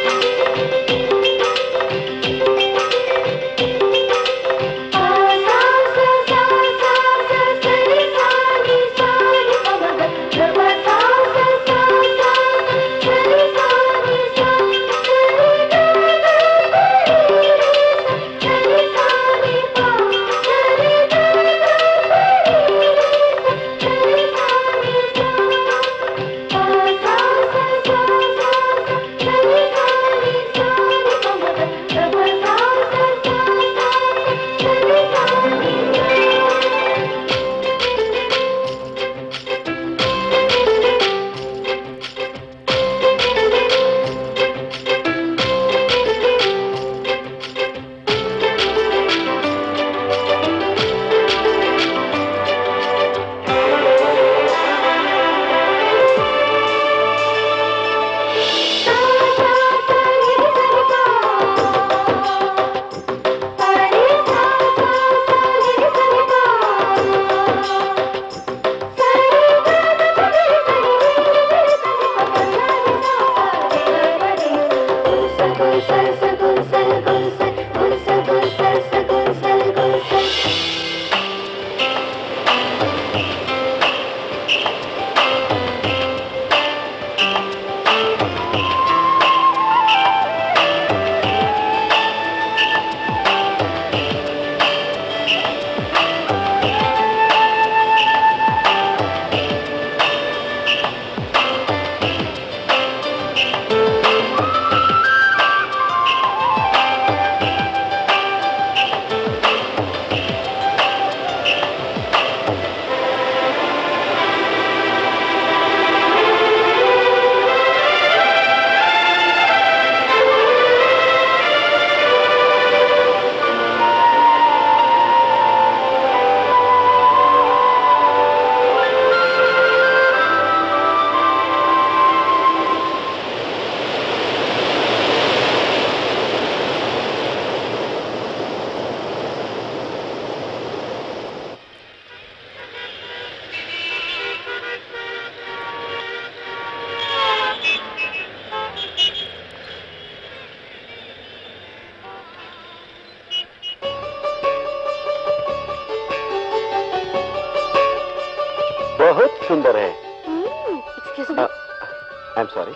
बहुत सुंदर है excuse me I am sorry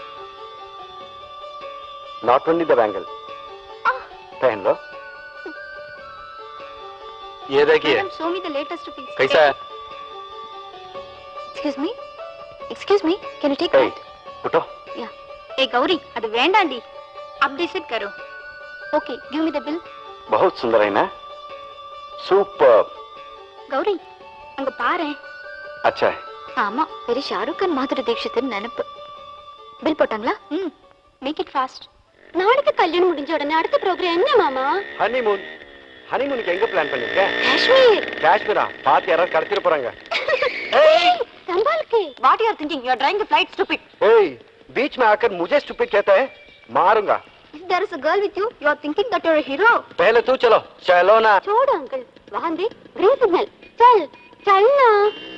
not only the bangle पहन लो ये देखिए show me the latest piece. कैसा है Excuse me. Excuse me. Can you take Hey, that? उठो Yeah. Hey गौरी அது வேண்டாண்டி अपडेट सेट करो okay give me the bill बहुत सुंदर है ना சூப்பர் கௌரி அங்க பாரு अच्छा है ஆமா பெரிய ஷாருக் கான் மாதுரி தீட்சித்தின் நினைப்பு பில் போட்டாங்களா ம் மேக் இட் ஃபாஸ்ட் நாளைக்கு கல்யாணம் முடிஞ்ச உடனே அடுத்த ப்ரோக்ராம் என்ன மாமா ஹனிமூன் ஹனிமூனுக்கு எங்க பிளான் பண்ணிருக்க காஷ்மீர் காஷ்மீரா பார்த்து யாராவது கடத்திட போறாங்க संभाल के what you are thinking you are drawing the flight stupid ओए बीच में आकर मुझे स्टूपिड कहता है मारूंगा if there is a girl with you you are thinking that you are a hero पहले तू चलो चलो ना छोड़ अंकल वहां देख ग्रीन सिग्नल चल चल ना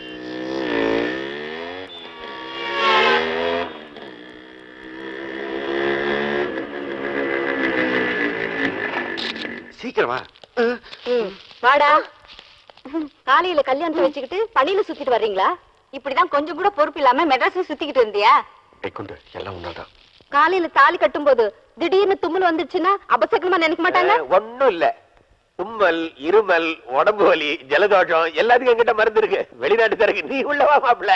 சீக்கிரமா வாடா காலையில கல்யாணத்தை வச்சுக்கிட்டு பள்ளியில சுத்திட்டு வர்றீங்களா இப்படிதான் கொஞ்சம் கூட பொறுப்பு இல்லாம மெட்ராஸ்ல சுத்திக்கிட்டு இருந்தியா குண்டு எல்லாம் உன்னதான் காலையில தாலி கட்டும்போது திடீர்னு தும்மல் வந்துச்சுன்னா அபசகமா நினைக்க மாட்டாங்க ஒண்ணும் இல்ல தும்மல் இருமல் உடம்பு வலி ஜலதோஷம் எல்லாத்துக்கும் என்கிட்ட மருந்து இருக்கு வெளிநாட்டு தரக்கு நீ உள்ளவா மாப்பிள்ள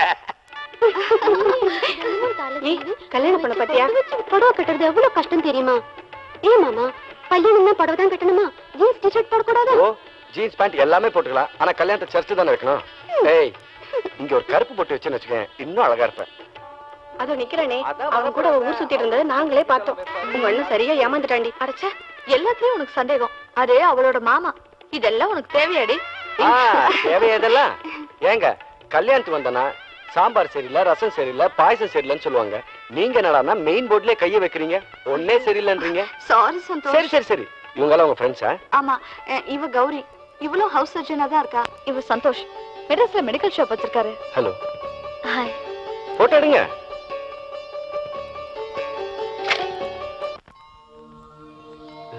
ஏய், கல்யாணம் பண்ண பாத்தியா புடவை கட்டுறது எவ்வளவு கஷ்டம் தெரியுமா ஏன் மாமா கல்யாணம்னா புடவை தான் கட்டணுமா ஜீன்ஸ் டிஷர்ட் போடக்கூடாதா ஓ ஜீன்ஸ் பேண்ட் எல்லாமே போட்டுக்கலாம் ஆனா கல்யாணத்தை சர்ச்சு தானே வைக்கணும் ஏய் இங்க ஒரு கருப்பு போட்டு வச்சுன்னு வச்சுக்கேன் இன்னும் அழகா இருப்பேன் அதோ நிக்கிறனே அவன் கூட ஊர் சுத்திட்டு இருந்ததை நாங்களே பார்த்தோம் உங்க அண்ணன் சரியா ஏமாந்துட்டாண்டி அடைச்சா எல்லாத்துலயும் உனக்கு சந்தேகம் அது அவளோட மாமா இதெல்லாம் உனக்கு தேவையாடி ஆ, தேவையா இதெல்லாம் ஏங்க கல்யாணத்துக்கு வந்தனா சாம்பார் சரியில்லை ரசம் சரியில்லை பாயசம் சரியில்லைன்னு சொல்லுவாங்க நீங்க என்னடான்னா மெயின் போர்ட்லயே கைய வைக்கிறீங்க ஒன்னே சரியில்லைன்றீங்க சாரி சந்தோஷ் சரி சரி சரி இவங்க எல்லாம் உங்க ஃப்ரெண்ட்ஸா ஆமா அஹ், இவ கௌரி இவளும் ஹவுஸ் சர்ஜனா தான் இருக்கா இவ சந்தோஷ் மெட்ராஸ்ல மெடிக்கல் ஷாப் வச்சிருக்காரு ஹலோ ஹாய் போட்டோ எடுங்க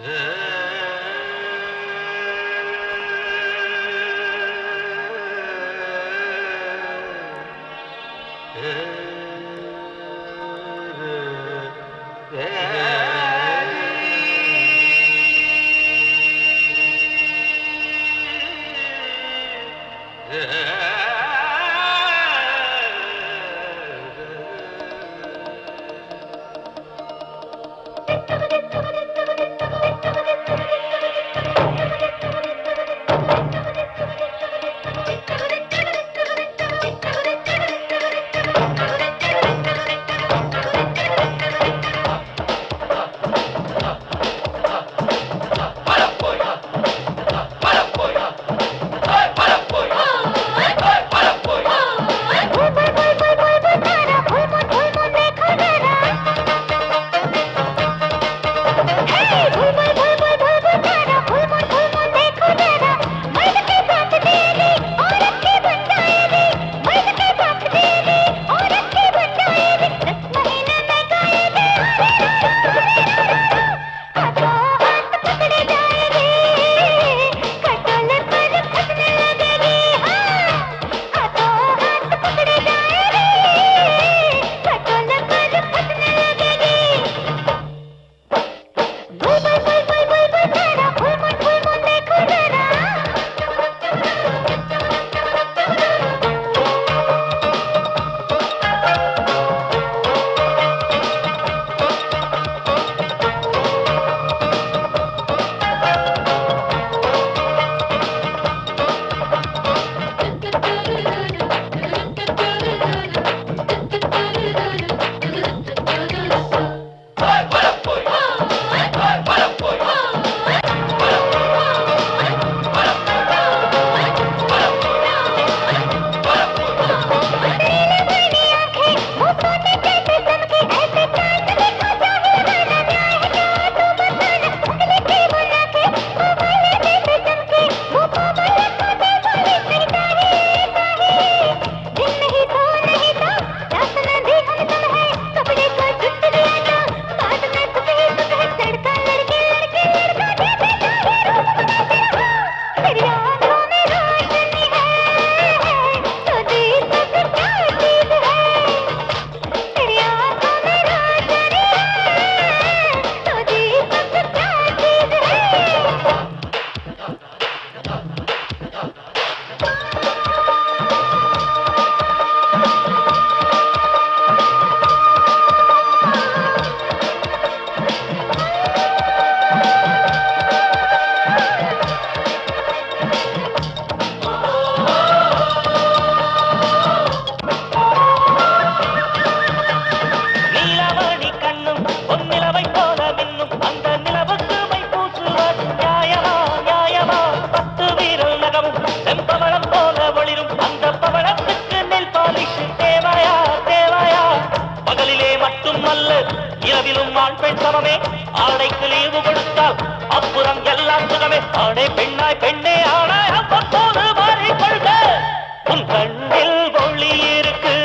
நீலமணி கண்ணும் பொன்னிலவை போல மின்னும் அந்த நிலவுக்கு மை பூசுவது நியாயமா நியாயமா பத்து வீரல் நகமும் செம்பவளம் போல ஒளிரும் அந்த பவளத்துக்கு நெல் பாலிஷ் தேவையா தேவையா பகலிலே மட்டுமல்ல இரவிலும் ஆண் பெண் சமமே ஆடைக்கு லீவு கொடுத்தால் அப்புறம் எல்லாம் சுகமே ஆடை பெண்ணாய் பெண்ணே ஆனாய் அவ்வப்போது மாறிக்கொள்க உன் கண்ணில் ஒளி இருக்கு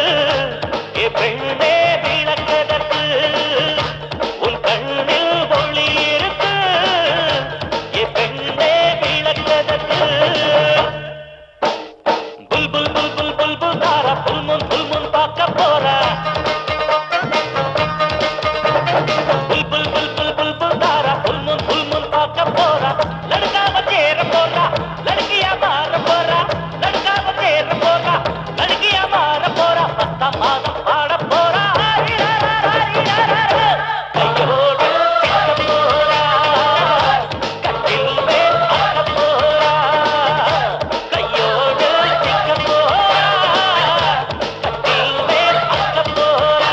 ஏ பெண்ணே விளக்கதற்கு உன் கண்ணில் ஒளி இருக்கு ஏ பெண்ணே விளக்கதற்கு புல் புல் புல் புல் புல் புல் தாரா புல் முன் புல் முன் பார்க்க போற புல் புல் புல் புல் புல் புல் தாரா புல் முன் புல் முன் பார்க்க போறா லடுக்காம சேர போறா லடுக்கியா மாற போறா லடுக்காம சேர போறா லடுக்கியா மாற போறா பத்தாம் மாதம் பாட போறா ஆரிராரா, ஆரிராரா. கையோடு சிக்க போறா கட்டில் மேல் ஆட போறா கையோடு சிக்க போறா கட்டில் மேல் ஆட போறா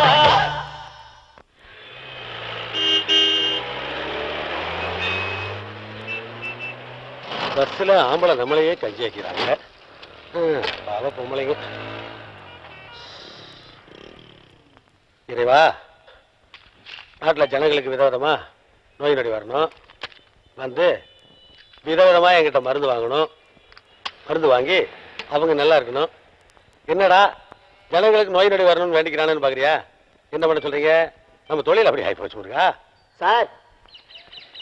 பஸ்ல ஆம்பளை நம்மளையே கஞ்சி வைக்கிறாங்க ஹம், பாவ பொம்பளைங்க இறைவா நாட்டில் ஜனங்களுக்கு விதவிதமா நோய் நொடி வரணும் வந்து விதவிதமா என்கிட்ட மருந்து வாங்கணும் மருந்து வாங்கி அவங்க நல்லா இருக்கணும் என்னடா ஜனங்களுக்கு நோய் நொடி வரணும்னு வேண்டிக்கிறானு பாக்குறியா என்ன பண்ண சொல்றீங்க நம்ம தொழில் அப்படி ஆகி போச்சு முருகா சார்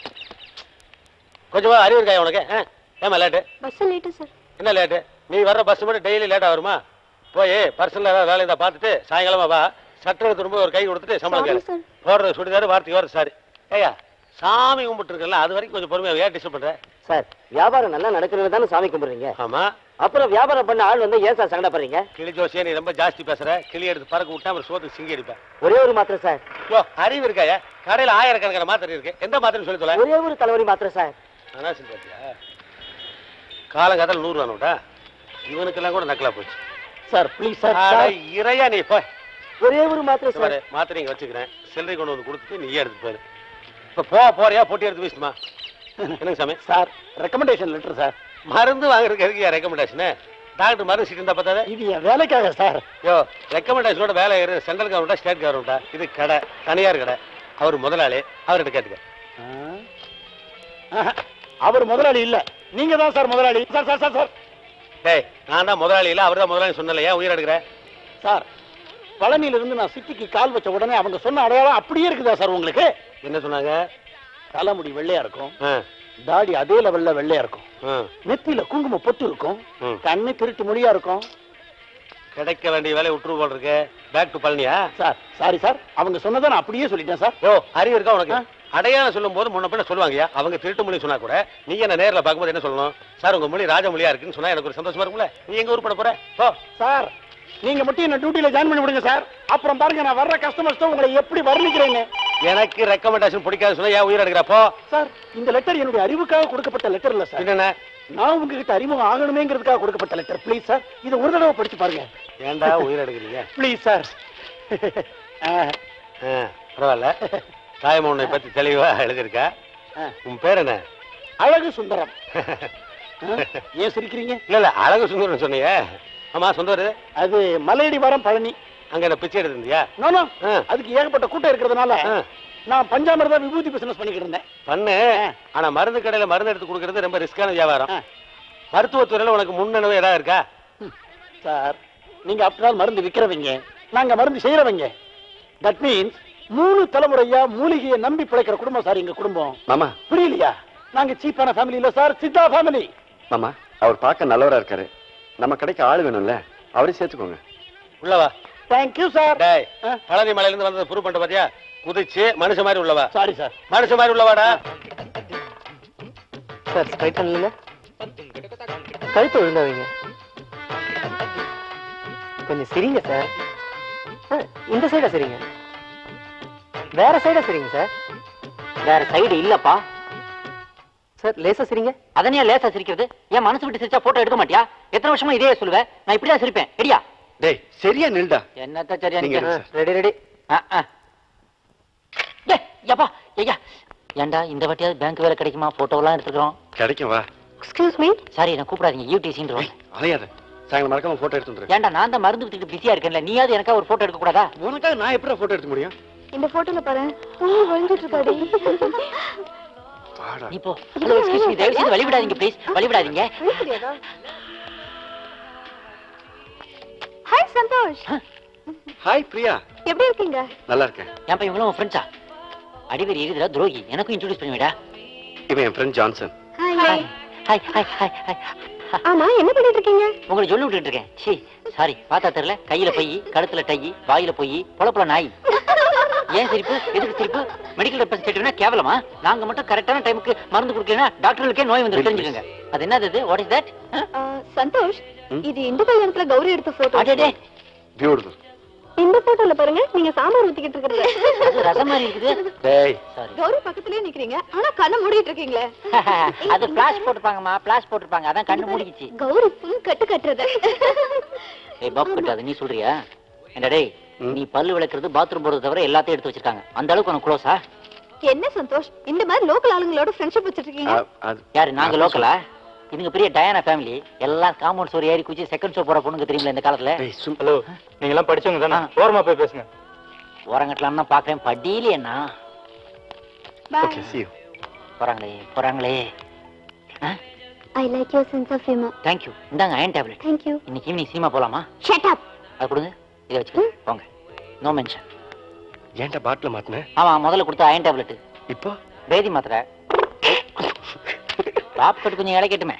கொஞ்சமா அறிவு இருக்கா உனக்கு ஆ? ஏம்மா லேட்டு பஸ் லேட்டு சார் என்ன லேட்டு நீ வர்ற பஸ் மட்டும் டெய்லி லேட்டா வருமா போய் பர்சனல் ஏதாவது வேலை இருந்தா பார்த்துட்டு சாயங்காலமா வா சட்டை திரும்ப ஒரு கை கொடுத்துட்டு சம்பளம் கேளு சார் போடுறது சுடிதாரு வார்த்தைக்கு வர சாரி ஏய்யா சாமி கும்பிட்டு இருக்கல அது வரைக்கும் கொஞ்சம் பொறுமையா ஏன் டிஸ்டர்ப் பண்ற சார் வியாபாரம் நல்லா நடக்கிறது தானே சாமி கும்பிடுறீங்க ஆமா அப்புறம் வியாபாரம் பண்ண ஆள் வந்து ஏன் சார் சங்கடப்படுறீங்க கிளி ஜோசியா நீ ரொம்ப ஜாஸ்தி பேசுற கிளி எடுத்து பறக்க விட்டா அப்புறம் சோத்துக்கு சிங்கி அடிப்பேன் ஒரே ஒரு மாத்திரை சார் யோ அறிவு இருக்காயா கடையில ஆயிரக்கணக்கான மாத்திரை இருக்கு எந்த மாத்திரைன்னு சொல்லி தொலை ஒரே ஒரு தலைவலி மாத்திரை சார் அனா பாத்தியா காலங்காத்தால நூறு வேணும்டா இவனுக்கெல்லாம் கூட நக்கலா போச்சு சார் ப்ளீஸ் அட, இறையா நீ போய் ஒரே ஒரு மாத்திரை இங்க சார் பாரு மாத்திரை இங்க வச்சுக்கிறேன் சில்லறை கொண்டு வந்து கொடுத்துட்டு நீயே எடுத்து போயிரு இப்ப போ போறியா பொட்டி எடுத்து வீசுமா என்னங்க சாமி சார் ரெக்கமெண்டேஷன் லெட்டர் சார் மருந்து வாங்குறதுக்கு எதுக்கு ரெக்கமெண்டேஷன் டாக்டர் மருந்து சீட்டு இருந்தா பார்த்தாதே இது என் வேலைக்காக சார் யோ ரெக்கமெண்டேஷனோட வேலை இரு சென்ட்ரல் கவர்மெண்டா ஸ்டேட் கவர்மெண்டா இது கடை தனியார் கடை அவர் முதலாளி அவர்கிட்ட கேட்டுக்க அவர் முதலாளி இல்ல நீங்க தான் சார் முதலாளி சார் சார் சார் சார் டேய் நான் தான் முதலாளி இல்ல அவர் தான் முதலாளி சொன்னல ஏன் உயிர் எடுக்கிற சார் பழனியில இருந்து நான் சிட்டிக்கு கால் வச்ச உடனே அவங்க சொன்ன அடையாளம் அப்படியே இருக்குதா சார் உங்களுக்கு என்ன சொன்னாங்க தலைமுடி வெள்ளையா இருக்கும் ஆ, தாடி அதே லெவல்ல வெள்ளையா இருக்கும் ஆ, நெத்தியில குங்குமம் பொட்டு இருக்கும் ம். கண்ணு திருட்டு மொழியா இருக்கும் கிடைக்க வேண்டிய வேலையை விட்டுரு போல் இருக்கு பேக் டு பழனியா சார் சாரி சார் அவங்க சொன்னதை நான் அப்படியே சொல்லிட்டேன் சார் யோ அறிவு இருக்கா உனக்கு அடையாளம் சொல்லும் போது முன்ன பின்ன சொல்லுவாங்கயா அவங்க திருட்டு மொழி சொன்னா கூட நீ என்ன நேர்ல பார்க்கும்போது என்ன சொல்லணும் சார் உங்க மொழி ராஜமொழியா இருக்குன்னு சொன்னா எனக்கு ஒரு சந்தோஷமா இருக்கும்ல நீ எங்க ஊர் பண்ண போற போ சார் நீங்க மட்டும் என்ன டியூட்டில ஜாயின் பண்ணி விடுங்க சார் அப்புறம் பாருங்க நான் வர்ற கஸ்டமர்ஸ் உங்களை எப்படி வர்ணிக்கிறேன்னு எனக்கு ரெக்கமெண்டேஷன் பிடிக்காது சொன்னா ஏன் உயிர் எடுக்கிற போ சார் இந்த லெட்டர் என்னுடைய அறிவுக்காக கொடுக்கப்பட்ட லெட்டர் இல்ல சார் என்னென்ன நான் உங்ககிட்ட அறிமுகம் ஆகணுமேங்கிறதுக்காக கொடுக்கப்பட்ட லெட்டர் ப்ளீஸ் சார் இதை ஒரு தடவை படிச்சு பாருங்க ஏன்டா உயிர் எடுக்கிறீங்க ப்ளீஸ் சார் ஆ, பரவாயில்ல தாய்மா உன்னை பத்தி தெளிவா எழுதியிருக்கா உன் பேர் என்ன அழகு சுந்தரம் ஆ, ஏன் சிரிக்கிறீங்க இல்ல இல்ல அழகு சுந்தரம் சொன்னீங்க ஆமா சொந்த ஊரு அது மலையடி வாரம் பழனி அங்க என்ன பிச்சை எடுத்திருந்தியா நோ நோ ஆ. அதுக்கு ஏகப்பட்ட கூட்டம் இருக்கிறதுனால ஆ. நான் பஞ்சாமிரதா விபூதி பிசினஸ் பண்ணிக்கிட்டு இருந்தேன் பண்ணு ஆனா மருந்து கடையில மருந்து எடுத்து கொடுக்கறது ரொம்ப ரிஸ்கான வியாபாரம் ஆ. மருத்துவத்துறையில உனக்கு முன்னணு ஏதாவது இருக்கா சார் நீங்க ஆஃப்டர் ஆல் மருந்து விக்கிறவங்க நாங்க மருந்து செய்யறவங்க தட் மீன்ஸ் மூணு தலைமுறையா மூலிகையை நம்பி பிழைக்கிற குடும்பம் சார் எங்க குடும்பம் மாமா புரியலையா நாங்க சீப்பான ஃபேமிலி இல்ல சார் சித்தா ஃபேமிலி மாமா அவர் பார்க்க நல்லவரா இருக்காரு நம்ம கடைக்கு ஆள் வேணும்ல அவரையும் சேர்த்துக்கோங்க உள்ளவா தேங்க்யூ சார் டேய் ஆ. பழனி மலையில இருந்து வந்தது ப்ரூவ் பண்ணிட்ட பாத்தியா குதிச்சு மனுஷ மாதிரி உள்ளவா சாரி சார் மனுஷ மாதிரி உள்ளவாடா சார் ஸ்ட்ரைட் பண்ணல கழுத்து விழுந்தாவீங்க கொஞ்சம் சிரிங்க சார் இந்த சைடா சரிங்க வேற சைடா சரிங்க சார் வேற சைடு இல்லப்பா சார் லேசா சிரிங்க அதனையா லேசா சிரிக்கிறது ஏன் மனசு விட்டு சிரிச்சா போட்டோ எடுக்க மாட்டியா எத்தனை வருஷமா இதே சொல்லுவேன் நான் இப்படிதான் சிரிப்பேன் ரெடியா டேய் சரியா நில்டா என்னத்த சரியா நீங்க நிக்க? எடுங்க ரெடி ரெடி ஆ, ஆ. டேய், யப்பா ஐயா ஏன்டா இந்த வாட்டியாவது பேங்க் வேலை கிடைக்குமா போட்டோலாம் எடுத்துக்கிறோம் கிடைக்கும் வா எக்ஸ்கியூஸ் மீ சாரி நான் கூப்பிடாதீங்க யூடிசின்றோம் அலையாத சாயங்காலம் மறக்காம போட்டோ எடுத்து வந்துரு ஏன்டா நான் தான் மருந்து வித்துட்டு பிஸியா இருக்கேன்ல நீயாவது எனக்கா ஒரு போட்டோ எடுக்க கூடாதா உனக்காக நான் எப்படி போட்டோ எடுக்க முடியும் இந்த போட்டோல பாரு பொண்ணு வழிஞ்சிட்டு இருக்காடி வாடா நீ போ ஹலோ எக்ஸ்கியூஸ் மீ தயவு செய்து வழி விடாதீங்க ப்ளீஸ் வழி விடாதீங்க ஹாய் சந்தோஷ் ஹாய் பிரியா எப்படி இருக்கீங்க நல்லா இருக்கேன் ஏன்பா இவங்களும் உன் ஃப்ரெண்ட்ஸா அடிவேர் இருக்குதுடா துரோகி எனக்கும் இன்ட்ரோடியூஸ் பண்ணிவிடா இவன் என் friend Johnson hi hi hi hi hi hi ஆமா என்ன பண்ணிட்டு இருக்கீங்க உங்களை சொல்லி விட்டுட்டு இருக்கேன் சீ சாரி பார்த்தா தெரியல கையில பை கழுத்துல டை வாயில போய் பொழப்புல நாய் ஏன் சிரிப்பு எதுக்கு சிரிப்பு மெடிக்கல் ரெப்ரஸன்டேட்டிவ்னா கேவலமா நாங்க மட்டும் கரெக்டான டைமுக்கு மருந்து கொடுக்கலனா டாக்டர்களுக்கே நோய் வந்து தெரிஞ்சுக்கோங்க அது என்னது இது வாட் இஸ் தட் ஆ, சந்தோஷ் இது இந்த கல்யாணத்துல கௌரி எடுத்த போட்டோ அடடே பியூட்டிஃபுல் இந்த போட்டோல பாருங்க நீங்க சாம்பார் ஊத்திக்கிட்டு இருக்கிறது அது ரசம் மாதிரி இருக்குது டேய் சாரி கௌரி பக்கத்துலயே நிக்கிறீங்க ஆனா கண்ணை மூடிட்டு இருக்கீங்களே அது பிளாஷ் போட்டுப்பாங்கம்மா பிளாஷ் போட்டுருப்பாங்க அதான் கண்ணு மூடிக்கிச்சு கௌரி ஃபுல் கட்டு கட்டுறது ஏய் பாப் கட்டாது நீ சொல்றியா என்ன டேய் ம். நீ பல்லு விளக்குறது பாத்ரூம் போறது தவிர எல்லாத்தையும் எடுத்து வச்சிருக்காங்க அந்த அளவுக்கு உனக்கு க்ளோஸா என்ன சந்தோஷ் இந்த மாதிரி லோக்கல் ஆளுங்களோட ஃப்ரெண்ட்ஷிப் வச்சிட்டு இருக்கீங்க அது யாரு நாங்க லோக்கலா இதுங்க பெரிய டயானா ஃபேமிலி எல்லாம் காம்பவுண்ட் சோறு ஏறி குச்சி செகண்ட் ஷோ போற பொண்ணுங்க தெரியுமில இந்த காலத்துல டேய் சும் ஹலோ நீங்க எல்லாம் படிச்சவங்க தானே ஆ. ஓரமா போய் பேசுங்க ஓரங்கட்டலாம்னு தான் பாக்குறேன் படியிலேண்ணா ஓகே see you போறாங்களே போறாங்களே I like your sense of humour thank you இந்தாங்க அயன் டேப்லெட் தேங்க் யூ இன்னைக்கு ஈவினிங் சீமா போலாமா ஷட் அப் அது கொடுங்க இதை வச்சுக்கோங்க போங்க நோ மென்ஷன் ஏன்டா பாட்டில் மாட்டின ஆமா முதல்ல கொடுத்த அயன் டேப்லெட் இப்போ பேதி மாத்திரை டாப் கட் கொஞ்சம் இழைக்கட்டுமே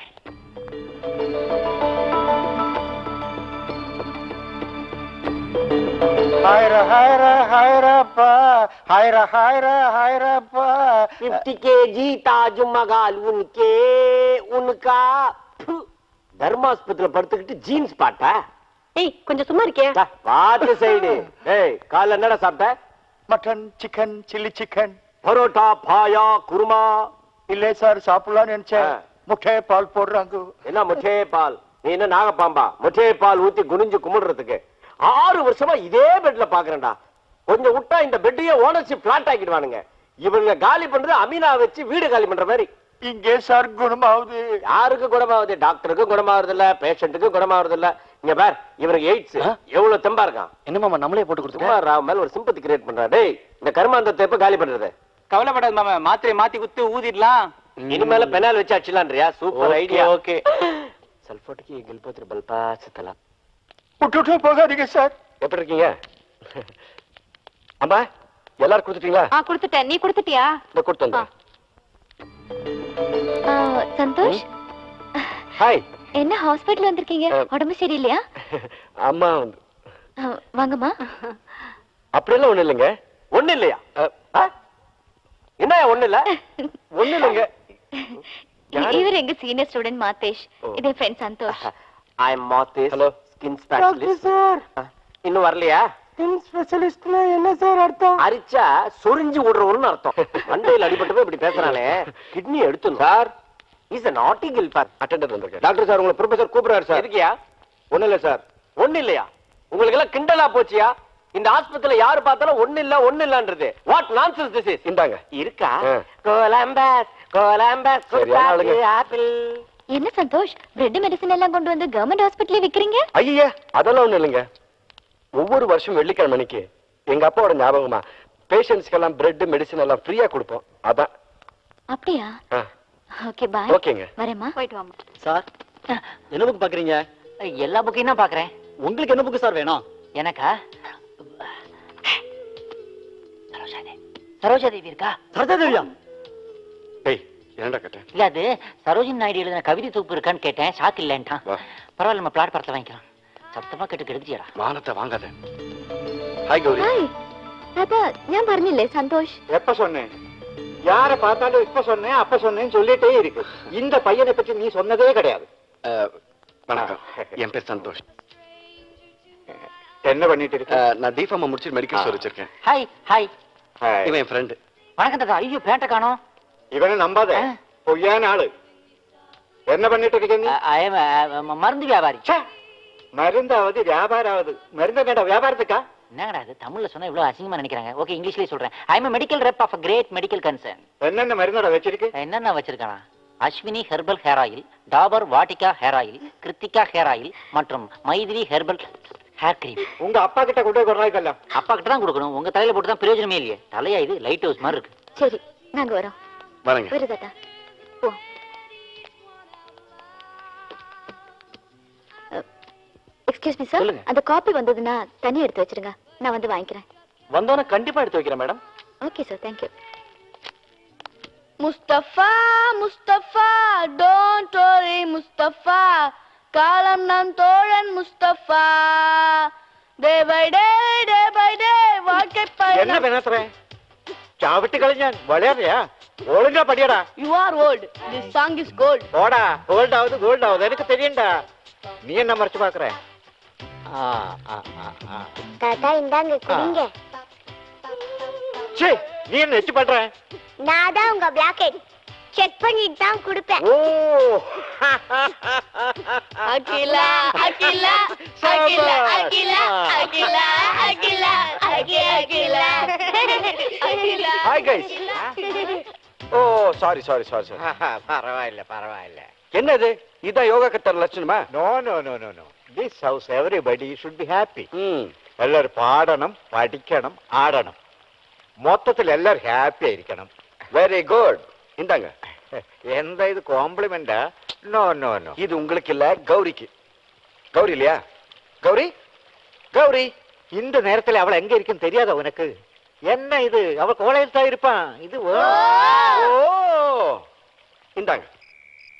ஹாய்ரா ஹாய்ரா ஹாய்ராப்பா ஹாய்ரா ஹாய்ரா ஹாய்ராப்பா फिफ्टी के जी ताजमहल उनके उनका தர்மாஸ்பத்திரியில படுத்துக்கிட்டு ஜீன்ஸ் பாட்டா ஏய் கொஞ்சம் சும்மா இருக்கியா பாட்டு சைடு ஏய் காலைல என்னடா சாப்பிட்ட mutton chicken chilli chicken parotta paya kurma இல்ல சார் சாப்பிடலாம்னு நினைச்சேன் ஆ. முட்டை பால் போடுறாங்க என்ன முட்டே பால் நீ என்ன நாகப்பாம்பா முட்டே பால் ஊத்தி குனிஞ்சு கும்பிடுறதுக்கு ஆறு வருஷமா இதே பெட்ல பாக்குறேன்டா கொஞ்சம் விட்டா இந்த பெட்டையே ஓனர்ஷிப் பிளாட் ஆக்கிடுவானுங்க இவங்க காலி பண்றது அமீனா வச்சு வீடு காலி பண்ற மாதிரி இங்கே சார் குணமாவுது யாருக்கு குணமாகுது டாக்டருக்கு குணமாகுறது இல்ல பேஷண்ட்டுக்கு குணமாகுறது இல்ல இங்க பார் இவனுக்கு எய்ட்ஸ் எவ்வளவு தெம்பா இருக்கான் என்ன மாமா நம்மளே போட்டு கொடுத்துருக்கோம் சும்மா ராவ் மேல ஒரு சிம்பத்தி கிரியேட் பண்றா டேய் இந்த கருமாந்தத்தை எப்ப காலி பண்றது கவலைப்படாத மாமா மாத்திரை மாத்தி குத்து ஊதிடலாம் இனிமேல பெனால் வச்சு அடிச்சலான்றியா சூப்பர் Okay, ஐடியா okay. சல்போட்டுக்கு கல்பத்திரி பல்பா சுத்தலாம் விட்டுட்டு போகாதீங்க சார் எப்படி இருக்கீங்க அம்மா எல்லாரும் கொடுத்துட்டீங்களா ஆ கொடுத்துட்டேன் நீ கொடுத்துட்டியா இந்த கொடுத்து வந்தேன் சந்தோஷ் ஹாய் என்ன ஹாஸ்பிட்டல் வந்திருக்கீங்க ஆ. உடம்பு சரியில்லையா அம்மா வந்து ஆ, வாங்கம்மா அப்படியெல்லாம் ஒண்ணு இல்லைங்க ஒண்ணு இல்லையா அஹ், ஆ? என்ன ஒண்ணு இல்ல ஒண்ணு இல்லைங்க யாரு? இவர் எங்க சீனியர் ஸ்டூடெண்ட் மாதேஷ் ஓ. இது friend Santhosh I am Mathesh Hello. Skin specialist இன்னும் வரலையா ஸ்கின் ஸ்பெஷலிஸ்ட்னா என்ன சார் அர்த்தம் அரிச்சா சொரிஞ்சு விடுறவன்னு அர்த்தம் மண்டையில் அடிபட்டு போய் இப்படி பேசுறானே கிட்னி எடுத்து sir is an article for attender வந்திருக்கேன் டாக்டர் சார் உங்களை ப்ரொஃபசர் கூப்பிடுறாரு சார் எதுக்கியா ஒண்ணு இல்ல சார் ஒண்ணு இல்லையா உங்களுக்கு எல்லாம் கிண்டலா போச்சியா இந்த ஆஸ்பத்திரியில யாரு பார்த்தாலும் ஒண்ணு இல்ல ஒண்ணு இல்லன்றது வாட் நான்சென்ஸ் திஸ் இஸ் இந்தாங்க இருக்கா ஆ. கோலம்பஸ் கோலம்பஸ் சரியான ஆளுங்க. ஆப்பிள் என்ன சந்தோஷ் பிரெட் மெடிசன் எல்லாம் கொண்டு வந்து கவர்மெண்ட் ஹாஸ்பிட்டல்ல விக்கிறீங்க ஐயா அதெல்லாம் ஒண்ணு இல்லைங்க ஒவ்வொரு வருஷம் வெள்ளிக்கிழமை அன்னைக்கு எங்க அப்பாவோட ஞாபகமா பேஷண்ட்ஸ்க்கு எல்லாம் பிரெட் மெடிசன் எல்லாம் ஃப்ரீயா கொடுப்போம் அதான் அப்படியா ஆ, ஓகே பாய் ஓகேங்க வரேம்மா போயிட்டு வாமா சார் என்ன புக் பாக்குறீங்க எல்லா புக்கையும் தான் பாக்குறேன் உங்களுக்கு என்ன புக்கு சார் வேணும் எனக்கா சரோஜாதேவி சரோஜாதேவி இருக்கா சரதாதேவியா ஏய் ஏன்டா கேட்டேன் இல்ல அது சரோஜினி நாயுடு எழுதின கவிதை தொகுப்பு இருக்கான்னு கேட்டேன் ஷாக் இல்லன்ட்டான் வா. பரவாயில்ல நம்ம பிளாட் படத்தை வாங்கிக்கலாம் சத்தமா கேட்டு கெடுத்துச்சியடா மானத்தை வாங்காத ஹாய் கௌரி ഹായ് അതാ ഞാൻ പറഞ്ഞില്ലേ സന്തോഷ് எப்ப சொன்னேன் யார பார்த்தாலும் இப்ப சொன்னேன் அப்ப சொன்னேன்னு சொல்லிட்டே இருக்கு இந்த பையனை பத்தி நீ சொன்னதே கிடையாது அஹ், வணக்கம் என் பேர் சந்தோஷ் என்ன பண்ணிட்டு இருக்க அஹ், நான் டிஃபார்மா முடிச்சு மெடிக்கல் ஸ்டோர் வச்சிருக்கேன் ஹாய் ஹாய் இவன் என் ஃப்ரெண்டு வணக்கம் தாத்தா ஐயோ பேண்ட காணோம் இவனை நம்பாத பொய்யான ஆளு என்ன பண்ணிட்டு இருக்க நீ I am a- a- மருந்து வியாபாரி ச்சே, மருந்தாவது வியாபாராவது மருந்த மேடம் வியாபாரத்துக்கா என்னங்கடா அது தமிழ்ல சொன்னா இவ்வளவு அசிங்கமா நினைக்கிறாங்க ஓகே இங்கிலீஷ்லயே சொல்றேன் I am medical rep of great medical concern என்னென்ன மருந்தோட வச்சிருக்கு என்னென்ன வச்சிருக்கானா Ashwini herbal hair oil Dabur Vatika hair oil Kiruthika hair oil மற்றும் மைதிலி ஹெர்பல் ஹேர் கிரீம் உங்க அப்பா கிட்ட கொண்டு போய் கொடுறாய்க்கல்லாம் அப்பா கிட்ட தான் கொடுக்கணும் உங்க தலையில போட்டு தான் பிரயோஜனமே இல்லையே தலையா இது லைட் ஹவுஸ் மாதிரி இருக்கு சரி நாங்க வரோம் வரேங்க வரு தாத்தா போ எக்ஸ்கியூஸ் மீ சார் சொல்லுங்க. அந்த காப்பி வந்ததுன்னா தண்ணி எடுத்து வச்சிருங்க நான் வந்து வாங்கிக்கிறேன் வந்தோன்னே கண்டிப்பா எடுத்து வைக்கிறேன் madam okay sir thank you Mustafa Mustafa don't worry Mustafa காலம் நம் தோழன் Mustafa day by day day by day வாழ்க்கை என்ன பயணம் பேசுறேன் சாவிட்டு கலைஞன் விளையாடுறியா ஒழுங்கா படியடா you are old this song is gold போடா கோல்ட் ஆகுது கோல்ட் ஆகுது எனக்கு தெரியும்டா நீ என்ன மறைச்சு பாக்குற தாத்தா இந்தாங்க குடிங்க சீ, நீ என்ன வச்சு பண்ற நான் தான் உங்க பிளாக்கெட் செக் பண்ணிட்டு தான் கொடுப்பேன் ஓ Akila Akila Akila Akila Akila Akila Aki Akila Akila hi guys oh sorry sorry sorry sorry பரவாயில்ல பரவாயில்ல என்னது இதான் யோகா கத்தர் லட்சணமா no no no no no this house everybody should be happy ம் എല്ലാവരും പാടണം പഠിക്കണം ആടണം മൊത്തത്തിൽ എല്ലാവരും ഹാപ്പി ആയിരിക്കണം வெரி குட் இந்தாங்க എന്താ ഇത് കോംപ്ലിമെന്റാ നോ നോ നോ இது உங்களுக்கு இல்ல கௌரிக்கு கௌரி இல்லையா கௌரி கௌரி இந்த நேரத்துல அவள் எங்க இருக்குன்னு தெரியாத உனக்கு என்ன இது அவள் கோலையில் தான் இருப்பான் இது வே- ஓ இந்தாங்க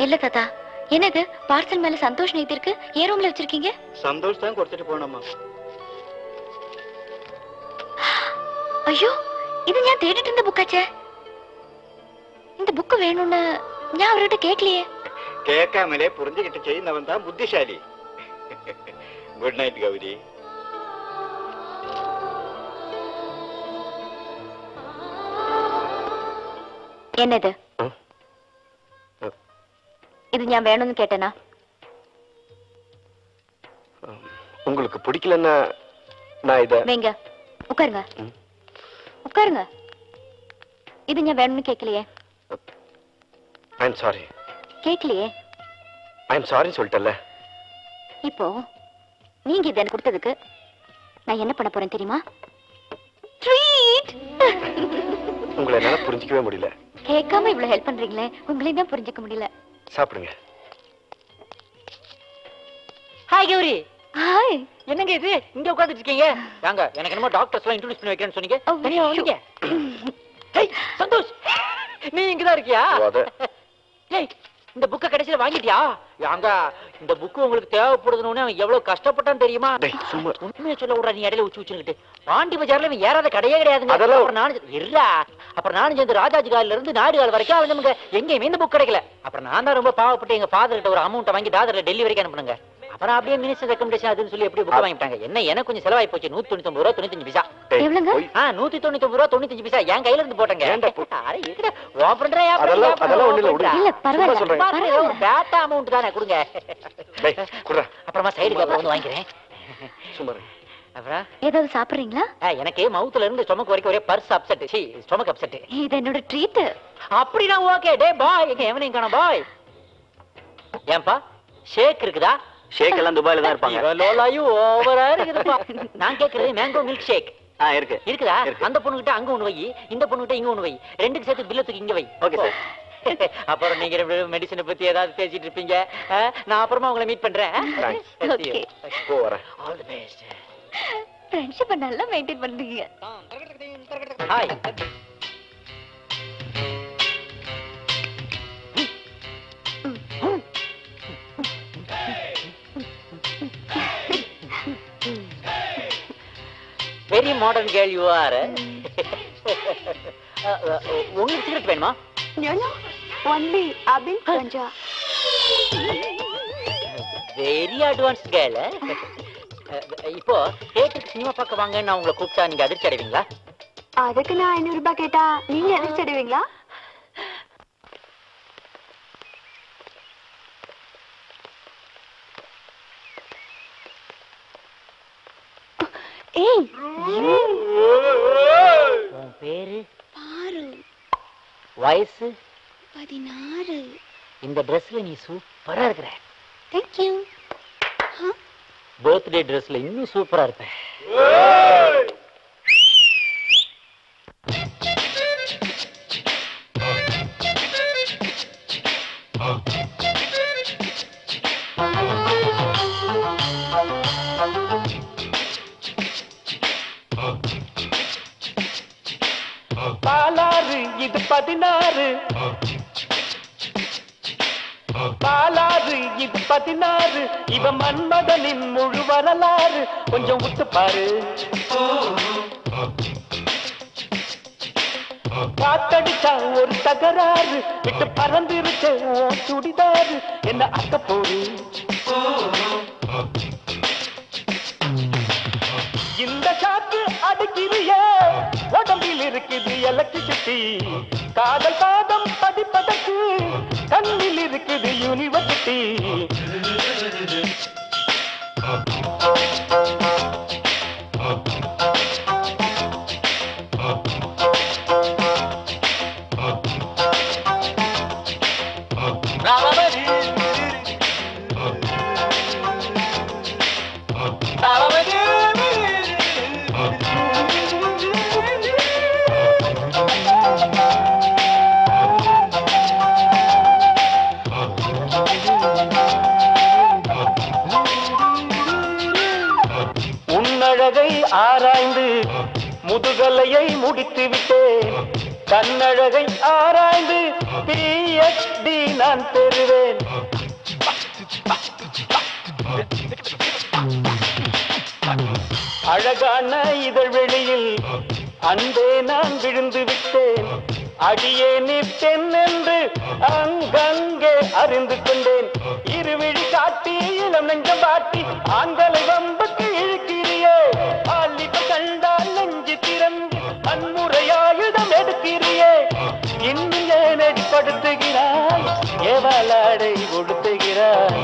இல்ல தாத்தா என்னது பார்சல் மேல சந்தோஷ் எழுதி இருக்கு ஏன் ரூம்ல வச்சிருக்கீங்க சந்தோஷ் தான் கொடுத்துட்டு போனோம்மா ஐயோ இது ഞാൻ தேடிட்டு இருந்த புக்காச்சே இந்த புக்கு வேணும்னு ഞാൻ அவர்கிட்ட கேட்கலையே കേൾക്കാമലേ പുറിഞ്ഞുകിട്ട് ചെയ്യുന്നവൻ താൻ ബുദ്ധിശാലി ഗുഡ് നൈറ്റ് ഗൗരി என்னது ஆ? இது ഞാൻ வேணும்னு கேட்டேனா உங்களுக்கு பிடிக்கலன்னா நான் இத வைங்க உட்காருங்க ம். உட்காருங்க இது ഞാൻ வேணும்னு கேட்கலையே ஐ எம் சாரி கேட்கலையே ஐ எம் சாரி சொல்லிட்டல இப்போ நீங்க இதை எனக்கு கொடுத்ததுக்கு நான் என்ன பண்ண போறேன் தெரியுமா ட்ரீட் உங்களை என்னால புரிஞ்சிக்கவே முடியல கேட்காம இவ்வளவு ஹெல்ப் பண்றீங்களே உங்களையும் தான் புரிஞ்சுக்க முடியல சாப்பிடுங்க ஹாய் கௌரி ஹாய் என்னங்க இது இங்க உட்கார்ந்துட்டு இருக்கீங்க வாங்க எனக்கு என்னமோ டாக்டர்ஸ் எல்லாம் இன்ட்ரோடியூஸ் பண்ணி வைக்கிறேன்னு சொன்னீங்க Oh, தனியா வந்தீங்க ஹேய் சந்தோஷ் நீ இங்க தான் இருக்கியா ஓ, அது. ஏய் இந்த புக்க கடைசியில வாங்கிட்டியா யாங்க இந்த புக்கு உங்களுக்கு தேவைப்படுதுன்னு அவன் எவ்வளவு கஷ்டப்பட்டான் தெரியுமா டேய், சும்மா. உண்மையை சொல்ல விடுறா நீ இடையில உச்சி உச்சுக்கிட்டு பாண்டி பஜார்ல இவன் ஏறாத கடையே கிடையாதுங்க அதெல்லாம் அப்புறம் நானும் இருடா அப்புறம் நானும் சேர்ந்து ராஜாஜி காலில இருந்து நாடு கால் வரைக்கும் அவன் நமக்கு எங்கேயுமே இந்த புக் கிடைக்கல அப்புறம் நான் தான் ரொம்ப பாவப்பட்டு எங்க ஃபாதர் கிட்ட ஒரு அமௌண்ட் வாங்கி தாதர்ல டெல்லி வரைக்கும் அனுப்புனுங்க அப்புறம் அப்படியே மினிஸ்டர் ரெக்கமெண்டேஷன் அதுன்னு சொல்லி அப்படியே புக் வாங்கிட்டாங்க என்ன எனக்கு கொஞ்சம் செலவாய் போச்சு நூத்தி தொண்ணூத்தி ரூபா தொண்ணூத்தஞ்சு பைசா டேய், எவ்வளவுங்க? போய். ஆ நூத்தி தொண்ணூத்தி ரூபா தொண்ணூத்தஞ்சு பைசா என் கையில இருந்து போட்டேங்க ஏன்டா போ- அட இருக்குடா உன் friend ரா, என் friend, அதெல்லாம்- என் friend, அதெல்லாம் உன் ஒண்ணும் இல்ல, friend ரா. இல்ல, பரவாயில்ல, சும்மா சொல்றேன். பாரு, ஏதோ ஒரு பேட்டா அமௌண்ட் தானே கொடுங்க டேய், குர்ரா. அப்புறமா சைடுக்கு அப்புறம் வந்து வாங்கிக்கிறேன் சும்மா இருங்க. அப்புறம் ஏதாவது சாப்பிடுறீங்களா ஆ, எனக்கு மவுத்துல இருந்து ஸ்டொமக் வரைக்கும் ஒரே பர்ஸ் அப்செட் சி ஸ்டொமக் அப்செட் இது என்னோட ட்ரீட் அப்படின்னா ஓகே டே பாய் எங்க எவனையும் காணோம் பாய் ஏன்பா ஷேக் இருக்குதா ஷேக் எல்லாம் துபாயில தான் இருப்பாங்க இவன் லோலாயும் ஓவரா இருக்குதுப்பா நான் கேக்குறது மேங்கோ மில்க் ஷேக் ஆ இருக்கு இருக்குதா இருக்கு. அந்த பொண்ணுகிட்ட அங்க ஒண்ணு வை இந்த பொண்ணுகிட்ட இங்க ஒண்ணு வை ரெண்டுக்கு சேர்த்து பில்ல தூக்கி இங்க வை ஓகே சார் அப்புறம் நீங்க ரெண்டு மெடிசனை பத்தி ஏதாவது பேசிட்டு இருப்பீங்க ஆ, நான் அப்புறமா உங்களை மீட் பண்றேன் Thanks. Okay. போ வரேன் ஆல் தி பெஸ்ட் ஃப்ரெண்ட்ஷிப்பை நல்லா மெயின்டைன் பண்றீங்க hi very modern girl you are உங்களுக்கு சிகரெட் வேணுமா ஒன்லி அபின் கஞ்சா வெரி அட்வான்ஸ் கேர்ள் இப்போ தேட்டருக்கு சினிமா பார்க்க வாங்கன்னு நான் உங்களை கூப்பிட்டா நீங்க அதிர்ச்சி அடைவீங்களா அதுக்கு நான் ஐநூறு ரூபாய் கேட்டா நீங்க எதிர்த்து அடைவீங்களா ஏய் உன் பேரு பாரு வயசு பதினாறு இந்த ட்ரெஸ்ல நீ சூப்பரா இருக்கிற தேங்க்யூ பர்த்டே ட்ரெஸ்ல இன்னும் சூப்பரா இருப்ப பாலாறு இது பதினாறு பாலாறு இது பதினாறு இவ மன்மதனின் முழு வரலாறு கொஞ்சம் உத்து பாரு காத்தடிச்சா ஒரு தகராறு விட்டு பறந்துருச்ச உன் சுடிதாரு என்ன அக்க போடு இந்த காத்து அடிக்கிறிய உடம்பில் இருக்குது எலக்ட்ரிசிட்டி காதல் பாதம் பதிப்பதற்கு கண்ணில் இருக்குது யூனிவர்சிட்டி உன்னழகை ஆராய்ந்து முதுகலையை முடித்து விட்டேன் கண்ணழகை ஆராய்ந்து பிஎச்டி நான் பெறுவேன் அழகான இதழ்வெளியில் அன்பே நான் விழுந்து விட்டேன் அடியே நிற்பேன் என்று அங்கங்கே அறிந்து கொண்டேன் இருவிழி காட்டி இளம் நெஞ்சம் பாட்டி ஆண்களை வம்புக்கு இழுக்கிறியே ஆலிப்ப கண்டால் நெஞ்சு திறந்து வன்முறையாயுதம் எடுக்கிறியே இன்னும் ஏன் அடிப்படுத்துகிறாய் ஏவாலாடை கொடுத்துகிறாய்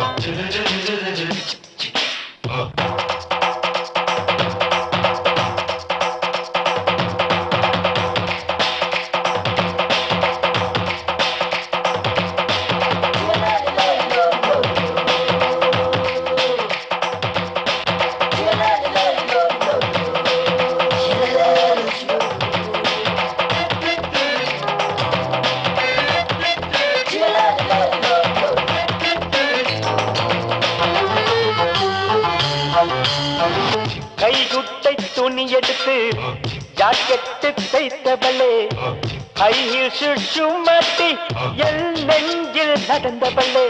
கைகுட்டை துணி எடுத்து ஜாக்கெட்டு தைத்தவளே கையில் சுற்றுமட்டி என் நெஞ்சில் நடந்தவளே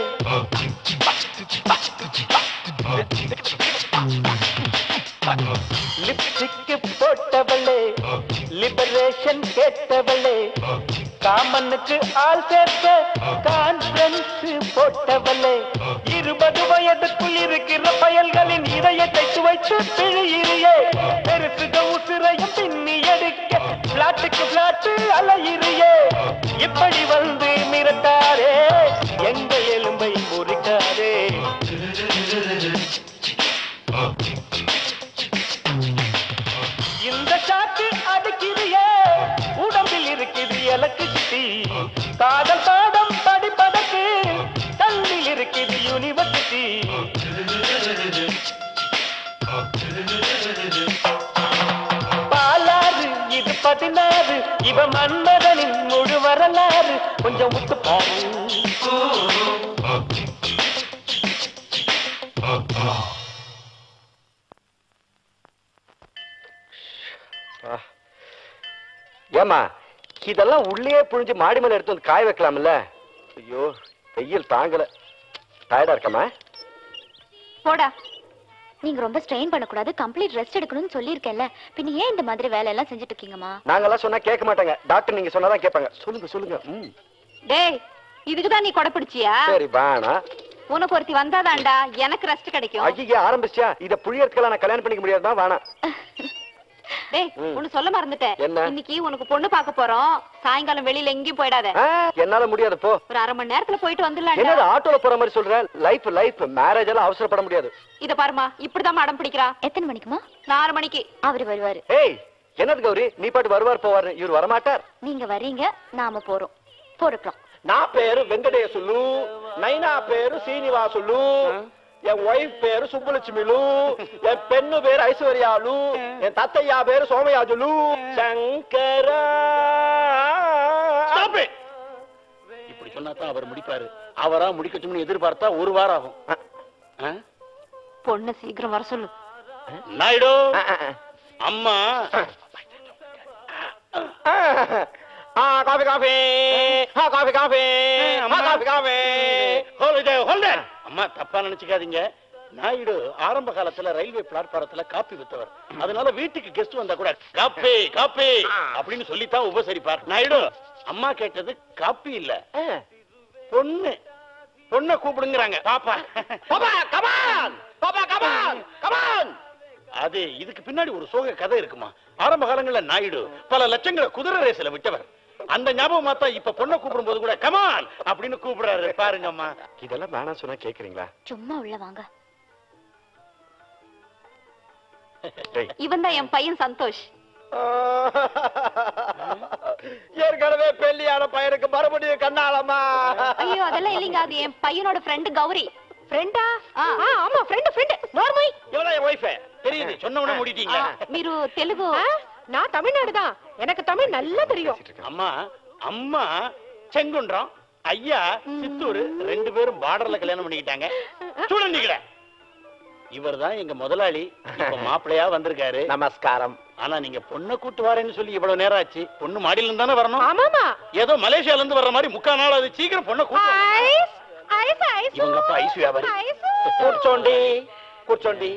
லிப்ஸ்டிக்கு போட்டவளே லிபரேஷன் கேட்டவளே காமனுக்கு ஆள் சேர்த்த கான்ஃபரன்ஸ் போட்டவளே இருபது வயதுக்குள் இருக்கிற பயல்களின் இதயத்தை துவைத்து பிழையிறியே பெருசுக உசிரையும் பின்னி எடுக்க பிளாட்டுக்கு பிளாட்டு அலையிறியே இப்படி வந்து மிரட்டாரே எங்க எலும்பை முறிக்காரே இந்த சாக்கு அடிக்கிறியே உடம்பில் இருக்குது எனக்கு சிட்டி காதல் பாடம் படிப்பதற்கு கண்ணில் இருக்குது யூனிவர்சிட்டி பாலாறு இது பதினாறு இவ மன்மதனின் முழு வரலாறு கொஞ்சம் விட்டு பாரு ஏமா இதெல்லாம் உள்ளே புழிஞ்சு மாடி மேல எடுத்து வந்து காய வைக்கலாம்ல ஐயோ வெயில் தாங்கல டயர்டா இருக்கமா போடா நீங்க ரொம்ப ஸ்ட்ரெயின் பண்ணக்கூடாது கம்ப்ளீட் ரெஸ்ட் எடுக்கணும்னு சொல்லியிருக்கேன்ல பின்ன ஏன் இந்த மாதிரி வேலை எல்லாம் செஞ்சுட்டு இருக்கீங்கம்மா நாங்கெல்லாம் சொன்னா கேட்க மாட்டாங்க டாக்டர் நீங்க சொன்னாதான் கேட்பாங்க சொல்லுங்க சொல்லுங்க ம் டேய் இதுக்கு தான் நீ கொடை பிடிச்சியா சரி வேணா உனக்கு ஒருத்தி வந்தாதான்டா எனக்கு ரெஸ்ட் கிடைக்கும் ஐயா ஆரம்பிச்சியா இத புழியறதுக்கெல்லாம் நான் கல்யாணம் பண்ணிக்க முடியாதுதான் வேணாம் டேய் ம். ஒண்ணு சொல்ல மறந்துட்டேன் என்ன? இன்னைக்கு உனக்கு பொண்ணு பார்க்க போறோம் சாயங்காலம் வெளியில எங்கேயும் போயிடாத ஆ, என்னால முடியாது போ ஒரு அரை மணி நேரத்துல போயிட்டு என்னது வந்துடலாம்டா ஆட்டோல போற மாதிரி சொல்ற லைஃப் லைஃப் மேரேஜ் எல்லாம் அவசரப்பட முடியாது இத பாருமா இப்படிதான் மேடம் பிடிக்கிறா எத்தனை மணிக்குமா நாலு மணிக்கு அவரு வருவாரு ஏய் என்னது கௌரி நீ பாட்டு வருவார் போவார் இவர் வரமாட்டார் நீங்க வர்றீங்க நாம போறோம் போருக்கலாம் నా పేరు వెంకటేశులు నైనా పేరు శ్రీనివాసులు என் ஒய்ஃப் பேரு சுப்புலட்சுமிலு என் பெண்ணு பேரு ஐஸ்வர்யாலு என் தத்தையா பேரு சோமயாஜுலு சங்கரா இப்படி சொன்னா தான் அவர் முடிப்பாரு அவரா முடிக்கட்டும்னு எதிர்பார்த்தா ஒரு வாரம் ஆகும் ஆ? பொண்ணு சீக்கிரம் வர சொல்லு நாயுடு அம்மா ஆ காஃபி காஃபி ஆ காஃபி காஃபி ஆ காஃபி காஃபி ஹோல்டே ஹோல்டே அம்மா தப்பா நினைச்சுக்காதீங்க நாயுடு ஆரம்ப காலத்துல ரயில்வே பிளாட்பாரத்துல காப்பி வித்தவர் அதனால வீட்டுக்கு கெஸ்ட் வந்தா கூட காப்பி காப்பி அப்படின்னு சொல்லித்தான் உபசரிப்பார் நாயுடு அம்மா கேட்டது காப்பி இல்ல பொண்ணு பொண்ணை கூப்பிடுங்கிறாங்க பாப்பா பாப்பா கமான் பாப்பா கமான் கமான் அது இதுக்கு பின்னாடி ஒரு சோக கதை இருக்குமா ஆரம்ப காலங்கள்ல நாயுடு பல லட்சங்களை குதிரை ரேஸ்ல விட்டவர் அந்த ஞாபகமா தான் இப்ப பொண்ணை கூப்பிடும் போது கூட கமான் அப்படின்னு கூப்பிடுறாரு பாருங்கம்மா இதெல்லாம் வேணாம் சொன்னா கேக்குறீங்களா சும்மா உள்ள வாங்க டேய் இவன் தான் என் பையன் சந்தோஷ் ஏற்கனவே பெல்லியான பையனுக்கு மறுபடியும் கண்ணாலம்மா ஐயோ அதெல்லாம் இல்லைங்க அது என் பையனோட ஃப்ரெண்டு கௌரி ஃப்ரெண்டா ஆமா ஃப்ரெண்ட் ஃப்ரெண்ட் நோர்மை இவதான் என் ஒய்ஃப் தெரியுது சொன்ன உடனே மூடிட்டீங்க మీరు తెలుగు நான் தமிழ்நாடு தான் எனக்கு தமிழ் நல்லா தெரியும் அம்மா அம்மா செங்குன்றம் ஐயா சித்தூர் ரெண்டு பேரும் பார்டர்ல கல்யாணம் பண்ணிக்கிட்டாங்க சூழல் நிக்கிற இவர்தான் எங்க முதலாளி இப்ப மாப்பிள்ளையா வந்திருக்காரு நமஸ்காரம் ஆனா நீங்க பொண்ணை கூட்டு வரேன்னு சொல்லி இவ்வளவு நேரம் ஆச்சு பொண்ணு மாடியில இருந்து தானே வரணும் ஆமாமா ஏதோ மலேசியால இருந்து வர்ற மாதிரி முக்கா நாள் அது சீக்கிரம் பொண்ணை கூட்டு வாங்க. ஐஸ் ஐஸ் ஐஸ் இவங்க அப்பா ஐஸ் வியாபாரி ஐஸ் కూర్చోండి కూర్చోండి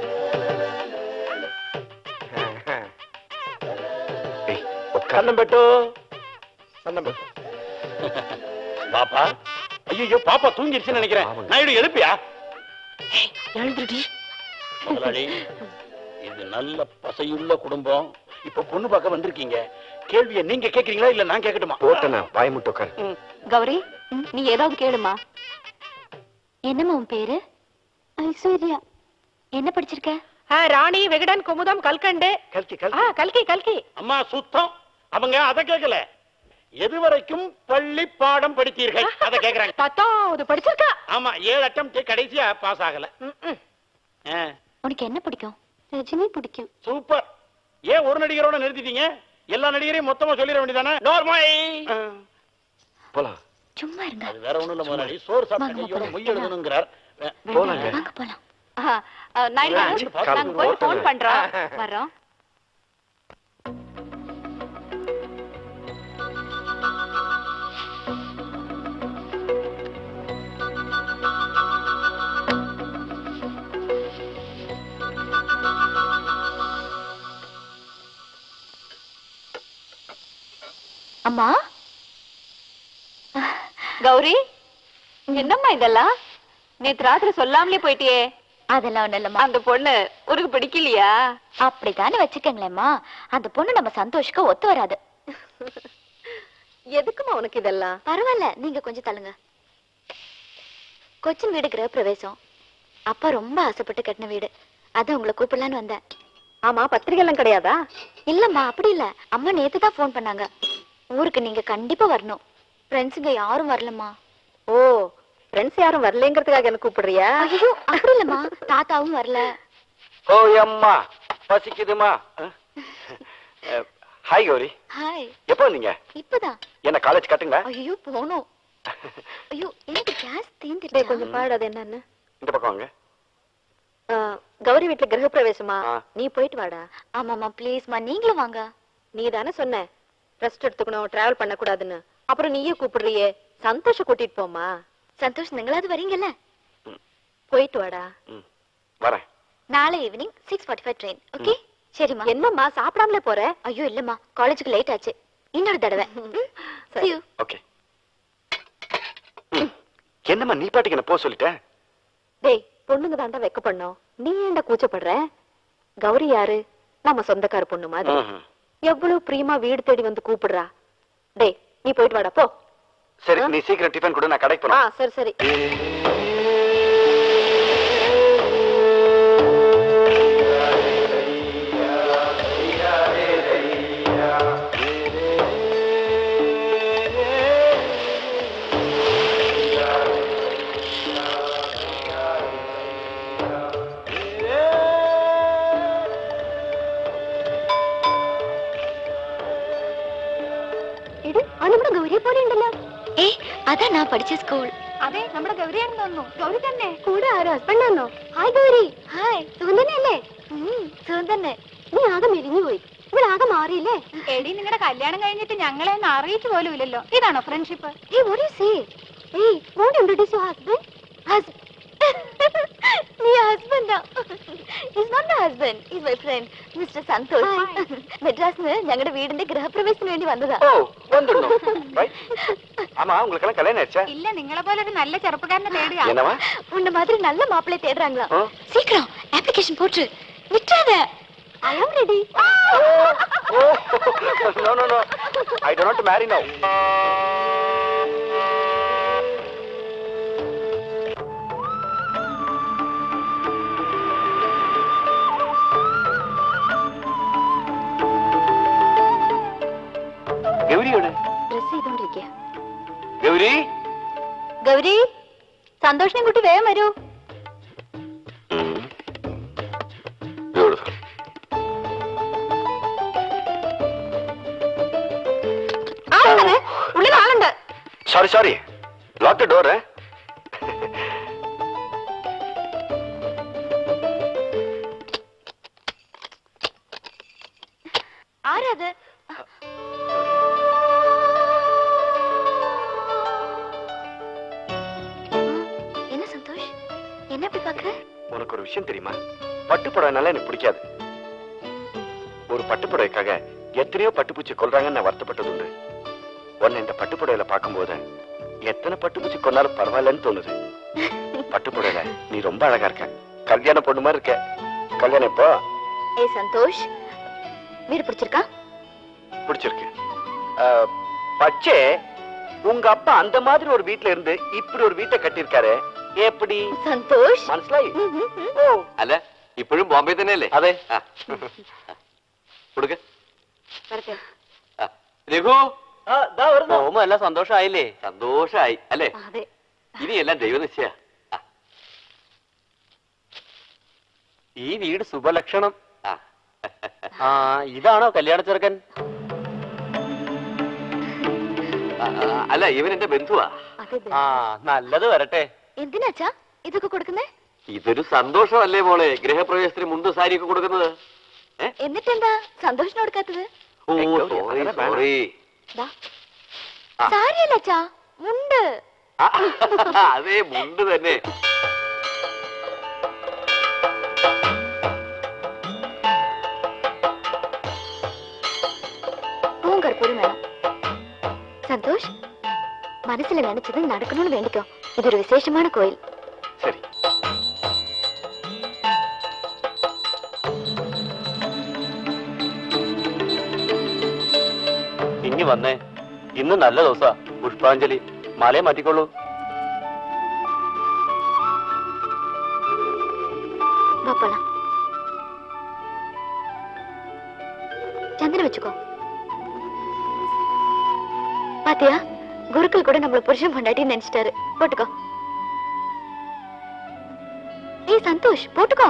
ஏய், உட்கார். కన్నం పెట్టు కన్నం పెట్టు பாப்பா ஐயோ பாப்பா தூங்கிருச்சுன்னு நினைக்கிறேன் ஆமாங்க. நாயுடு எழுப்பியா எழுந்துடி முதலாளி இது நல்ல பசையுள்ள குடும்பம் இப்ப பொண்ணு பார்க்க வந்திருக்கீங்க கேள்வியை நீங்க கேக்குறீங்களா இல்ல நான் கேட்கட்டுமா போட்டேண்ணா வாய் முட்டு உட்காரு கௌரி நீ ஏதாவது கேளுமா என்னம்மா உன் பேரு ஐஸ்வர்யா என்ன படிச்சிருக்க ஆ, ராணி விகடன் குமுதம் கல்கண்டு கல்கி ஆ கல்கி கல்கி கல்கி அம்மா சுத்தம் அவங்க அதை கேட்கல எது வரைக்கும் பள்ளி பாடம் படித்தீர்கள் அதை கேக்குறாங்க பத்தாவது படிச்சிருக்கா ஆமா ஏழு அட்டம் கடைசியா பாஸ் ஆகல ம், ம். ஆ, உனக்கு என்ன பிடிக்கும் ரஜினி பிடிக்கும் சூப்பர் ஏன் ஒரு நடிகரோட நிறுத்திட்டீங்க எல்லா நடிகரையும் மொத்தமா சொல்லிட வேண்டியதானே நோர்மாய் போலாம் சும்மா இருங்க அது வேற ஒண்ணும் இல்ல முதலாளி சோறு சாப்பிட்ட வாங்க, கையோட போலாம். மொய் எழுதணுங்கிறார் போலாங்க வாங்க போலாம் நாயுடு கால் நாங்க போய் ஓட்டுங்க. ஃபோன் பண்றோம் வர்றோம் அம்மா கௌரி என்னம்மா இதெல்லாம் நேத்து ராத்திரி சொல்லாமலே போயிட்டியே அதெல்லாம் ஒண்ணு இல்லம்மா அந்த பொண்ணு உனக்கு பிடிக்கலையா அப்படித்தானே வச்சுக்கங்களேம்மா அந்த பொண்ணு நம்ம சந்தோஷுக்கு ஒத்து வராது எதுக்குமா உனக்கு இதெல்லாம் பரவாயில்ல நீங்க கொஞ்சம் தள்ளுங்க கொச்சின் வீடு கிரக பிரவேசம் அப்பா ரொம்ப ஆசைப்பட்டு கட்டின வீடு அதான் உங்களை கூப்பிடலான்னு வந்தேன் ஆமா பத்திரிகை எல்லாம் கிடையாதா இல்லம்மா அப்படி இல்ல அம்மா நேத்து தான் ஃபோன் பண்ணாங்க ஊருக்கு நீங்க கண்டிப்பா வரணும் ஃப்ரெண்ட்ஸுங்க யாரும் வரலம்மா ஓ ஃப்ரெண்ட்ஸ் யாரும் வரலங்கிறதுக்காக என்ன கூப்பிடுறியா ஐயோ அப்படி இல்லம்மா தாத்தாவும் வரல ஓ அம்மா பசிக்குதுமா ஹாய் கௌரி ஹாய் எப்போ வந்தீங்க இப்பதான் என்ன காலேஜ் கட்டுங்களா ஐயோ போனோம் ஐயோ எனக்கு கேஸ் டேய், தீந்துருச்சு கொஞ்சம் பாடு அது என்னன்னு இந்த பக்கம் வாங்க ஆ, கௌரி வீட்டுல கிரக பிரவேசமா ஆ. நீ போயிட்டு வாடா ஆமாம்மா ப்ளீஸ்மா நீங்களும் வாங்க நீ தானே சொன்ன ரெஸ்ட் எடுத்துக்கணும் டிராவல் பண்ண கூடாதுன்னு அப்புறம் நீயே கூப்பிடுறியே சந்தோஷ கூட்டிட்டு போமா சந்தோஷ் நீங்களாவது வரீங்கல்ல போயிட்டு வாடா ம் வரேன் நாளை evening six forty five train okay சரிம்மா என்னம்மா சாப்பிடாமலே போற ஐயோ இல்லம்மா காலேஜுக்கு லேட் ஆச்சு இன்னொரு தடவை ம், see you. ஓகே ம். என்னம்மா நீ பாட்டுக்கு என்ன போக சொல்லிட்டேன் டேய் பொண்ணுங்க தாண்டா வெக்க பண்ணோம் நீ ஏன்டா கூச்சப்படுற கௌரி யாரு நம்ம சொந்தக்கார பொண்ணு மாதிரி ம்ஹும். எவ்வளவு பிரியமா வீடு தேடி வந்து கூப்பிடுறா டேய் நீ போயிட்டு வாடா போ சரி நீ சீக்கிரம் டிஃபன் கொடு நான் கடைக்கு ஆ போறேன் சரி சரி എടി ആ നമ്മുടെ ഗൗരിയെ പോലെ ഉണ്ടല്ലോ ഏ അതാ ഞാൻ പഠിച്ച സ്കൂൾ അതെ നമ്മുടെ ഗൗരിയാണെന്ന് തോന്നുന്നു ഗൗരി തന്നെ കൂടെ ആരോ ഹസ്ബൻഡ് ആണോ ഹായ് ഗൗരി ഹായ് സുഖം തന്നെയല്ലേ ഉം, സുഖം തന്നെ നീ ആകെ മെലിഞ്ഞു പോയി ഇവിടെ ആകെ മാറിയില്ലേ എടി നിങ്ങളുടെ കല്യാണം കഴിഞ്ഞിട്ട് ഞങ്ങളെ ഒന്ന് അറിയിച്ചു പോലും ഇല്ലല്ലോ ഇതാണോ ഫ്രണ്ട്ഷിപ്പ് ഏയ് what do you say ഏയ് won't you introduce your husband hus നീ ഹസ്ബൻഡാ is not my husband is my friend mister Santhosh മെഡ്രാസിന് ഞങ്ങളുടെ വീടിന്റെ ഗൃഹപ്രവേശത്തിന് വേണ്ടി വന്നതാ ஓ வந்துடணும் Right. ஆமா உங்களுக்கு எல்லாம் கல்யாணம் ஆயிடுச்சா ഇല്ല നിങ്ങളെ പോലെ ഒരു നല്ല ചെറുപ്പക്കാരനെ തേടുക என்னவா உன்ன மாதிரி நல்ல மாப்பிள்ளை தேடுறாங்களா ஆ? சீக்கிரம் அப்ளிகேஷன் போட்டு விட்டுறாத I am ready Oh, no, no, no. I do not marry now. ഗൗരിയോടെ ഡ്രസ് ചെയ്തോണ്ടിരിക്കുക ഗൗരി ഗൗരി സന്തോഷിനെ കുട്ടി വേഗം വരൂ ബ്യൂട്ടിഫുൾ ആളുണ്ട് ഉള്ളിൽ ആളുണ്ട് sorry sorry lock the door அது என்ன சந்தோஷ் என்ன இப்படி பாக்குற உனக்கு ஒரு விஷயம் தெரியுமா பட்டு புடவைனால எனக்கு பிடிக்காது ஒரு பட்டு புடவைக்காக எத்தனையோ பட்டுப்பூச்சி கொல்றாங்கன்னு நான் வருத்தப்பட்டது உண்டு உன்னை இந்த பட்டு புடவையில பார்க்கும்போது எத்தனை பட்டுப்பூச்சி கொன்னாலும் பரவாயில்லன்னு தோணுது பட்டு புடவையில நீ ரொம்ப அழகா இருக்க கல்யாண பொண்ணு மாதிரி இருக்க கல்யாணம் இப்போ ஏய் சந்தோஷ் வீடு பிடிச்சிருக்கா பிடிச்சிருக்கு அஹ், பச்சே உங்க அப்பா அந்த மாதிரி ஒரு வீட்ல இருந்து இப்படி ஒரு வீட்டை കെട്ടിயிருക്കാரு எப்படி സന്തോഷ് മനസ്സിലായി ഓ അല്ല ഇപ്പോഴും ബോംബെ തന്നെയല്ലേ അതെ കൊടുക്ക രഘു പോകുമ്പോ എല്ലാം സന്തോഷമായില്ലേ സന്തോഷമായി അല്ലേ അതെ ഇനി എല്ലാം ദൈവനിശ്ചയ ഈ വീട് ശുഭലക്ഷണം ആ ഇതാണോ കല്യാണ ചെറുക്കൻ അല്ല ഇവൻ എന്റെ ബന്ധുവാ അതെ ആ നല്ലത് വരട്ടെ എന്തിനാച്ചാ ഇതൊക്കെ കൊടുക്കുന്നേ ഇതൊരു സന്തോഷമല്ലേ മോളെ ഗൃഹപ്രവേശത്തിന് മുണ്ട് സാരിയൊക്കെ കൊടുക്കുന്നത് എന്നിട്ടെന്താ സന്തോഷിന് കൊടുക്കാത്തത് ഓ സോറി സോറി ദാ. സാരിയല്ല അച്ഛാ മുണ്ട് അതേ മുണ്ട് തന്നെ பூங்கற்பூரம் வேணும் சந்தோஷ் மனசுல நினைச்சது நடக்கணும்னு வேண்டிக்கோ இது ஒரு விசேஷமான கோயில் சரி ഇങ്ങി വന്നേ ഇന്ന് നല്ല ദിവസാ പുഷ്പാഞ്ജലി മാലയെ മാറ്റിക്കോളൂ வா போலாம் சந்திரன் வச்சுக்கோ பாத்தியா குருக்கள் கூட நம்மள புருஷன் பொண்டாட்டி நினைச்சிட்டாரு போட்டுக்கோ ஏய் சந்தோஷ் போட்டுக்கோ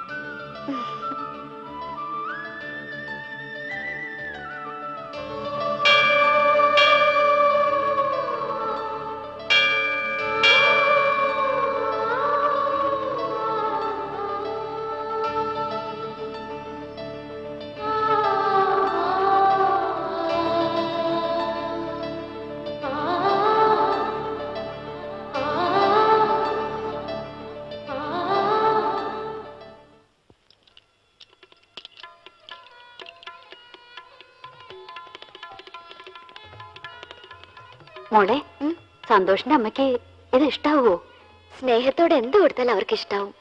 മോളെ സന്തോഷിന്റെ അമ്മയ്ക്ക് ഇത് ഇഷ്ടാവോ സ്നേഹത്തോടെ എന്ത് കൊടുത്താലും അവർക്ക് ഇഷ്ടാവും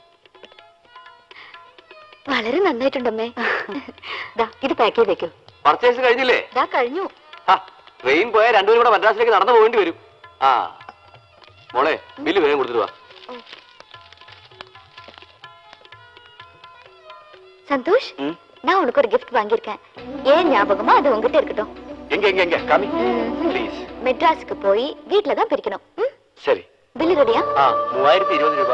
വളരെ നന്നായിട്ടുണ്ടമ്മേ ദാ ഇത് പാക്ക് ചെയ്തേക്കൂ പർച്ചേസ് കഴിഞ്ഞില്ലേ ദാ കഴിഞ്ഞു ട്രെയിൻ പോയാൽ രണ്ടുപേരും കൂടെ മദ്രാസിലേക്ക് നടന്നു പോകേണ്ടി വരും ആ മോളെ ബില്ല് വേഗം കൊടുത്തിട്ട് വാ சந்தோஷ் நான் உனக்கு ஒரு கிஃப்ட் வாங்கியிருக்கேன் ஏன் ஞாபகமா அது உங்ககிட்ட இருக்கட்டும் எங்க எங்க எங்க காமி ப்ளீஸ் மெட்ராஸுக்கு போய் வீட்ல தான் பிரிக்கணும் ம்? சரி பில்லு ரெடியா ആ മൂവായിരത്തി ഇരുപത് രൂപ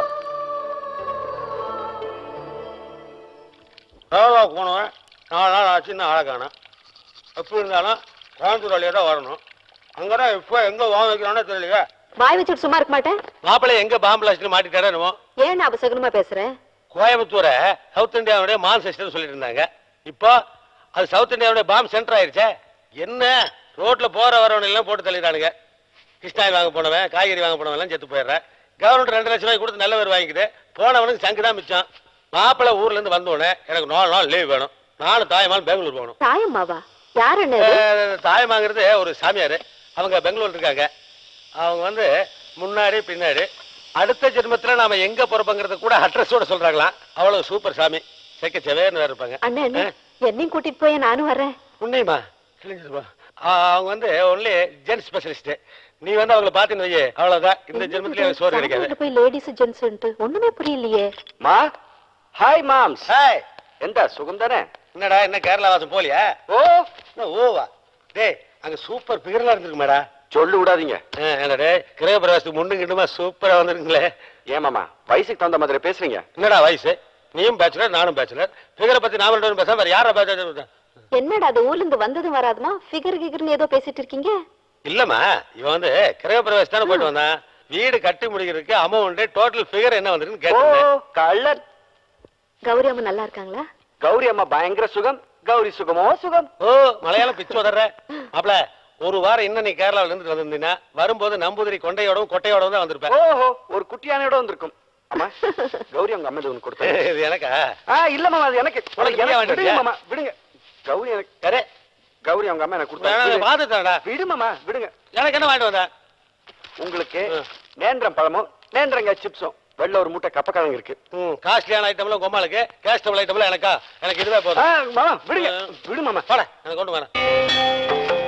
வேலை போனவன் நாலு நாள் ஆச்சு இன்னும் ஆளை காணோம் எப்படி இருந்தாலும் கோயம்புத்தூர் வழியாக தான் வரணும் அங்கே தான் இப்போ எங்கே வாங்க வைக்கிறானோ தெரியலையே வாய் வச்சுட்டு சும்மா இருக்க மாட்டேன் மாப்பிள்ளை எங்கே பாம்பு லாஸ்ட்டில் மாட்டிட்டாரோ என்னமோ ஏன் அபசகனமா பேசுற கோயம்புத்தூரை சவுத் இந்தியாவுடைய பாம் செஸ்டர்னு சொல்லிட்டு இருந்தாங்க இப்போ அது சவுத் இந்தியாவுடைய பாம் சென்டர் ஆயிருச்சே என்ன ரோட்ல போற வரவன் எல்லாம் போட்டு தள்ளிட்டானுங்க கிருஷ்ணாயில் வாங்க போனவன் காய்கறி வாங்க போனவன் எல்லாம் செத்து போயிடுறேன் கவர்மெண்ட் ரெண்டு லட்சம் ரூபாய் கொடுத்து நல்ல பேர் வாங்கிக்குது போனவனுக்கு சங்கு தான் மிச்சம் மாப்பிள்ளை ஊர்ல இருந்து வந்த உடனே எனக்கு நாலு நாள் லீவ் வேணும் நானும் தாயமான் பெங்களூர் போகணும் தாயம்மாவா யார் என்ன இது? அஹ், தாயமாங்கிறது ஒரு சாமியார் அவங்க பெங்களூர் இருக்காங்க அவங்க வந்து முன்னாடி பின்னாடி அடுத்த ஜென்மத்துல நாம எங்க பிறப்பங்கிறது கூட அட்ரஸோட சொல்றாங்களாம் அவ்வளவு சூப்பர் சாமி செக்க செவேன்னு வேற இருப்பாங்க அண்ணே அண்ணே என்னையும் கூட்டிட்டு போய் நானும் வர்றேன் உண்மையுமா கிழிஞ்சதுப்பா அவங்க வந்து ஒன்லி ஜென் ஸ்பெஷலிஸ்ட் நீ வந்து அவங்கள பாத்தீங்க வையே அவ்வளவுதான் இந்த ஜென்மத்திலே எனக்கு சோறு கிடைக்காது சாப்பாட்டுல போய் லேடிஸ் ஜென்ஸ் ஒண்ணுமே புரியலையே மா ஹாய் மாம்ஸ் ஹாய் எந்த சுகம் தானே என்னடா என்ன கேரளா வாசம் போலியா ஓ என்ன ஓவா டேய் அங்க சூப்பர் பிகர்லாம் இருந்திருக்கு மேடா சொல்லு விடாதீங்க என்னடே கிரக பிரவேசத்துக்கு முன்னும் கிண்டுமா சூப்பரா வந்திருக்குங்களே ஏமாமா வயசுக்கு தகுந்த மாதிரி பேசுறீங்க என்னடா வயசு நீயும் பேச்சுலர் நானும் பேச்சுலர் ஃபிகரை பத்தி நாம ரெண்டு பேரும் பேசாம வேற யாரா பேச என்னடா அது ஊர்ல இருந்து வந்ததும் வராதுமா ஃபிகர் கிகர்னு ஏதோ பேசிட்டு இருக்கீங்க இல்லம்மா இவன் வந்து கிரக பிரவேசம் தானே போயிட்டு வந்தான் வீடு கட்டி முடிக்கிறதுக்கு அமௌண்ட் டோட்டல் ஃபிகர் என்ன வந்திருக்குன்னு ஓ கேட்டேன் கள்ளன் கௌரி அம்மா நல்லா இருக்காங்களா கௌரி அம்மா பயங்கர சுகம் கௌரி சுகமோ சுகம் ஓ மலையாளம் பிச்சு உதற மாப்ள ஒரு வாரம் இன்னும் நீ கேரளாவில இருந்து வந்திருந்தீங்கன்னா வரும்போது நம்பூதிரி கொண்டையோடவும் கொட்டையோடவும் தான் வந்திருப்பேன் ஓஹோ ஒரு குட்டியானையோட வந்திருக்கும் ஆமா கௌரி அவங்க அம்மா ஒன்று கொடுத்தா இது எனக்கா ஆ இல்ல மாமா அது எனக்கு உனக்கு எனக்கு வேண்டியது விடுங்க இல்லையா? மாமா விடுங்க கௌரி எனக்கு சரி கௌரி அவங்க அம்மா எனக்கு வேணாம், நான் கொடுத்தா பார்த்துட்டேன்டா விடு மாமா விடுங்க எனக்கு என்ன வாங்கிட்டு வந்த உங்களுக்கு நேந்திரம் பழமும் நேந்திரங்காய் சிப்ஸும் வெள்ள ஒரு மூட்டை கப்பக்கிழங்கு இருக்கு ம் காஸ்ட்லியான ஐட்டம்லாம் கொம்மாளுக்கு கேஷ் டபுள் ஐட்டம்லாம் எனக்கா எனக்கு இதுவே ஆ, போதும் மாமா விடுங்க விடு மாமா போட எனக்கு கொண்டு வரேன்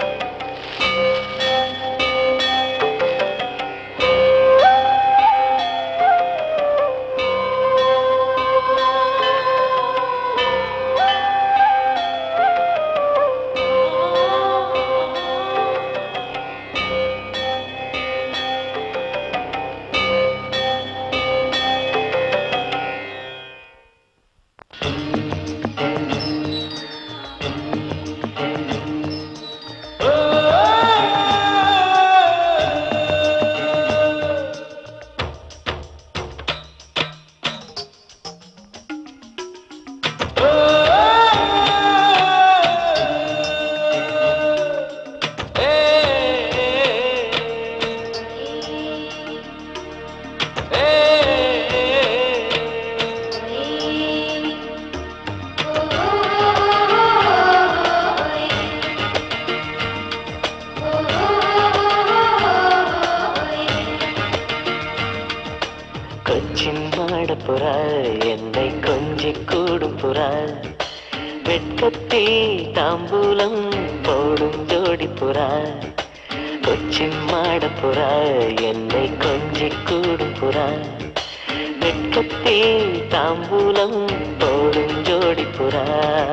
கொச்சின் மாடப்புறா என்னை கொஞ்சி கூடும் புறா வெட்கத்தில் தாம்பூலம் போடும் ஜோடி புறா கொச்சின் மாடப்புறா என்னை கொஞ்சி கூடும் புறா வெட்கத்தில் தாம்பூலம் போடும் ஜோடி புறா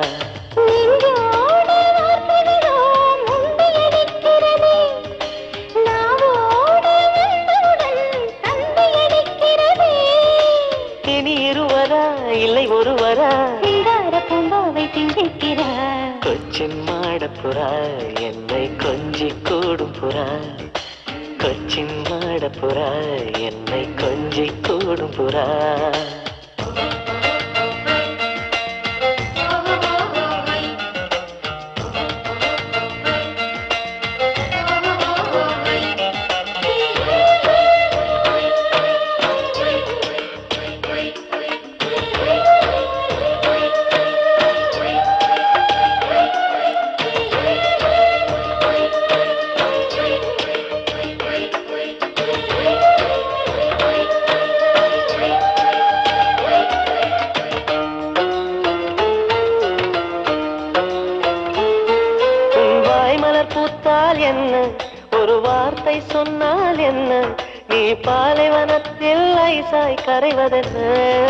இனி இருவரா இல்லை ஒருவரா கொச்சின் மாடப்புறா என்னை கொஞ்சி கூடும் புறா கொச்சின் மாடப்புறா என்னை கொஞ்சி கூடும் புறா உன் வாய் மலர் பூத்தால் என்ன ஒரு வார்த்தை சொன்னால் என்ன நீ பாலைவனத்தில் ஐசாய் கரைவதென்ன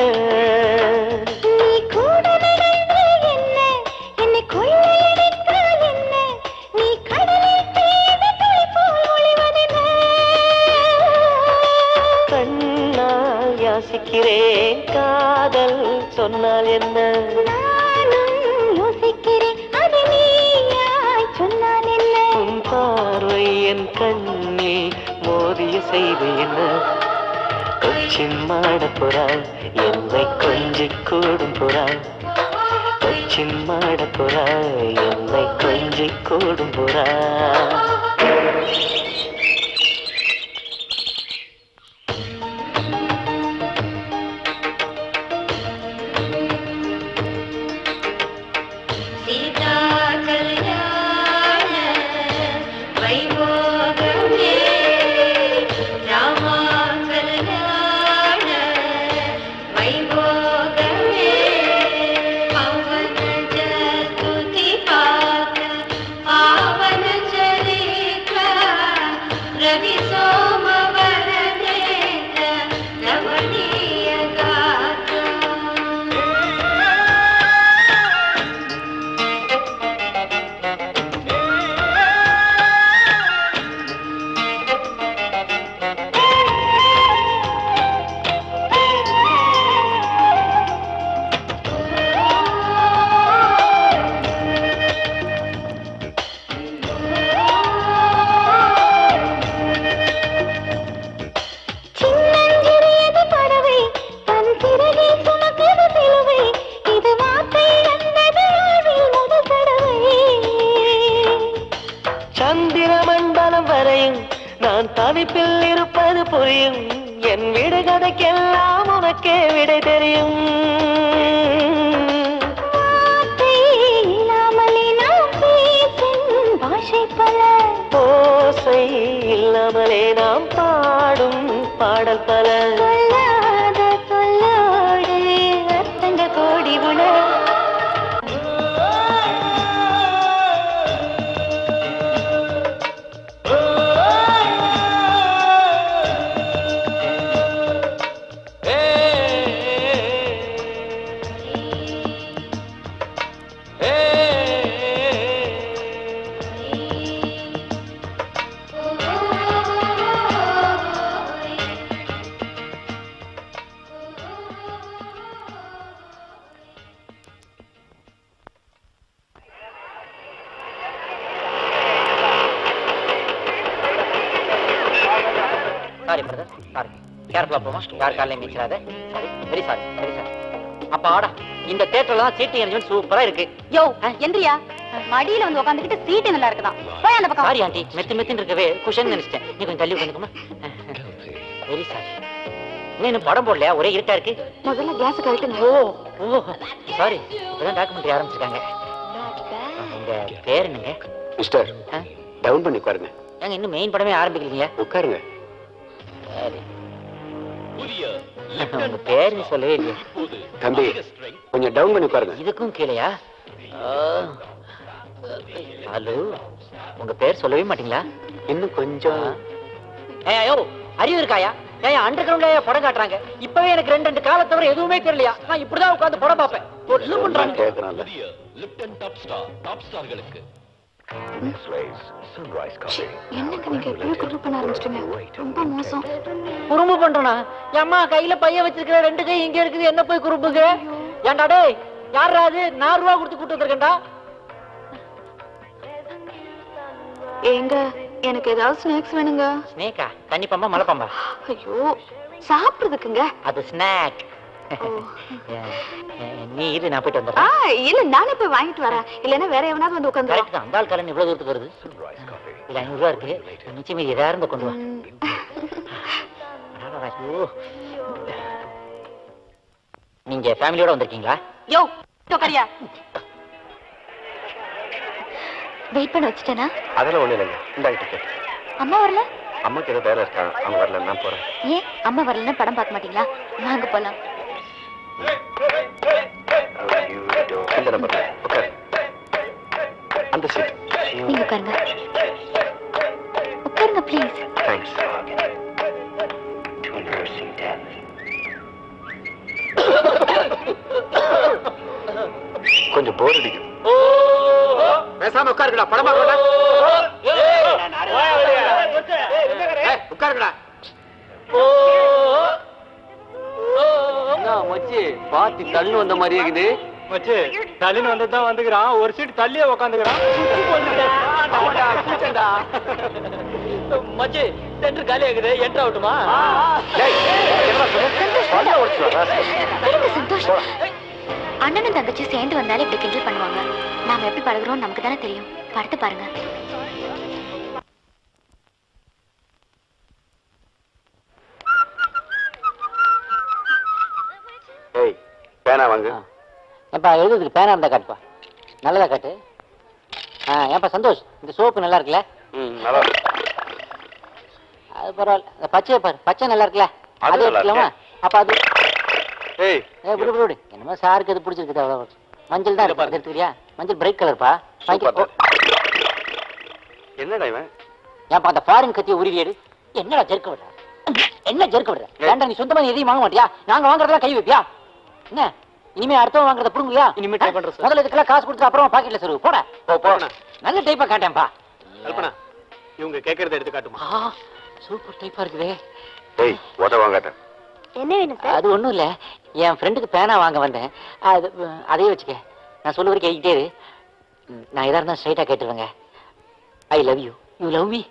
கண்ணால் யாசிக்கிறேன் காதல் சொன்னால் என்ன உன் பார்வை என் கண்ணில் மோதிய செய்தி என்ன கொச்சின் மாடப்புறா என்னை கொஞ்சி கூடும் புறா கொச்சின் மாடப்புறா என்னை கொஞ்சி கூடும் புறா சீதா கல்யாண வைபோகமே ராமா கல்யாண வைபோகமே பவன ஜதுதி பாத பாவன சரித்ர வரையும் நான் தவிப்பில் இருப்பது புரியும் என் வீடு கதைக்கெல்லாம் உனக்கே விடை தெரியும் இல்லாமலே நாம் பேசும் பாஷை பல ஓசை இல்லாமலே நாம் பாடும் பாடல் பல சொல்லாத சொல்லோடு அர்த்தங்கள் கோடி உணர் சாரி பிரதர் சாரி கேர்ஃபுல்லா போமா யார் காலையும் மிச்சிடாத sorry very sorry very sorry அப்ப ஆடா இந்த தேட்டர்ல தான் சீட்டு அரேஞ்ச்மெண்ட் சூப்பரா இருக்கு யோ எந்திரியா மடியில வந்து உட்காந்துக்கிட்டு சீட்டு நல்லா இருக்குதான் போய் அந்த பக்கம் சாரி ஆண்டி மெத்து மெத்துன்னு இருக்கவே குஷன் நினைச்சிட்டேன் நீ கொஞ்சம் தள்ளி உட்காந்துக்குமா வெரி சாரி இன்னும் இன்னும் படம் போடலையா ஒரே இருட்டா இருக்கு முதல்ல கிளாஸ் கழட்டுங்க ஓ ஓ சாரி இப்பதான் டாக்குமெண்ட்ரி ஆரம்பிச்சிருக்காங்க உங்க பேர் என்னங்க மிஸ்டர் ஆ? டவுன் பண்ணி உட்காருங்க ஏங்க இன்னும் மெயின் படமே ஆரம்பிக்கலீங்க உட்காருங்க சரி உங்க பேருன்னு சொல்லவே இல்லையே தம்பி கொஞ்சம் டவுன் பண்ணி உட்காருங்க இதுக்கும் கீழையா ஹலோ உங்க பேர் சொல்லவே மாட்டீங்களா இன்னும் கொஞ்சம் ஏய் ஐயோ அறிவு இருக்காயா ஏன் அண்டர் கிரவுண்ட்ல படம் காட்டுறாங்க இப்பவே எனக்கு ரெண்டு ரெண்டு காலை தவிர எதுவுமே தெரியலையா நான் இப்படிதான் உட்கார்ந்து படம் பார்ப்பேன் ஒண்ணும் பண்றாங்க கேட்கறான்ல என்னங்க நீங்க எப்பயும் குரு பண்ண ஆரம்பிச்சிட்டீங்க ரொம்ப மோசம் குறும்பு பண்றனா அம்மா கையில பைய வச்சிருக்கிற ரெண்டு கை இங்க இருக்குது என்ன போய் குறும்புங்க ஏன்டா டேய் யாரா அது நாலு ரூபா கொடுத்து கூட்டு வந்திருக்கேன்டா ஏங்க எனக்கு ஏதாவது ஸ்நாக்ஸ் வேணுங்க ஸ்னேக்கா தண்ணி பம்பா மலை பம்பா ஐயோ சாப்பிடுறதுக்குங்க அது ஸ்நாக் நீ இரு நான் போயிட்டு ஆ வந்துடுறேன் இல்ல நானே போய் வாங்கிட்டு வரேன் இல்லன்னா வேற எவனாவது வந்து உட்காந்து கரெக்ட் தான் அந்த ஆள் கலன் இவ்வளவு தூரத்துக்கு வருது இல்ல ஐநூறு ரூபா இருக்கு நிச்சயம் மீதி எதாவது இருந்தா கொண்டு வா அடடடா, ஐயோ. நீங்க ஃபேமிலியோட வந்திருக்கீங்களா யோ உட்காரியா வெயிட் பண்ண வச்சுட்டேனா அதெல்லாம் ஒண்ணு இல்லைங்க இந்த டிக்கெட் அம்மா வரல அம்மாக்கு ஏதோ வேலை இருக்கா அவங்க வரல நான் போறேன் ஏன் அம்மா வரலன்னா படம் பார்க்க மாட்டீங்களா வாங்க போலாம் இந்த நம்பர் உட்காரு அந்த சீட் நீங்க உட்காருங்க உட்காருங்க ப்ளீஸ் தேங்க்ஸ் கொஞ்சம் போர் அடிக்கும் பேசாம உட்காருங்கடா படம் பார்க்கடா உட்காருங்கடா மச்சி பாத்தி தள்ளு வந்த மாதிரி இருக்குது மச்சி தள்ளின்னு வந்து தான் வந்துக்கிறான் ஒரு சீட் தள்ளியே உக்காந்துக்கிறான் மச்சி சென்டர் காலி ஆகுது என்ட்ரு ஆகட்டுமா இருங்க சந்தோஷ் அண்ணனும் தங்கச்சி சேர்ந்து வந்தாலே இப்படி கிண்டல் பண்ணுவாங்க நாம எப்படி பழகுறோம் நமக்கு தானே தெரியும் படுத்து பாருங்க ஏய் பேனா வாங்க ஏப்பா எழுதுறதுக்கு பேனா இருந்தா காட்டுப்பா நல்லதா காட்டு ஆ ஏப்பா சந்தோஷ் இந்த சோப்பு நல்லா இருக்குல்ல ம் நல்லா இருக்கு. அது பரவாயில்ல இந்த பச்சையை பாரு பச்சை நல்லா இருக்குல்ல அது அது நல்லா எடுத்துக்கலாமா அப்ப அது ஏய் ஏ விடு விடு விடு என்னமோ சாருக்கு அது பிடிச்சிருக்குது அவ்வளோ மஞ்சள் தான் இருக்கு அது எடுத்துக்கிறியா மஞ்சள் பிரைட் கலர்ப்பா வாங்கிக்கோ என்னடா இவன் ஏன்ப்பா அந்த ஃபாரின் கத்தியை உருவி எடு என்னடா ஜெர்க்க விடுற என்ன ஜெர்க்க விடுற வேண்டாம் நீ சொந்தமா நீ எதையும் வாங்க மாட்டியா நாங்க வாங்குறதெல்லாம் கை வைப்பியா என்ன இனிமே அடுத்தவன் வாங்குறத புடுங்கலையா இனிமே try பண்றேன் sir. முதல்ல இதுக்கெல்லாம் காசு கொடுத்து அப்புறம் பாக்கெட்ல சருவு போட போ போ நல்ல டைப்பா காட்டேன்ப்பா கல்பனா இவங்க கேக்குறத எடுத்து காட்டுமா ஆ சூப்பர் டைப்பா இருக்குதே ஏய் உத வாங்காத என்ன வேணும் சார் அது ஒண்ணும் இல்ல என் ஃப்ரெண்டுக்கு பேனா வாங்க வந்தேன் அது அஹ், அதையே வச்சுக்க நான் சொல்ல வரைக்கும் கேட்டுட்டே இரு ம், நான் எதா இருந்தா ஸ்ட்ரைட்டா கேட்டுருவேங்க I love you you love me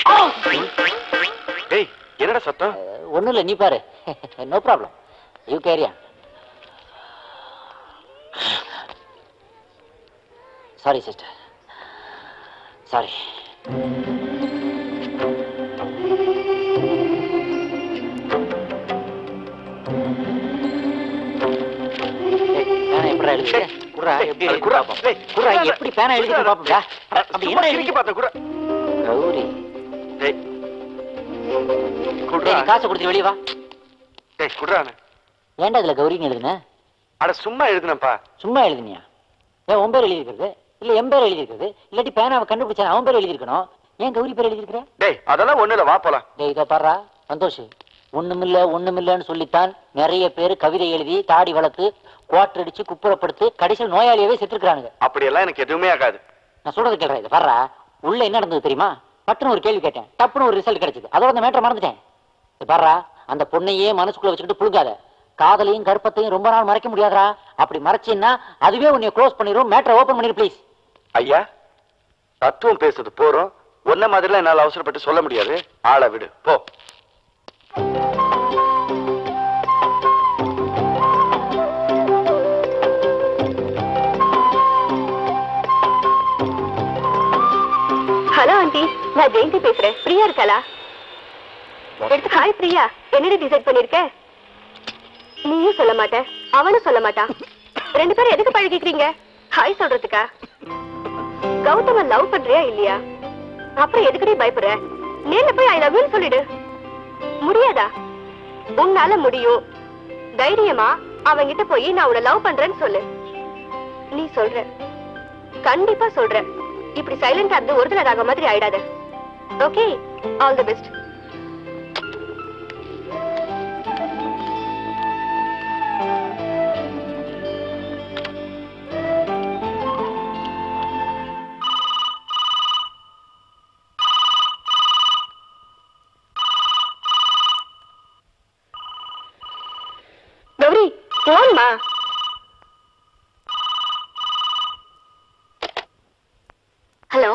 ஏய் என்னடா சத்தம் ஒண்ணும் இல்ல நீ பாரு நோ ப்ராப்ளம் யூ கேரியா சாரி சிஸ்டர் சாரி எழுதுது குர்ரா எப்படி அது எழுதி குர்ரா. பாப்போம் டேய், குர்ரா குர்ரா, எப்படி பேனா எழுதி குர்ரா. பாப்போம்டா அப்படி சும்மா என்ன கிறுக்கி எழுதி பார்த்தேன் குர்ரா. கௌரி டேய் டேய், குர்ரா. நீ காசு கொடுத்து வெளிய வா டேய் குர்ரானே. ஏன்டா இதுல கௌரின்னு எழுதுன அட சும்மா எழுதுனப்பா சும்மா எழுதுனியா ஏன் உன் பேர் எழுதியிருக்கிறது இல்ல என் பேர் எழுதியிருக்கிறது இல்லாட்டி பேனாவை கண்டுபிடிச்சா அவன் பேர் எழுதியிருக்கணும் ஏன் கௌரி பேர் எழுதியிருக்கிற டேய் அதெல்லாம் ஒண்ணு இல்ல வா போலாம் டேய் இதோ பாரா சந்தோஷ் ஒண்ணுமில்ல ஒண்ணுமில்லன்னு சொல்லித்தான் நிறைய பேர் கவிதை எழுதி தாடி வளர்த்து குவாட்டர் அடிச்சு குப்புறப்படுத்து கடைசியில் நோயாளியவே செத்துருக்கானுங்க அப்படியெல்லாம் எனக்கு எதுவுமே ஆகாது நான் சொல்றது கேள்றேன் இது பாரா உள்ள என்ன நடந்தது தெரியுமா பட்டுன்னு ஒரு கேள்வி கேட்டேன் டப்புன்னு ஒரு ரிசல்ட் கிடைச்சது அதோட அந்த மேட்டரை மறந்துட்டேன் இது பாரா அந்த பொண்ணையே மனசுக்குள்ள வச்சுக்கிட்டு புழுகாத காதலையும் கற்பத்தையும் ரொம்ப நாள் மறைக்க முடியாதுடா அப்படி மறைச்சீன்னா அதுவே உன்னை க்ளோஸ் பண்ணிரும் மேட்டரை ஓபன் பண்ணிரு ப்ளீஸ் ஐயா தத்துவம் பேசுறது போறோம் ஒன்ன மாதிரிலாம் என்னால அவசரப்பட்டு சொல்ல முடியாது ஆளை விடு போ ஹலோ ஆண்டி நான் ஜெயந்தி பேசுறேன் பிரியா இருக்காளா எடுத்து ஹாய் பிரியா என்னடி டிசைட் பண்ணிருக்க நீயும் சொல்ல மாட்ட அவனும் சொல்ல மாட்டான் ரெண்டு பேரும் எதுக்கு பழகிக்கிறீங்க ஹாய் சொல்றதுக்கா கௌதம லவ் பண்றியா இல்லையா அப்புறம் எதுக்குடி பயப்படுற நேர்ல போய் ஐ லவ் யூ சொல்லிடு முடியாதா உன்னால முடியும் தைரியமா அவன்கிட்ட போய் நான் உன்னை லவ் பண்றேன்னு சொல்லு நீ சொல்ற கண்டிப்பா சொல்ற இப்படி சைலண்டா இருந்து ஒரிஜினல் ஆக மாதிரி ஆயிடாத okay all the best Gauri போன்மா ஹலோ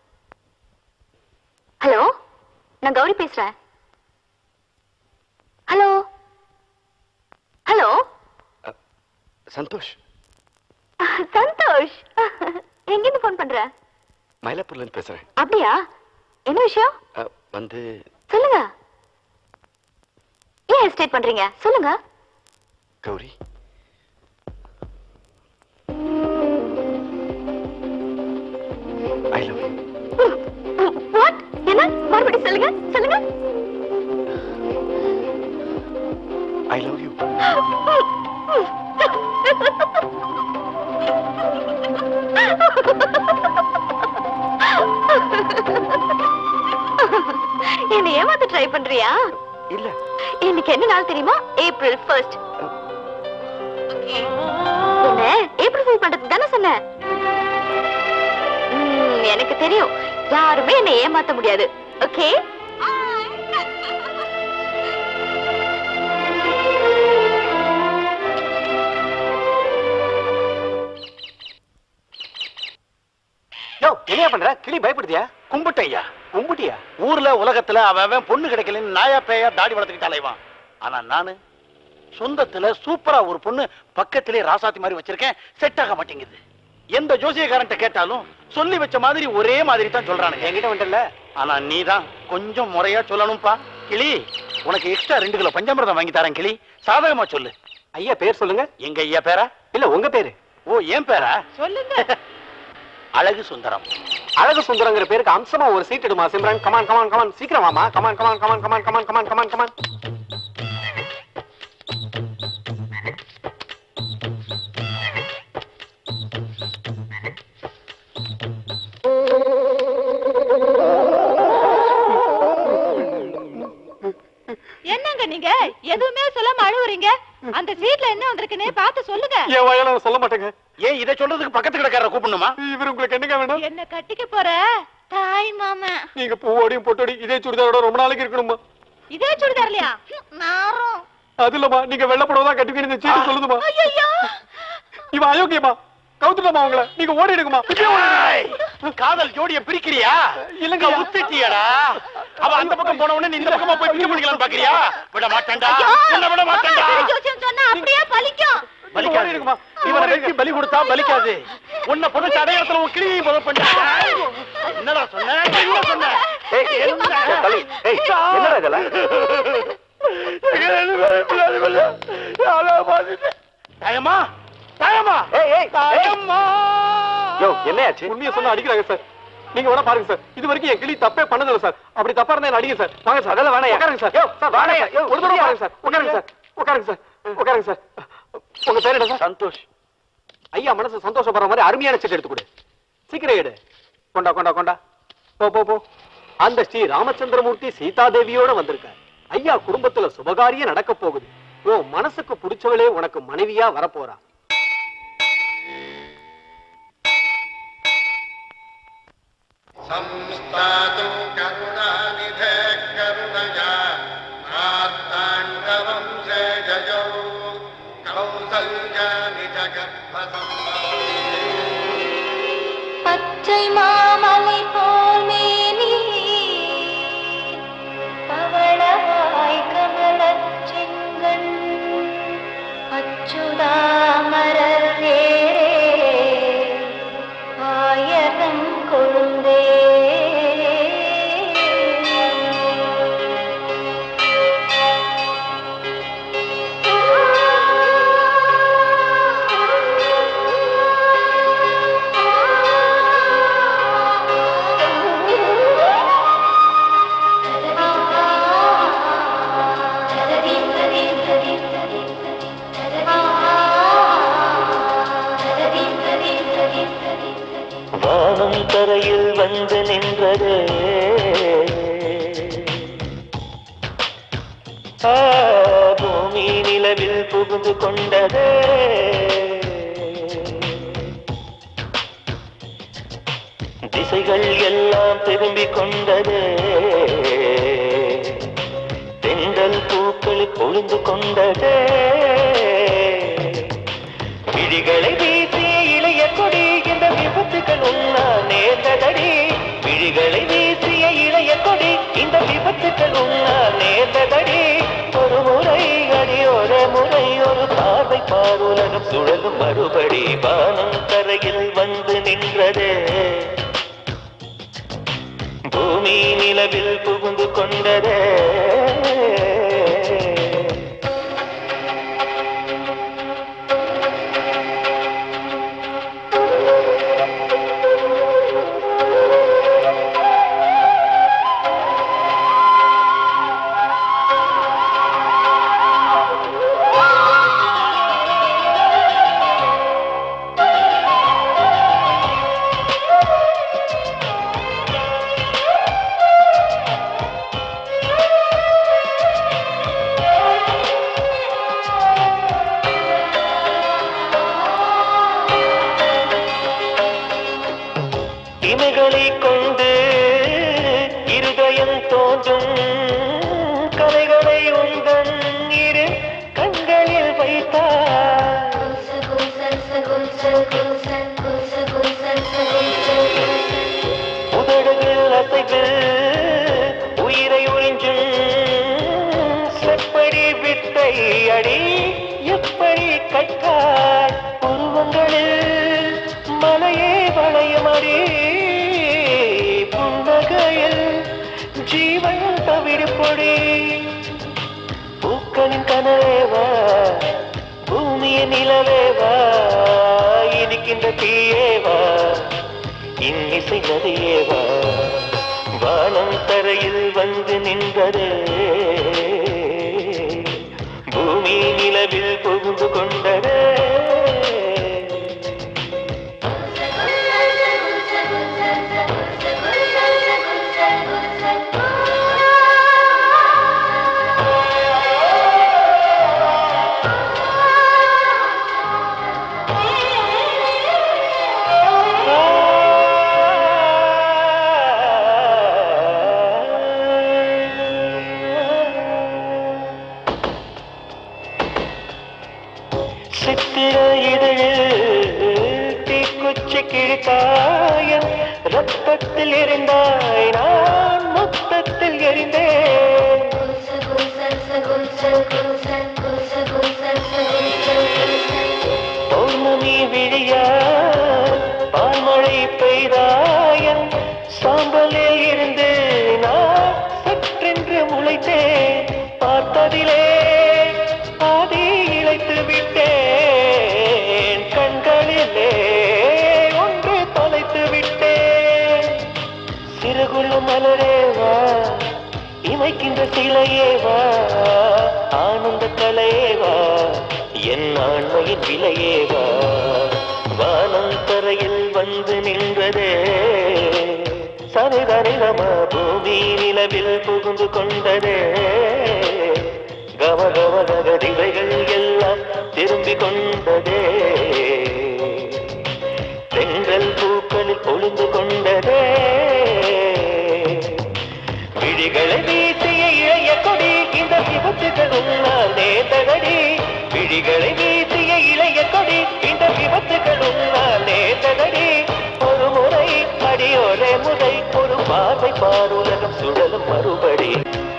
ஹலோ நான் கௌரி பேசுறேன் ஹலோ ஹலோ சந்தோஷ் சந்தோஷ் எங்கிருந்து ஃபோன் பண்ற மயிலாப்பூர்ல இருந்து பேசுறேன் அப்படியா என்ன விஷயம் அ, வந்து சொல்லுங்க ஏன் ஹெஸ்டேட் பண்றீங்க சொல்லுங்க கௌரி ஐ லவ் வாட் என்ன மறுபடியும் சொல்லுங்க சொல்லுங்க ஐ லவ் யூ என்ன ஏமாத்த ட்ரை பண்றியா இல்ல இன்னைக்கு என்ன நாள் தெரியுமா ஏப்ரல் ஃபர்ஸ்ட் என்ன ஏப்ரல் ஃபுல் பண்றது தானே சொன்னேன் ம், எனக்கு தெரியும் யாருமே என்னை ஏமாத்த முடியாது ஓகே யோ என்னையா பண்ற கிளி பயப்படுதியா கும்பிட்டையா கும்பிட்டியா ஊர்ல உலகத்துல அவன் அவன் பொண்ணு கிடைக்கலன்னு நாயா பேயா தாடி வளர்த்துக்கிட்டு அலைவான் ஆனா நானு சொந்தத்துல சூப்பரா ஒரு பொண்ணு பக்கத்திலே ராசாத்தி மாதிரி வச்சிருக்கேன் செட் ஆக மாட்டேங்குது எந்த ஜோசியக்காரன்ட்ட கேட்டாலும் சொல்லி வச்ச மாதிரி ஒரே மாதிரி தான் சொல்றானுங்க என்கிட்ட வந்துட்டல ஆனா நீ தான் கொஞ்சம் முறையா சொல்லணும்ப்பா கிளி உனக்கு எக்ஸ்ட்ரா ரெண்டு கிலோ பஞ்சாமிரதம் வாங்கி தரேன் கிளி சாதகமா சொல்லு ஐயா பேர் சொல்லுங்க எங்க ஐயா பேரா இல்ல உங்க பேரு ஓ ஏன் பேரா சொல்லுங்க அழகு சுந்தரம் அழகு சுந்தரங்கிற பேருக்கு அம்சமா ஒரு சீட் எடுமா சிம்ரன் கமான் கமான் கமான் சீக்கிரம் வாமா come on come on come on come on come on come on come on come on என்னங்க நீங்க எதுவுமே சொல்லாம அழுவுறீங்க அந்த சீட்ல என்ன வந்திருக்குன்னு பார்த்து சொல்லுங்க என் வாயால நான் சொல்ல மாட்டேங்க ஏன் இதை சொல்றதுக்கு பக்கத்து கிடக்கார கூப்பிடணுமா இவர் உங்களுக்கு என்னங்க வேணும் என்ன கட்டிக்க போற தாய் மாமன் நீங்க பூவோடையும் பொட்டோடி இதே சுடிதாரோட ரொம்ப நாளைக்கு இருக்கணுமா இதே சுடிதார்லையா நாரும் அது இல்லம்மா நீங்க வெள்ளப்படவை தான் கட்டுவீங்க இந்த சீட்டு சொல்லுதுமா ஐயோ இவன் அயோக்கியமா கவுத்துட்டமா உங்களை நீங்க ஓடிடுங்கம்மா ஏய், காதல் ஜோடிய பிரிக்கிறியா இல்லங்க உத்திட்டியடா அவ அந்த பக்கம் போன உடனே நீ இந்த பக்கமா போய் பிரிக்க முடியலாம்னு பாக்குறியா விட மாட்டேன்டா என்ன விட மாட்டேன்டா ஜோசியம் சொன்னா அப்படியே பலிக்கும் பலிக்காது இவனை வெட்டி பலி கொடுத்தா பலிக்காது உன்னை பொண்ணு அடையாளத்துல உன் கிளியை முத பண்ண என்னடா சொன்ன என்ன சொன்ன ஏய், என்ன? தள்ளி. ஏய், என்னடா இதெல்லாம்? தாயம்மா தாயம்மா தாயம்மா ஏய், ஏய், ஏய். தாயம்மா யோ என்னையாச்சு உண்மையை சொன்னா அடிக்கிறாங்க சார் நீங்க வேணா பாருங்க சார் இது வரைக்கும் என் கிளி தப்பே பண்ணதில்லை சார் அப்படி தப்பா இருந்தா என்ன அடிங்க சார் வாங்க சார் அதெல்லாம் வேணாம். உட்காருங்க சார் யோ, சார் வேணாம் வாங்க சார். யோ, ஒரு தடவை இல்லையா? பாருங்க சார் உட்காருங்க சார் உட்காருங்க சார் உட்காருங்க சார் உங்க பேர் என்ன சார் சந்தோஷ் ஐயா மனசு சந்தோஷப்படுற மாதிரி அருமையான சீட் எடுத்து கொடு சீக்கிரம் எடு கொண்டா கொண்டா கொண்டா போ போ போ அந்த ஸ்ரீ ராமச்சந்திரமூர்த்தி சீதாதேவியோட வந்திருக்க ஐயா குடும்பத்துல சுபகாரியம் நடக்க போகுது உன் மனசுக்கு பிடிச்சவளே உனக்கு மனைவியா வரப்போறா संस्थातु करुणानिधे करुणया मार्ताण्डवं जयजौ कौसल्यानि பச்சை மாமலை போல் மேனி பவளவாய் கமலச் செங்கண் அச்சுதாமரர் வேரே ஆயரம் கொழுந்தே வானம் தரையில் வந்து நின்றது ஆ, பூமி நிலவில் புகுந்து கொண்டது திசைகள் எல்லாம் திரும்பிக் கொண்டது தென்றல் பூக்கள் கொழுந்து கொண்டது விழிகளை வீசிய இளைய கொடி இந்த விபத்துகள் உண்ணா நேர்ந்ததடி விழிகளை வீசிய இளைய கொடி இந்த விபத்துகள் உண்ணா நேர்ந்ததடி ஒரு முறை அடி ஒரு முறை ஒரு பார்வை பாருலகம் சுழலும் மறுபடி வானம் தரையில் வந்து நின்றது பூமி நிலவில் புகுந்து கொண்டதே இமைகளை கொண்டு இருதயம் தோன்றும் கலைகளை உந்தன் இரு கண்களில் வைத்தார் உதடுகள் அசைவு உயிரை உறிஞ்சும் செப்படி வித்தை அடி எப்படி கற்காய் உருவங்களில் மலையே வளையமடி புன்னகையில் ஜீவன் தவிடுபொடி பூக்களின் கனவேவா பூமியின் நிலவேவா இனிக்கின்ற தீயேவா இன்னிசை நதியேவா வானம் தரையில் வந்து நின்றது பூமி நிலவில் புகுந்து கொண்டது சித்திர இதழில் தீக்குச்சி கிழித்தாயன் ரத்தத்தில் எரிந்தாய் நான் மொத்தத்தில் எரிந்தேன் பௌர்ணமி விழியா பால்மழை பெய்தாயன் சாம்பலில் இருந்து நான் சற்றென்று முளைத்தேன் பார்த்ததிலே பாதி இழைத்து விட்டேன் கண்கள் கண்ணுக்குள்ள மலரேவா இமைக்கின்ற சிலையேவா ஆனந்த கலையேவா என் ஆண்மையின் விலையேவா வானம் தரையில் வந்து நின்றதே சனிதனிதம பூமி நிலவில் புகுந்து கொண்டதே கவ கவ ககதிவைகள் எல்லாம் திரும்பி கொண்டதே தென்றல் பூக்களில் ஒளிந்து கொண்டதே விழிகளை வீசிய இளைய கொடி இந்த விபத்துகள் உன்னால் நேர்ந்ததடி விழிகளை வீசிய இளைய கொடி இந்த விபத்துகள் உன்னால் நேர்ந்ததடி ஒரு முறை அடியோரே முறை ஒரு பார்வை பாருலகம் சுழலும் மறுபடி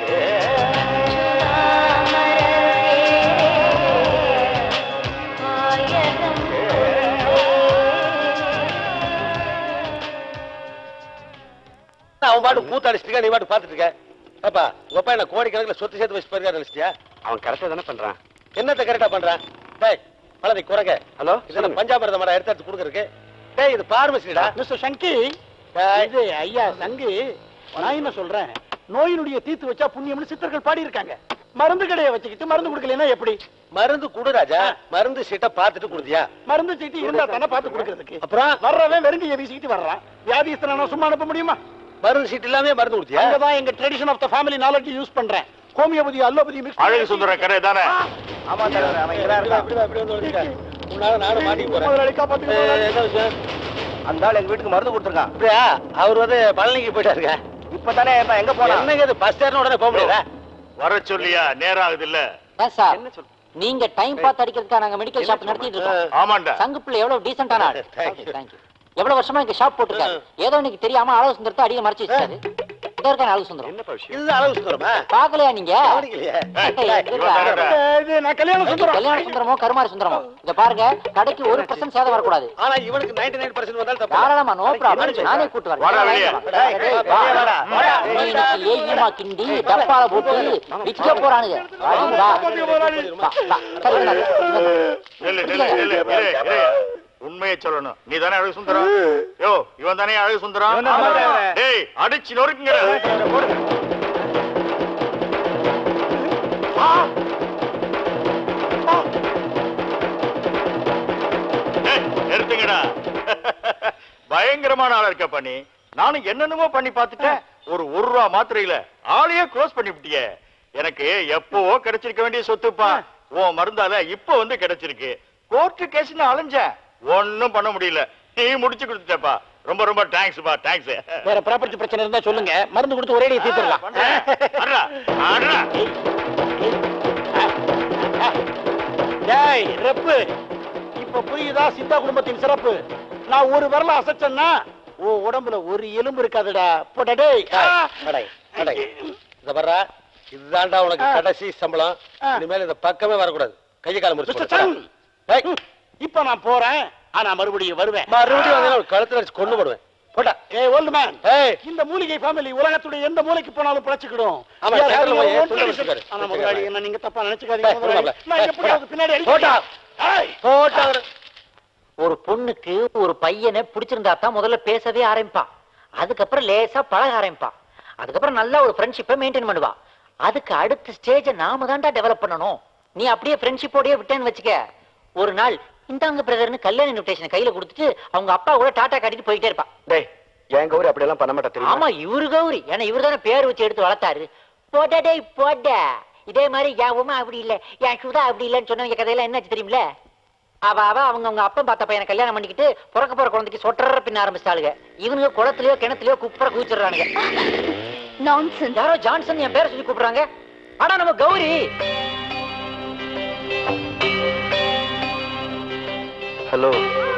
அவன் பாட்டு கூத்தாடிச்சிட்டு இருக்க நீ பாட்டு பாத்துட்டு இருக்க பாப்பா உங்க அப்பா என்ன கோடிக்கணக்கில் சொத்து சேர்த்து வச்சு பாருங்க நினைச்சிட்டியா அவன் கரெக்டா தானே பண்றான் என்னத்த கரெக்டா பண்றான் டேய் பழதை குறைக்க ஹலோ இதெல்லாம் பஞ்சாமிரத மரம் எடுத்து எடுத்து கொடுக்கறதுக்கு டேய் இது பார்மசிடா மிஸ்டர் சங்கி இது ஐயா சங்கு நான் என்ன சொல்றேன் நோயினுடைய தீர்த்து வச்சா புண்ணியம்னு சித்தர்கள் பாடி இருக்காங்க மருந்து கடையை வச்சுக்கிட்டு மருந்து கொடுக்கலன்னா எப்படி மருந்து குடு ராஜா மருந்து சீட்டை பார்த்துட்டு கொடுத்தியா மருந்து சீட்டு இருந்தா தானே பார்த்து கொடுக்கறதுக்கு அப்புறம் வர்றவன் வெறுங்கைய வீசிக்கிட்டு வர்றான் வியாதிஸ்தனை நான் சும்மா அனுப்ப முடியுமா மருந்து சீட் இல்லாம மருந்து கொடுத்தியா அங்கதான் எங்க tradition of the family knowledge use பண்றேன் ஹோமியோபதி அல்லோபதி மிக்ஸ் அழகு சுந்தர கரை தானே ஆமா தலைவர் அவன் இங்கதான் இருக்கான் இப்படி வா, இப்படி வந்து வந்துருக்க. உன்னால நானும் மாட்டிக்க போறேன் முதலாளி காப்பாத்துங்க ஏய், முதலாளி. என்ன விஷயம் அந்த ஆள் எங்க வீட்டுக்கு மருந்து கொடுத்துருக்கான் அப்படியா அவர் வந்து பழனிக்கு போயிட்டாருங்க இப்பதானே எங்க போனா என்னங்க இது பஸ் ஏறின உடனே போக முடியாதா வர சொல்லியா நேரம் ஆகுது இல்ல ஏன் சார் நீங்க டைம் பார்த்து அடிக்கிறதுக்காக நாங்க மெடிக்கல் ஷாப் நடத்திட்டு இருக்கோம் ஆமாண்டா சங்கு பிள்ளை எவ்வளவு டீசென்டான ஆள் Thank you. தேங்க்யூ எவ்வளவு வருஷமா இங்க ஷாப் போட்டுருக்காரு ஏதோ இன்னைக்கு தெரியாம அளவு சுந்தரத்தை அடிக்க மறைச்சு வச்சாரு இதோ இருக்கான அளவு சுந்தரம் என்னப்பா விஷயம் இதுதான் அளவு சுத்தரமா பாக்கலையா நீங்க கவனிக்கலையே எங்க இருக்கா? இது நான் கல்யாணம் சுந்தரம் கல்யாண சுந்தரமோ கருமாரி சுந்தரமோ இத பாருங்க கடைக்கு ஒரு பர்சன்ட் சேதம் வரக்கூடாது ஆனா இவனுக்கு 99% நைன் பர்சன்ட் வந்தாலும் தப்பு தாராளமா நோ ப்ராப்ளம் நானே கூட்டு வரேன் வாடா வெளியே. டேய், டேய், வா. நீ இன்னைக்கு ஏய்மா கிண்டி டப்பால போட்டு விற்க போறானுங்க வாடி, வா. வா, வா. சரி, இந்தாங்க, இந்தாங்க. நில்லு, நில்லு, நில்லு, நில்லு, நில்லு. உண்மையை சொல்லணும் நீ தானே அழகு சுந்தரம் யோ இவன் தானே அழகு சுந்தரம் டேய் அடிச்சு நொறுக்குங்க ஏய், நிறுத்துங்கடா பயங்கரமான ஆளா இருக்க பண்ணி நானும் என்னென்னமோ பண்ணி பார்த்துட்டேன் ஒரு ஒரு ரூபா மாத்திரையில ஆளையே க்ளோஸ் பண்ணி விட்டியே எனக்கு எப்பவோ கிடைச்சிருக்க வேண்டிய சொத்துப்பா உன் மருந்தால இப்ப வந்து கிடைச்சிருக்கு கோர்ட்டு கேஸ்னு அலைஞ்சேன் ஒண்ணும் பண்ண முடியல நீ முடிச்சு கொடுத்துட்டப்பா ரொம்ப ரொம்ப தேங்க்ஸ்ப்பா தேங்க்ஸ் வேற ப்ராப்பர்ட்டி பிரச்சனை இருந்தா சொல்லுங்க மருந்து கொடுத்து ஒரே தீர்த்துடலாம் அட்ரா அட்ரா டேய் ரெப்பு இப்ப புரியுதா சித்தா குடும்பத்தின் சிறப்பு நான் ஒரு வரல அசைச்சேன்னா ஓ உடம்புல ஒரு எலும்பு இருக்காதுடா போடா டேய் ஆ. அடை அடை இத வர்றா இதுதான்டா உனக்கு ஆ. கடைசி சம்பளம் ஆ. இனிமேல் இந்த பக்கமே வரக்கூடாது கையை கால முடிச்சு மிஸ்டர் போடு. சங். ஏய், இப்ப நான் போறேன் ஆனா மறுபடியும் வருவேன் மறுபடியும் வந்தீங்கன்னா ஒரு கழுத்துல அடிச்சு கொண்டு போடுவேன் போடா ஏய் ஓல்ட் மேன் ஏய் இந்த மூலிகை ஃபேமிலி உலகத்துடைய எந்த மூலைக்கு போனாலும் பிழைச்சுக்கிடும் ஆமா, We are கேரளா having போய் our own துண்டை tradition. வச்சுக்காரு. ஆனா முதலாளி என்ன நீங்க தப்பா ஏய், நினைச்சுக்காதீங்க முதலாளி. போடா, நான் ஏய், எப்படியாவது பின்னாடி அடிக்க போடா. ஏய், போட்டா ஒரு பொண்ணுக்கு ஒரு பையனை பிடிச்சிருந்தா தான் முதல்ல பேசவே ஆரம்பிப்பா அதுக்கப்புறம் லேசா பழக ஆரம்பிப்பா அதுக்கப்புறம் நல்லா ஒரு ஃப்ரெண்ட்ஷிப்பை மெயின்டைன் பண்ணுவா அதுக்கு அடுத்த ஸ்டேஜை நாம தான்டா டெவலப் பண்ணணும் நீ அப்படியே ஃப்ரெண்ட்ஷிப்போடயே விட்டேன்னு வச்சுக்க ஒரு நாள் இந்தாங்க பிரதர்னு கல்யாண இன்விடேஷன் கையில கொடுத்துட்டு அவங்க அப்பா கூட டாட்டா காட்டிட்டு போயிட்டே இருப்பா டேய் என் கௌரி அப்படியெல்லாம் பண்ண மாட்டா தெரியுமா ஆமா இவரு கௌரி ஏன்னா இவரு தானே பேர் வச்சு எடுத்து வளர்த்தாரு போடா டேய் போட இதே மாதிரி என் உமா அப்படி இல்ல என் சுதா அப்படி இல்லைன்னு சொன்னவங்க கதையெல்லாம் என்னாச்சு தெரியுமில அவ அவ அவங்க அவங்க அப்பா பார்த்த பையனை கல்யாணம் பண்ணிக்கிட்டு பிறக்க போற குழந்தைக்கு சொட்டர பின்ன ஆரம்பிச்சிட்டாளுங்க இவனுங்க குளத்துலயோ கிணத்துலயோ குப்புற கூச்சிடுறானுங்க நான்சென்ஸ் யாரோ ஜான்சன் என் பேரை சொல்லி கூப்பிடுறாங்க ஆனா நம்ம கௌரி ஹலோ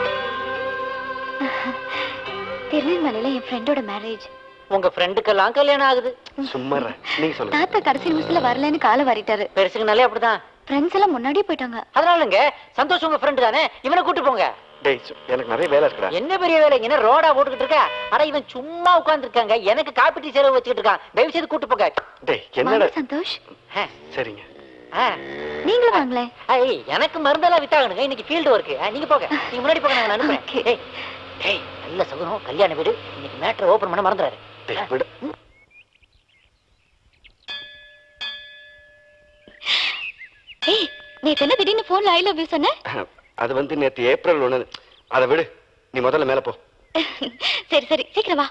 திருநெல்வேலியில என் ஃப்ரெண்டோட மேரேஜ் உங்க ஃப்ரெண்டுக்கெல்லாம் கல்யாணம் ஆகுது சும்மா இரு. நீங்க சொல்லுங்க தாத்தா கடைசி நிமிஷத்துல வரலன்னு காலை வாரிட்டாரு பெருசுக்குனாலே அப்படிதான் ஃப்ரெண்ட்ஸ் எல்லாம் முன்னாடியே போயிட்டாங்க அதனாலங்க சந்தோஷ் உங்க ஃப்ரெண்டு தானே இவனை கூட்டு போங்க டேய் சு- எனக்கு நிறைய வேலை இருக்குடா என்ன பெரிய வேலை என்ன ரோடா போட்டுக்கிட்டு இருக்க அட இவன் சும்மா உட்கார்ந்து இருக்காங்க எனக்கு காப்பீட்டு செலவு வச்சுக்கிட்டு இருக்கான் தயவு செய்து கூட்டு போங்க டேய் என்னடா வாங்க சந்தோஷ் ஆ, சரிங்க ஆ. நீங்களும் வாங்களேன் ஐய், எனக்கு மருந்தெல்லாம் வித்தாகணுங்க இன்னைக்கு ஃபீல்டு ஒர்க்கு நீங்க போங்க நீங்க முன்னாடி போங்க நான் அனுப்புறேன் Okay. டேய், டேய் நல்ல சகுனம் கல்யாண வீடு இன்னைக்கு மேட்ரு ஓபன் பண்ண மறந்துறாரு டேய், விடு ஏய் நேத்து என்ன திடீர்னு போன்ல ஐ லவ் யூ சொன்ன அது வந்து நேத்து ஏப்ரல் ஒண்ணு அதை விடு நீ முதல்ல மேல போ சரி சரி சீக்கிரம் வா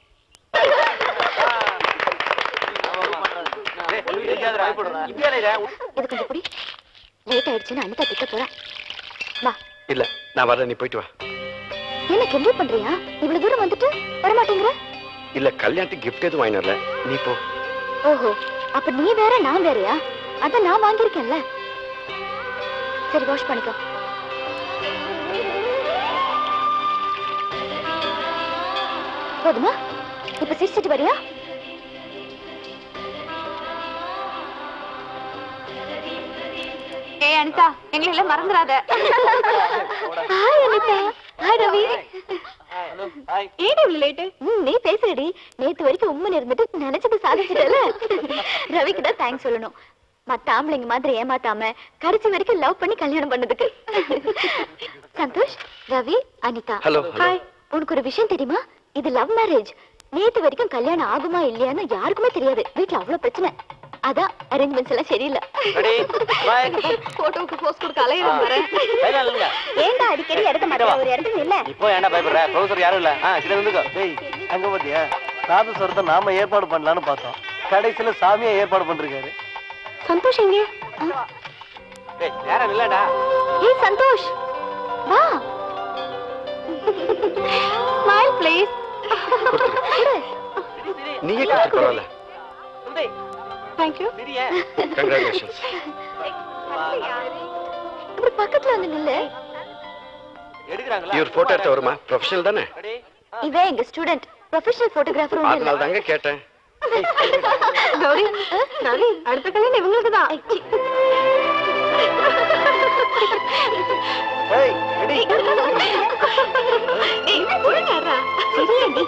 இது கொஞ்சம் புடி லேட் ஆயிடுச்சுன்னு அனிதா திட்ட போறா வா இல்ல நான் வரேன் நீ போயிட்டு வா என்ன கிண்டல் பண்றியா இவ்வளவு தூரம் வந்துட்டு வர மாட்டேங்கிற இல்ல கல்யாணத்துக்கு gift எதுவும் வாங்கி வரல நீ போ ஓஹோ அப்ப நீ வேற நான் வேறயா அதான் நான் வாங்கியிருக்கேன்ல சரி வாஷ் பண்ணிக்கோ போதுமா இப்ப சிரிச்சிட்டு வரியா ஏய் அனிதா எங்களை எல்லாம் மறந்துடாத ஹாய் அனிதா ஹாய் ரவி ஏடி இவ்வளவு லேட்டு ம், நீ பேசுறடி நேத்து வரைக்கும் உண்மை இருந்துட்டு நினைச்சது சாதிச்சிட்டல ரவிக்கு தான் தேங்க்ஸ் சொல்லணும் மத்த ஆம்பளைங்க மாதிரி ஏமாத்தாம கடைசி வரைக்கும் லவ் பண்ணி கல்யாணம் பண்ணதுக்கு Santhosh Ravi Anitha Hello, hello. Hi உனக்கு ஒரு விஷயம் தெரியுமா இது லவ் மேரேஜ் நேத்து வரைக்கும் கல்யாணம் ஆகுமா இல்லையான்னு யாருக்குமே தெரியாது வீட்ல அவ்வளவு பிரச்சனை அதான் அரேஞ்ச்மெண்ட்ஸ் எல்லாம் சரியில்லை போட்டோவுக்கு போஸ்ட் கொடுக்க அலையிறோம் வரேன் ஏன்டா அடிக்கடி எடுக்க மாட்டேன் ஒரு இடத்துல இல்ல இப்போ ஏன்டா பயப்படுற ப்ரொஃபசர் யாரும் இல்ல ஆ கிட்ட இருந்துக்கோ டேய் அங்க பாத்தியா நாதஸ்வரத்தை நாம ஏற்பாடு பண்ணலாம்னு பார்த்தோம் கடைசியில சாமியா ஏற்பாடு பண்ணிருக்காரு சந்தோஷ் எங்க டேய் யாரும் இல்லடா ஏய் சந்தோஷ் வா ஸ்மைல் ப்ளீஸ் நீயே கொடுத்து பரவாயில்ல தேங்க் யூ கங்க்ராச்சுலேஷன்ஸ் இப்படி பக்கத்துல வந்து நில்லு எடுக்கறாங்களா இவர் போட்டோ எடுத்த வருமா ப்ரொஃபஷனல் தானே இவன் எங்க ஸ்டூடெண்ட் ப்ரொஃபஷனல் போட்டோகிராஃபர் ஒண்ணு அதனால இல்ல தாங்க கேட்டேன் கௌரி ரவி அடுத்த கல்யாணம் இவங்களுக்கு தான் ஏய் ரெடி ஏய் ஒழுங்காடுறா சரியாடி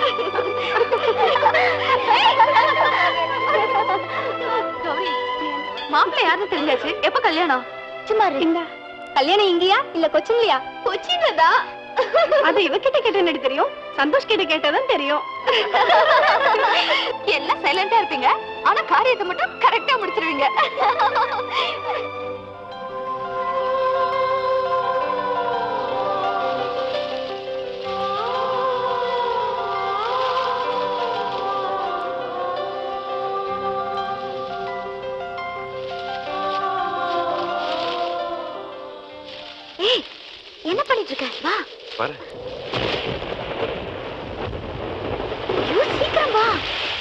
கௌரி மாப்பிள்ளை யாருன்னு தெரிஞ்சாச்சு எப்ப கல்யாணம் சும்மா இரு. இந்த கல்யாணம் இங்கயா இல்ல கொச்சின்லயா கொச்சின்ல தான் அது இவகிட்ட கேட்ட என்னடி தெரியும் சந்தோஷ் கிட்ட கேட்டதான் தெரியும் எல்லாம் சைலண்டா இருப்பீங்க ஆனா காரியத்தை மட்டும் கரெக்டா முடிச்சிருவீங்க ஏய் என்ன பண்ணிட்டு இருக்க வா வரேன் ஐயோ, சீக்கிரம் வா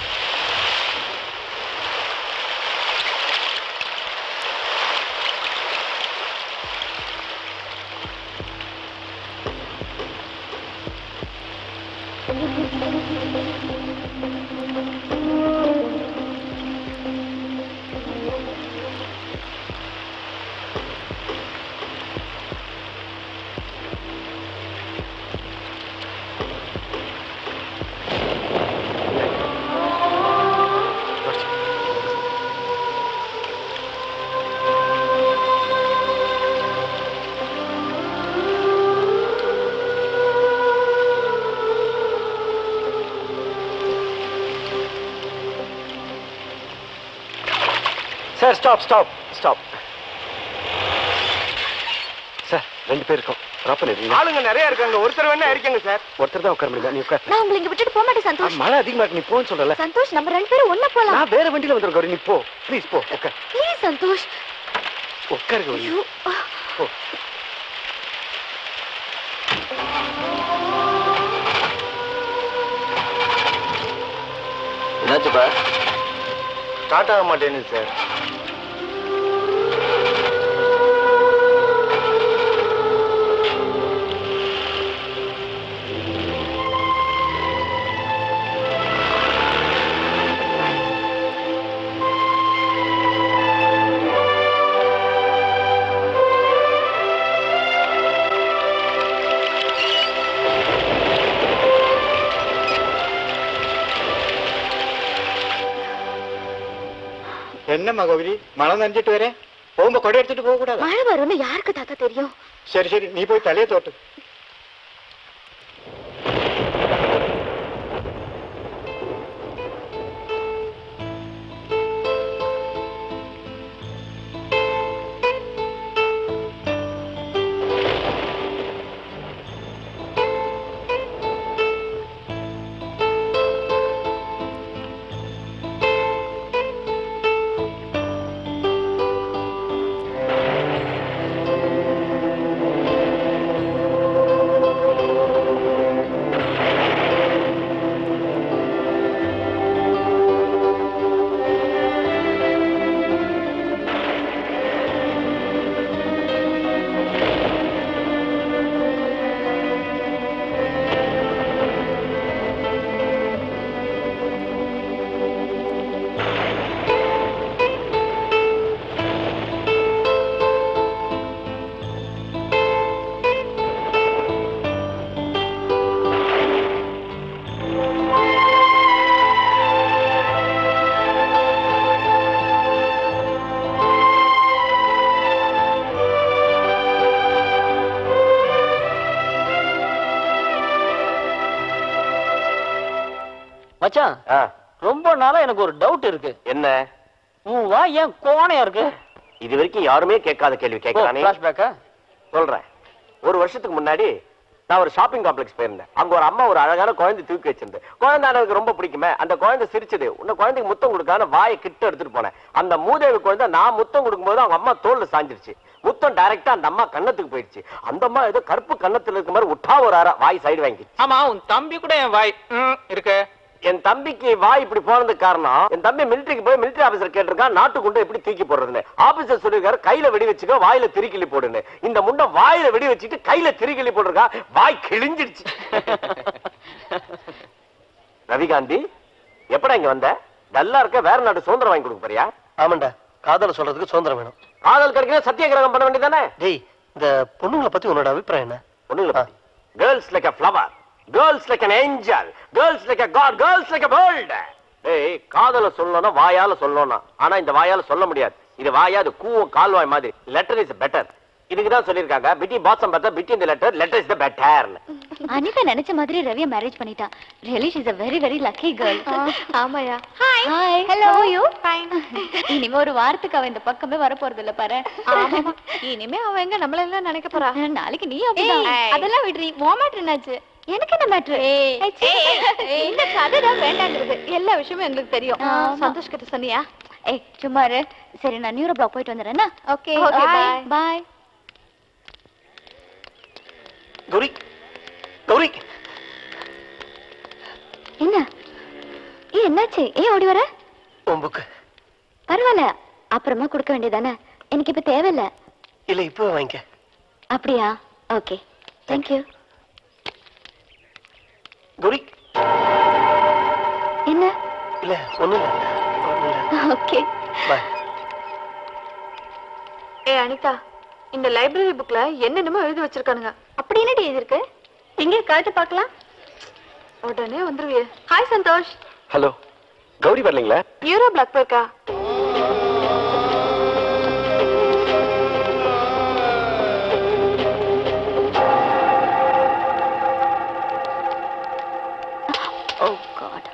sir stop stop stop sir ரெண்டு பேர் இருக்கோம் ட்ராப் பண்ணிடுறீங்க ஆளுங்க நிறைய இருக்காங்க ஒருத்தர் வேணா இருக்கீங்க சார் ஒருத்தர் தான் உட்கார முடியுமா நீ உட்கார் நான் உங்களை இங்க விட்டுட்டு போக மாட்டேன் ஆ, சந்தோஷ் மழை அதிகமா இருக்கு நீ போன்னு சொல்றல சந்தோஷ் நம்ம ரெண்டு பேரும் ஒண்ணா போலாம் நான் வேற வண்டியில வந்துருக்கேன் கௌரி நீ போ ப்ளீஸ் போ உட்கார் ப்ளீஸ் சந்தோஷ் உட்காரு கௌரி ஐயோ போ என்னாச்சுப்பா ஸ்டார்ட் ஆக மாட்டேங்குது சார் என்னம்மா கௌரி மழை நனைஞ்சிட்டு வரேன் போகுമ്പோ கொடை எடுத்துட்டு போக கூடாது மழை வரும்னு யாருக்கு தாத்தா தெரியும் சரி சரி நீ போய் தலையை தோட்டு மச்சான் ரொம்ப நாளா எனக்கு ஒரு டவுட் இருக்கு என்ன உன் வா ஏன் கோணையா இருக்கு இது வரைக்கும் யாருமே கேட்காத கேள்வி கேட்கறானே ஃபிளாஷ்பேக்கா சொல்றேன் ஒரு வருஷத்துக்கு முன்னாடி நான் ஒரு ஷாப்பிங் காம்ப்ளெக்ஸ் போயிருந்தேன் அங்க ஒரு அம்மா ஒரு அழகான குழந்தை தூக்கி வச்சிருந்து குழந்தை எனக்கு ரொம்ப பிடிக்குமே அந்த குழந்தை சிரிச்சது உன்ன குழந்தைக்கு முத்தம் கொடுக்கான வாயை கிட்ட எடுத்துட்டு போனேன் அந்த மூதேவி குழந்தை நான் முத்தம் கொடுக்கும்போது அவங்க அம்மா தோல்ல சாஞ்சிருச்சு முத்தம் டைரக்டா அந்த அம்மா கன்னத்துக்கு போயிடுச்சு அந்த அம்மா ஏதோ கருப்பு கன்னத்துல இருக்க மாதிரி உட்டா ஒரு அரை வாய் சைடு வாங்கி ஆமா உன் தம்பி கூட என் வாய் ம், இருக்கு என் தம்பிக்கு வாய் இப்படி போனதுக்கு காரணம் என் தம்பி மிலிட்டரிக்கு போய் மிலிட்டரி ஆபீசர் கேட்டிருக்கான் நாட்டு குண்டு எப்படி தூக்கி போடுறதுன்னு ஆபீசர் சொல்லிருக்காரு கையில வெடி வச்சுக்கோ வாயில திருக்கிள்ளி போடுன்னு இந்த முண்டை வாயில வெடி வச்சுட்டு கையில திருக்கிள்ளி போட்டிருக்கா வாய் கிழிஞ்சிடுச்சு ரவிகாந்தி எப்படா இங்க வந்த டல்லா இருக்க வேற நாடு சுதந்திரம் வாங்கி கொடுக்க போறியா ஆமாண்டா காதல சொல்றதுக்கு சுதந்திரம் வேணும் காதல் கிடைக்கிற சத்தியகிரகம் பண்ண வேண்டியதானே டேய் இந்த பொண்ணுங்களை பத்தி உன்னோட அபிப்பிராயம் என்ன பொண்ணுங்களை பத்தி girls like a flower girls like an angel girls like a god girls like a world ஏய் காதல சொல்லணும்னா வாயால சொல்லணும் ஆனா இந்த வாயால சொல்ல முடியாது இது வாயா அது கூவும் கால்வாய் மாதிரி லெட்டர் இஸ் பெட்டர் இதுக்கு தான் சொல்லிருக்காங்க பிட்டி பாசம் பார்த்தா பிட்டி இந்த லெட்டர் லெட்டர் இஸ் த பெட்டர்னு அனிதா நினைச்ச மாதிரி ரவிய மேரேஜ் பண்ணிட்டா really she's a very very lucky girl ஆமாயா hi hi hello you fine இனிமே ஒரு வாரத்துக்கு அவ இந்த பக்கமே வர போறது இல்ல பாரு ஆமா இனிமே அவ எங்க நம்மள எல்லாம் நினைக்க போறா நாளைக்கு நீ அப்படிதான் அதெல்லாம் விடுறி உன் மேட்ரு என்னாச்சு எனக்கு என்ன மேட்ரு இந்த கதை தான் வேண்டாங்கிறது எல்லா விஷயமும் எங்களுக்கு தெரியும் சந்தோஷ் கிட்ட சொன்னியா ஏய் சும்மா இரு சரி நான் நியூரோ பிளாக் போயிட்டு வந்துடுறேன்னா okay okay bye bye Gauri Gauri என்ன ஏய் என்னாச்சு ஏன் ஓடி வர உன் புக்கு பரவாயில்ல அப்புறமா கொடுக்க வேண்டியதானே எனக்கு இப்ப தேவையில்ல இல்ல இப்போ வாங்கிக்க அப்படியா ஓகே தேங்க்யூ கௌரி என்ன இல்ல ஒண்ணும் இல்ல ஓகே பாய் ஏ அனிதா இந்த லைப்ரரி புக்ல என்னென்னமோ எழுதி வச்சிருக்கானுங்க அப்படி என்னடி எழுதிருக்கு எங்க காட்டு பார்க்கலாம் உடனே வந்துருவியே ஹாய் சந்தோஷ் ஹலோ கௌரி வரலைங்களா யூரோ பிளாக் போயிருக்கா ஓ காட்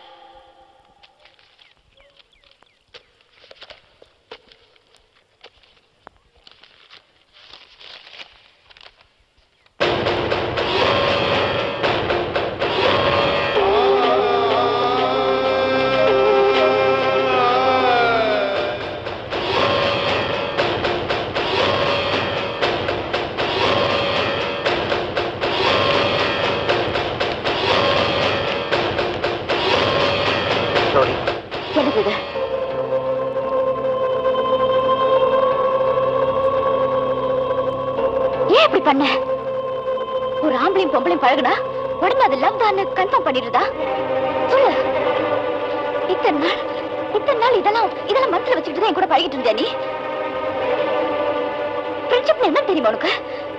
கௌரி என்னது இது ஏன் இப்படி பண்ண ஒரு ஆம்பளையும் பொம்பளையும் பழகுனா உடனே அது லவ் தான் கன்ஃபார்ம் பண்ணிடுதா சொல்லு இத்தனை நாள் இத்தனை நாள் இதெல்லாம் இதெல்லாம் மனசுல வச்சுக்கிட்டு தான் என் கூட பழகிட்டு இருந்தியா நீ ஃப்ரெண்ட்ஷிப் என்ன தெரியுமா உனக்கு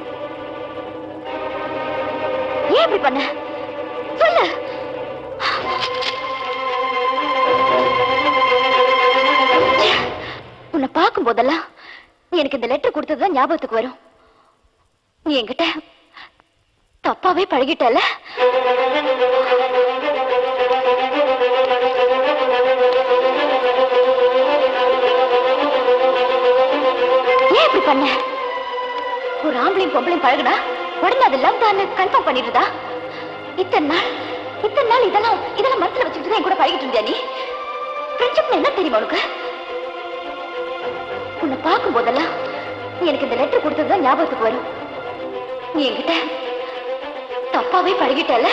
ஏன் இப்படி பண்ண சொல்லு உன்னை பார்க்கும் போதெல்லாம் நீ எனக்கு இந்த லெட்டர் கொடுத்ததுதான் ஞாபகத்துக்கு வரும் நீ என்கிட்ட தப்பாவே பழகிட்டல ஏன் இப்படி பண்ண ஒரு ஆம்பளையும் பொம்பளையும் பழகுனா உடனே அது லவ் தான் கன்ஃபார்ம் பண்ணிடுதா இத்தனை நாள் இத்தனை நாள் இதெல்லாம் இதெல்லாம் மனசுல வச்சுக்கிட்டு தான் என் கூட பழகிட்டு இருந்தியா நீ ஃப்ரெண்ட்ஷிப்னு என்ன தெரியுமா உனக்கு உன்னை பார்க்கும் போதெல்லாம் நீ எனக்கு இந்த லெட்டர் கொடுத்ததுதான் ஞாபகத்துக்கு வரும் நீ என்கிட்ட தப்பாவே பழகிட்டல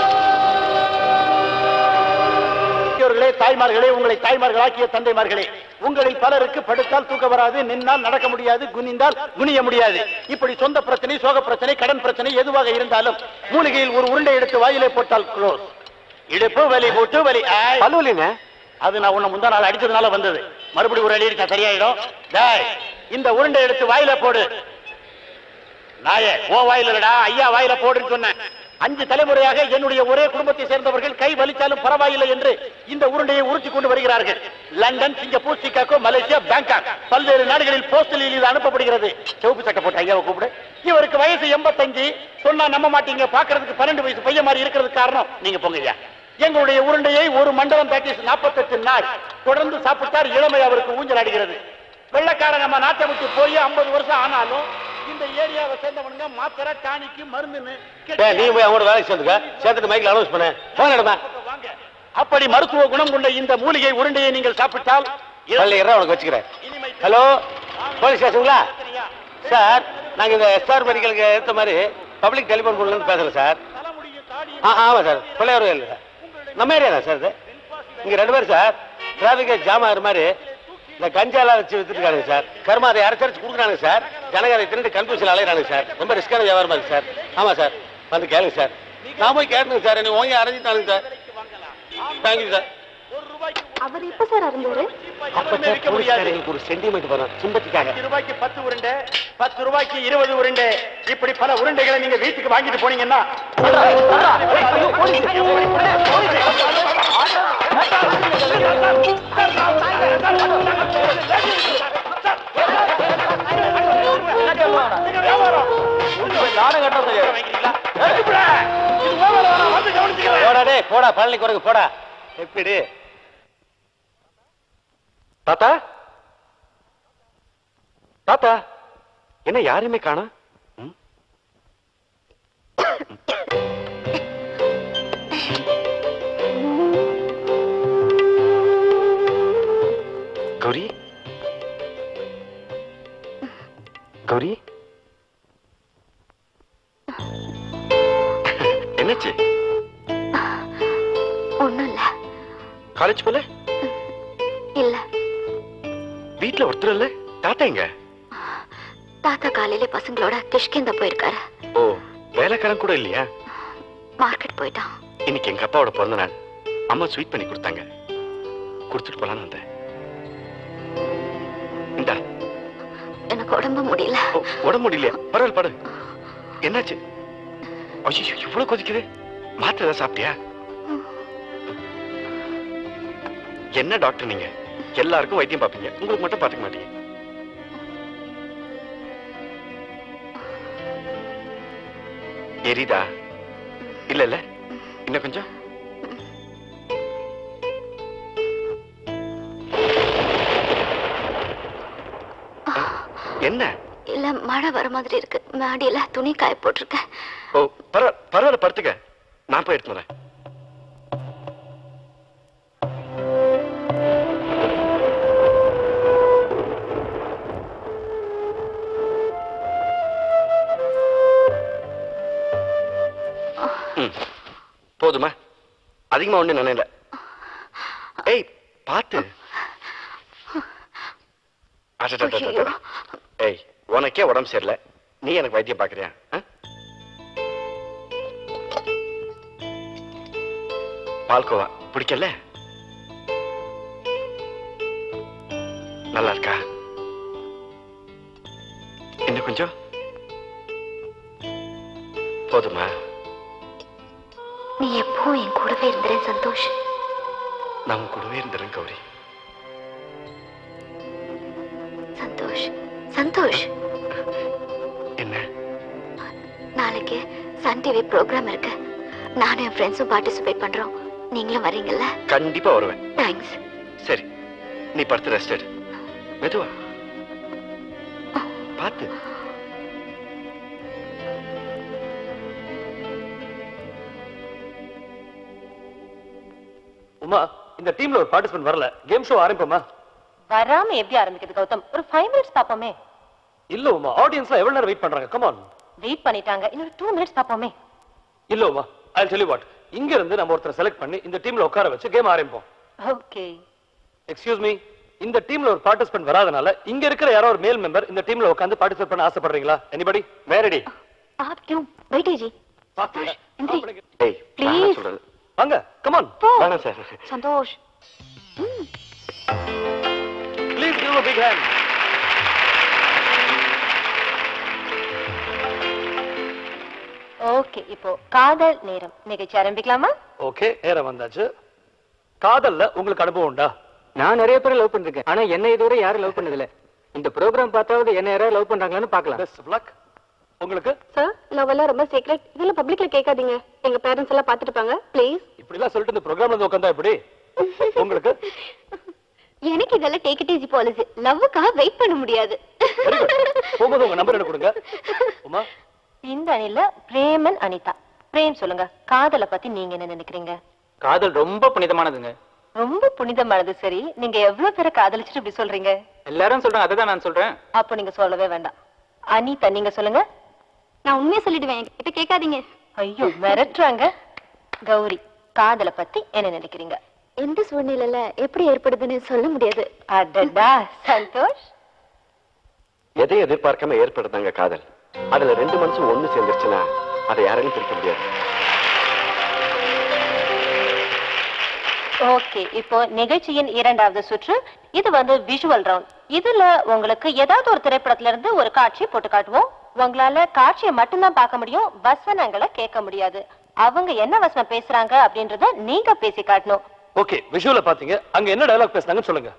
பெரியோர்களே தாய்மார்களே உங்களை தாய்மார்களாக்கிய தந்தைமார்களே உங்களில் பலருக்கு படுத்தால் தூக்க வராது நின்னால் நடக்க முடியாது குனிந்தால் குனிய முடியாது இப்படி சொந்த பிரச்சனை சோக பிரச்சனை கடன் பிரச்சனை எதுவாக இருந்தாலும் மூலிகையில் ஒரு உருண்டை எடுத்து வாயிலே போட்டால் க்ளோஸ் இடுப்பு வலி மூட்டு வலி ஆய். அது நான் உன்னை முந்தா நாள் அடிச்சதுனால வந்தது மறுபடியும் ஒரு அடி அடிச்சா சரியாயிடும் டேய் இந்த உருண்டை எடுத்து வாயில போடு நாயே ஓ வாயில இல்லடா ஐயா வாயில போடுன்னு சொன்னேன் அஞ்சு தலைமுறையாக என்னுடைய ஒரே குடும்பத்தை சேர்ந்தவர்கள் கை வலிச்சாலும் பரவாயில்லை என்று இந்த உருண்டையை உருட்டி கொண்டு வருகிறார்கள் London Singapore Chicago Malaysia Bangkok பல்வேறு நாடுகளில் போஸ்டலில் இது அனுப்பப்படுகிறது சிவப்பு சட்டை போட்ட ஐயாவை கூப்பிடு இவருக்கு வயசு எண்பத்தஞ்சு சொன்னா நம்ப மாட்டீங்க பாக்குறதுக்கு பன்னெண்டு வயசு பையன் மாதிரி இருக்கிறதுக்கு காரணம் நீங்க போங்க ஐயா எங்களுடைய உருண்டையை ஒரு மண்டலம் பேக்கேஜ் நாற்பத்தெட்டு நாள் தொடர்ந்து சாப்பிட்டார் இளமை அவருக்கு ஊஞ்சலாடுகிறது வெள்ளக்காரன் நம்ம நாட்டை விட்டு போய் ஐம்பது வருஷம் ஆனாலும் இந்த ஏரியாவை சேர்ந்தவனுங்க மாத்திரை டானிக்கு மருந்துன்னு டேய், நீ போய் அவங்களோட வேலைக்கு சேர்ந்துக்க சேர்த்துட்டு மைக்கில் அனௌன்ஸ் பண்ண போன் எடுமா அப்படி மருத்துவ குணம் கொண்ட இந்த மூலிகை உருண்டையை நீங்கள் சாப்பிட்டால் பள்ளி இரா உனக்கு வச்சுக்கிறேன் ஹலோ போலீஸ் ஸ்டேஷனுங்களா சார் நாங்க இந்த எஸ்ஆர் மெடிக்கலுக்கு ஏற்ற மாதிரி பப்ளிக் டெலிஃபோன் போன்ல இருந்து பேசுறேன் சார் ஆ ஆமா சார் பிள்ளையார் இல்லை சார் நம்ம ஏரியா தான் சார் இது இங்க ரெண்டு பேரும் சார் டிராபிக் ஜாம் ஆகிற மாதிரி இந்த கஞ்சாலாம் வச்சு வித்துருக்காங்க சார் கருமா அதை அரைச்சரிச்சு கொடுக்குறாங்க சார் ஜனங்க அதை தின்னுட்டு கன்ஃபியூஷன் அலையிறாங்க சார் ரொம்ப ரிஸ்கான வியாபாரமா இருக்கு சார் ஆமா சார் வந்து கேளுங்க சார் நான் போய் கேட்டுங்க சார் நீ ஓங்கி அரைஞ்சிட்டானுங்க சார் தேங்க்யூ சார் அவர் எப்ப சார் இருந்தாரு அப்ப போலீஸ்காரங்களுக்கு ஒரு சென்டிமெண்ட் வரும் சிம்பத்திக்காக பத்து ரூபாய்க்கு பத்து உருண்டை பத்து ரூபாய்க்கு இருபது உருண்டை இப்படி பல உருண்டைகளை நீங்க வீட்டுக்கு வாங்கிட்டு போனீங்கன்னா போடா டேய் போடா பழனி குரங்கு போடா எப்படி தாத்தா தாத்தா என்ன யாரையுமே காணோம் ம்? கௌரி கௌரி என்னாச்சு ஒண்ணும் இல்ல காலேஜ் போல இல்ல வீட்ல ஒருத்தர் இல்ல தாத்தா எங்க தாத்தா காலையில பசங்களோட கிஷ்கிந்தா போயிருக்காரு ஓ வேலைக்காரன் கூட இல்லையா மார்க்கெட் போயிட்டான் இன்னைக்கு எங்க அப்பாவோட பிறந்த நாள் அம்மா ஸ்வீட் பண்ணி கொடுத்தாங்க கொடுத்துட்டு போலான்னு வந்தேன் இந்தா எனக்கு உடம்பு முடியல ஓ, உடம்பு முடியலையா பரவாயில்ல படு என்னாச்சு ஐயோ இவ்வளவு கொதிக்குது மாத்திரை ஏதாவது சாப்பிட்டியா என்ன டாக்டர் நீங்க எல்லாருக்கும் வைத்தியம் பார்ப்பீங்க உங்களுக்கு மட்டும் பார்த்துக்க மாட்டீங்க எரியுதா இல்ல இல்ல இன்னும் கொஞ்சம் என்ன இல்ல மழை வர மாதிரி இருக்கு மாடியில துணி காய போட்டிருக்கேன் ஓ பரவ பரவாயில்ல படுத்துக்க நான் போய் எடுத்து வரேன் ம், போதுமா அதிகமா ஒண்ணு நினைல ஏய் பாத்து அடடடடடட. ஏய் உனக்கே உடம்பு சரியில்லை நீ எனக்கு வைத்தியம் பாக்குறியா ஆ? பால்கோவா பிடிக்கல நல்லா இருக்கா இன்னும் கொஞ்சம் போதுமா நீ எப்பவும் என் கூடவே இருந்துறேன் சந்தோஷ் நான் உன் கூடவே இருந்துறேன் கௌரி சந்தோஷ் சந்தோஷ் என்ன நாளைக்கு சன் டிவி ப்ரோக்ராம் இருக்கு நானும் என் ஃப்ரெண்ட்ஸும் பார்ட்டிசிபேட் பண்றோம் நீங்களும் வரீங்கல்ல கண்டிப்பா வருவேன் தேங்க்ஸ் சரி நீ படுத்து ரெஸ்ட் எடு மெதுவா பார்த்து உமா இந்த டீம்ல ஒரு பார்ட்டிசிபென்ட் வரல கேம் ஷோ ஆரம்பிப்போமா வராம எப்படி ஆரம்பிக்குது கௌதம் ஒரு ஃபைவ் மினிட்ஸ் பாப்போமே இல்ல உமா ஆடியன்ஸ்ல எவ்வளவு நேரம் வெயிட் பண்றாங்க கமான் வெயிட் பண்ணிட்டாங்க இன்னொரு டூ மினிட்ஸ் பாப்போமே இல்ல Uma I tell you what இங்க இருந்து நம்ம ஒருத்தர் செலக்ட் பண்ணி இந்த டீம்ல உட்கார வச்சு கேம் ஆரம்பிப்போம் ஓகே எக்ஸ்கியூஸ் மீ இந்த டீம்ல ஒரு பார்ட்டிசிபென்ட் வராதனால இங்க இருக்கிற யாரோ ஒரு மேல் மெம்பர் இந்த டீம்ல உட்கார்ந்து பார்ட்டிசிபேட் பண்ண ஆசைப்படுறீங்களா எனிபடி வேறடி आप क्यों बैठे जी ஏய் Please. நான் சொல்றது வாங்க கமான் வேணாம் sir Santosh please give a big hand okay இப்போ காதல் நேரம் நிகழ்ச்சி ஆரம்பிக்கலாமா ஓகே நேரம் வந்தாச்சு காதல்ல உங்களுக்கு அனுபவம் உண்டா நான் நிறைய பேரை லவ் பண்ணிருக்கேன் ஆனா என்ன இதுவரை யாரும் லவ் பண்ணதில்ல இந்த ப்ரோக்ராம் பார்த்தாவது என்ன யாராவது லவ் பண்றாங்களான்னு பார்க்கலாம் பெஸ்ட் ஆஃப் லக் உங்களுக்கு சார் லவ் எல்லாம் ரொம்ப சீக்ரெட் இதெல்லாம் பப்ளிக்ல கேட்காதீங்க எங்க பேரண்ட்ஸ் எல்லாம் பாத்துட்டு இருப்பாங்க ப்ளீஸ் இப்படி எல்லாம் சொல்லிட்டு இந்த ப்ரோக்ராம்ல வந்து உட்கார்ந்தா எப்படி உங்களுக்கு எனக்கு இதெல்லாம் டேக் இட் ஈஸி பாலிசி லவ்வுக்காக வெயிட் பண்ண முடியாது போகும்போது உங்க நம்பர் எனக்கு கொடுங்க உமா இந்த அணில பிரேமன் அனிதா பிரேம் சொல்லுங்க காதலை பத்தி நீங்க என்ன நினைக்கிறீங்க காதல் ரொம்ப புனிதமானதுங்க ரொம்ப புனிதமானது சரி நீங்க எவ்வளவு பேரை காதலிச்சுட்டு இப்படி சொல்றீங்க எல்லாரும் சொல்றாங்க அதை தான் நான் சொல்றேன் அப்போ நீங்க சொல்லவே வேண்டாம் அனிதா நீங்க சொல்லுங்க நான் உண்மையை சொல்லிடுவேன் என்கிட்ட கேட்காதீங்க ஐயோ மிரட்டுறாங்க கௌரி காதலை பத்தி என்ன நினைக்கிறீங்க எந்த சூழ்நிலையில எப்படி ஏற்படுதுன்னு சொல்ல முடியாது அடடா சந்தோஷ் எதை எதிர்பார்க்காம ஏற்படுதாங்க காதல் அதுல ரெண்டு மனசும் ஒண்ணு சேர்ந்துருச்சுன்னா அதை யாராலையும் பிரிக்க முடியாது ஓகே இப்போ நிகழ்ச்சியின் இரண்டாவது சுற்று இது வந்து விஷுவல் ரவுண்ட் இதுல உங்களுக்கு ஏதாவது ஒரு திரைப்படத்துல இருந்து ஒரு காட்சி போட்டு காட்டுவோம் உங்களால காட்சியை மட்டும்தான் பார்க்க முடியும் வசனங்களை கேட்க முடியாது அவங்க என்ன வசனம் பேசுறாங்க அப்படின்றத நீங்க பேசி காட்டணும் ஓகே விஷுவல பாத்தீங்க அங்க என்ன டயலாக் பேசுனாங்கன்னு சொல்லுங்க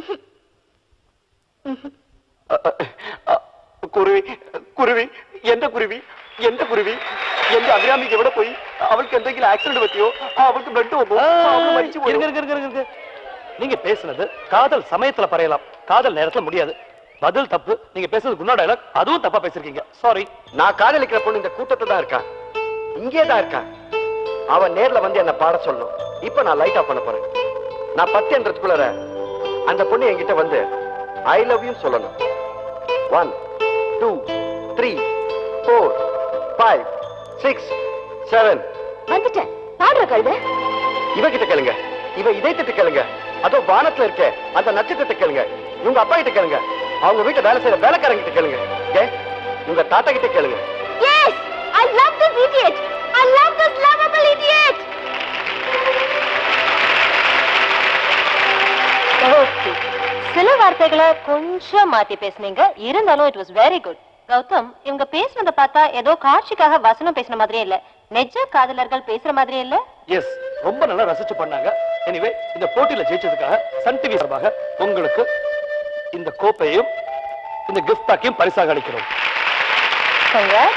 குருவி குருவி எந்த குருவி எந்த குருவி எந்த அபிராமிக்கு விட போய் அவளுக்கு എന്തെങ്കിലും ஆக்சிடென்ட் பத்தியோ அவளுக்கு பிளட் இருங்க இருங்க இருங்க இருங்க நீங்க பேசுனது காதல் சமயத்துல பறையலாம் காதல் நேரத்துல முடியாது பதில் தப்பு நீங்க பேசுறது குணா டயலாக் அதுவும் தப்பா பேசிருக்கீங்க சாரி நான் காதலிக்கிற பொண்ணு இந்த கூட்டத்தை தான் இருக்கா இங்கே தான் இருக்கா அவன் நேர்ல வந்து என்ன பாட சொல்லணும் இப்ப நான் லைட் ஆஃப் பண்ண போறேன் நான் பத்து என்றதுக்குள்ள அந்த பொண்ணு என்கிட்ட வந்து ஐ லவ் யூ சொல்லணும் one two three four five six seven வந்துட்டேன் பாடுற கழுத இவகிட்ட கேளுங்க இவ இதயத்திட்ட கேளுங்க அதோ வானத்துல இருக்க அந்த நட்சத்திரத்தை கேளுங்க இவங்க அப்பா கிட்ட கேளுங்க அவங்க வீட்டை வேலை செய்யற வேலைக்காரங்க கிட்ட கேளுங்க ஏன் உங்க தாத்தா கிட்ட கேளுங்க yes I love this idiot I love this lovable idiot okay சில வார்த்தைகளை கொஞ்சம் மாத்தி பேசுனீங்க இருந்தாலும் it was very good Gautham இவங்க பேசுனதை பார்த்தா ஏதோ காட்சிக்காக வசனம் பேசுன மாதிரியே இல்ல நெஜ காதலர்கள் பேசுற மாதிரியே இல்ல எஸ் ரொம்ப நல்லா ரசிச்சு பண்ணாங்க எனிவே இந்த போட்டியில ஜெயிச்சதுக்காக சன் டிவி சார்பாக உங்களுக்கு இந்த கோப்பையும் இந்த கிஃப்ட் பேக்கையும் பரிசாக அளிக்கிறோம் Congrats.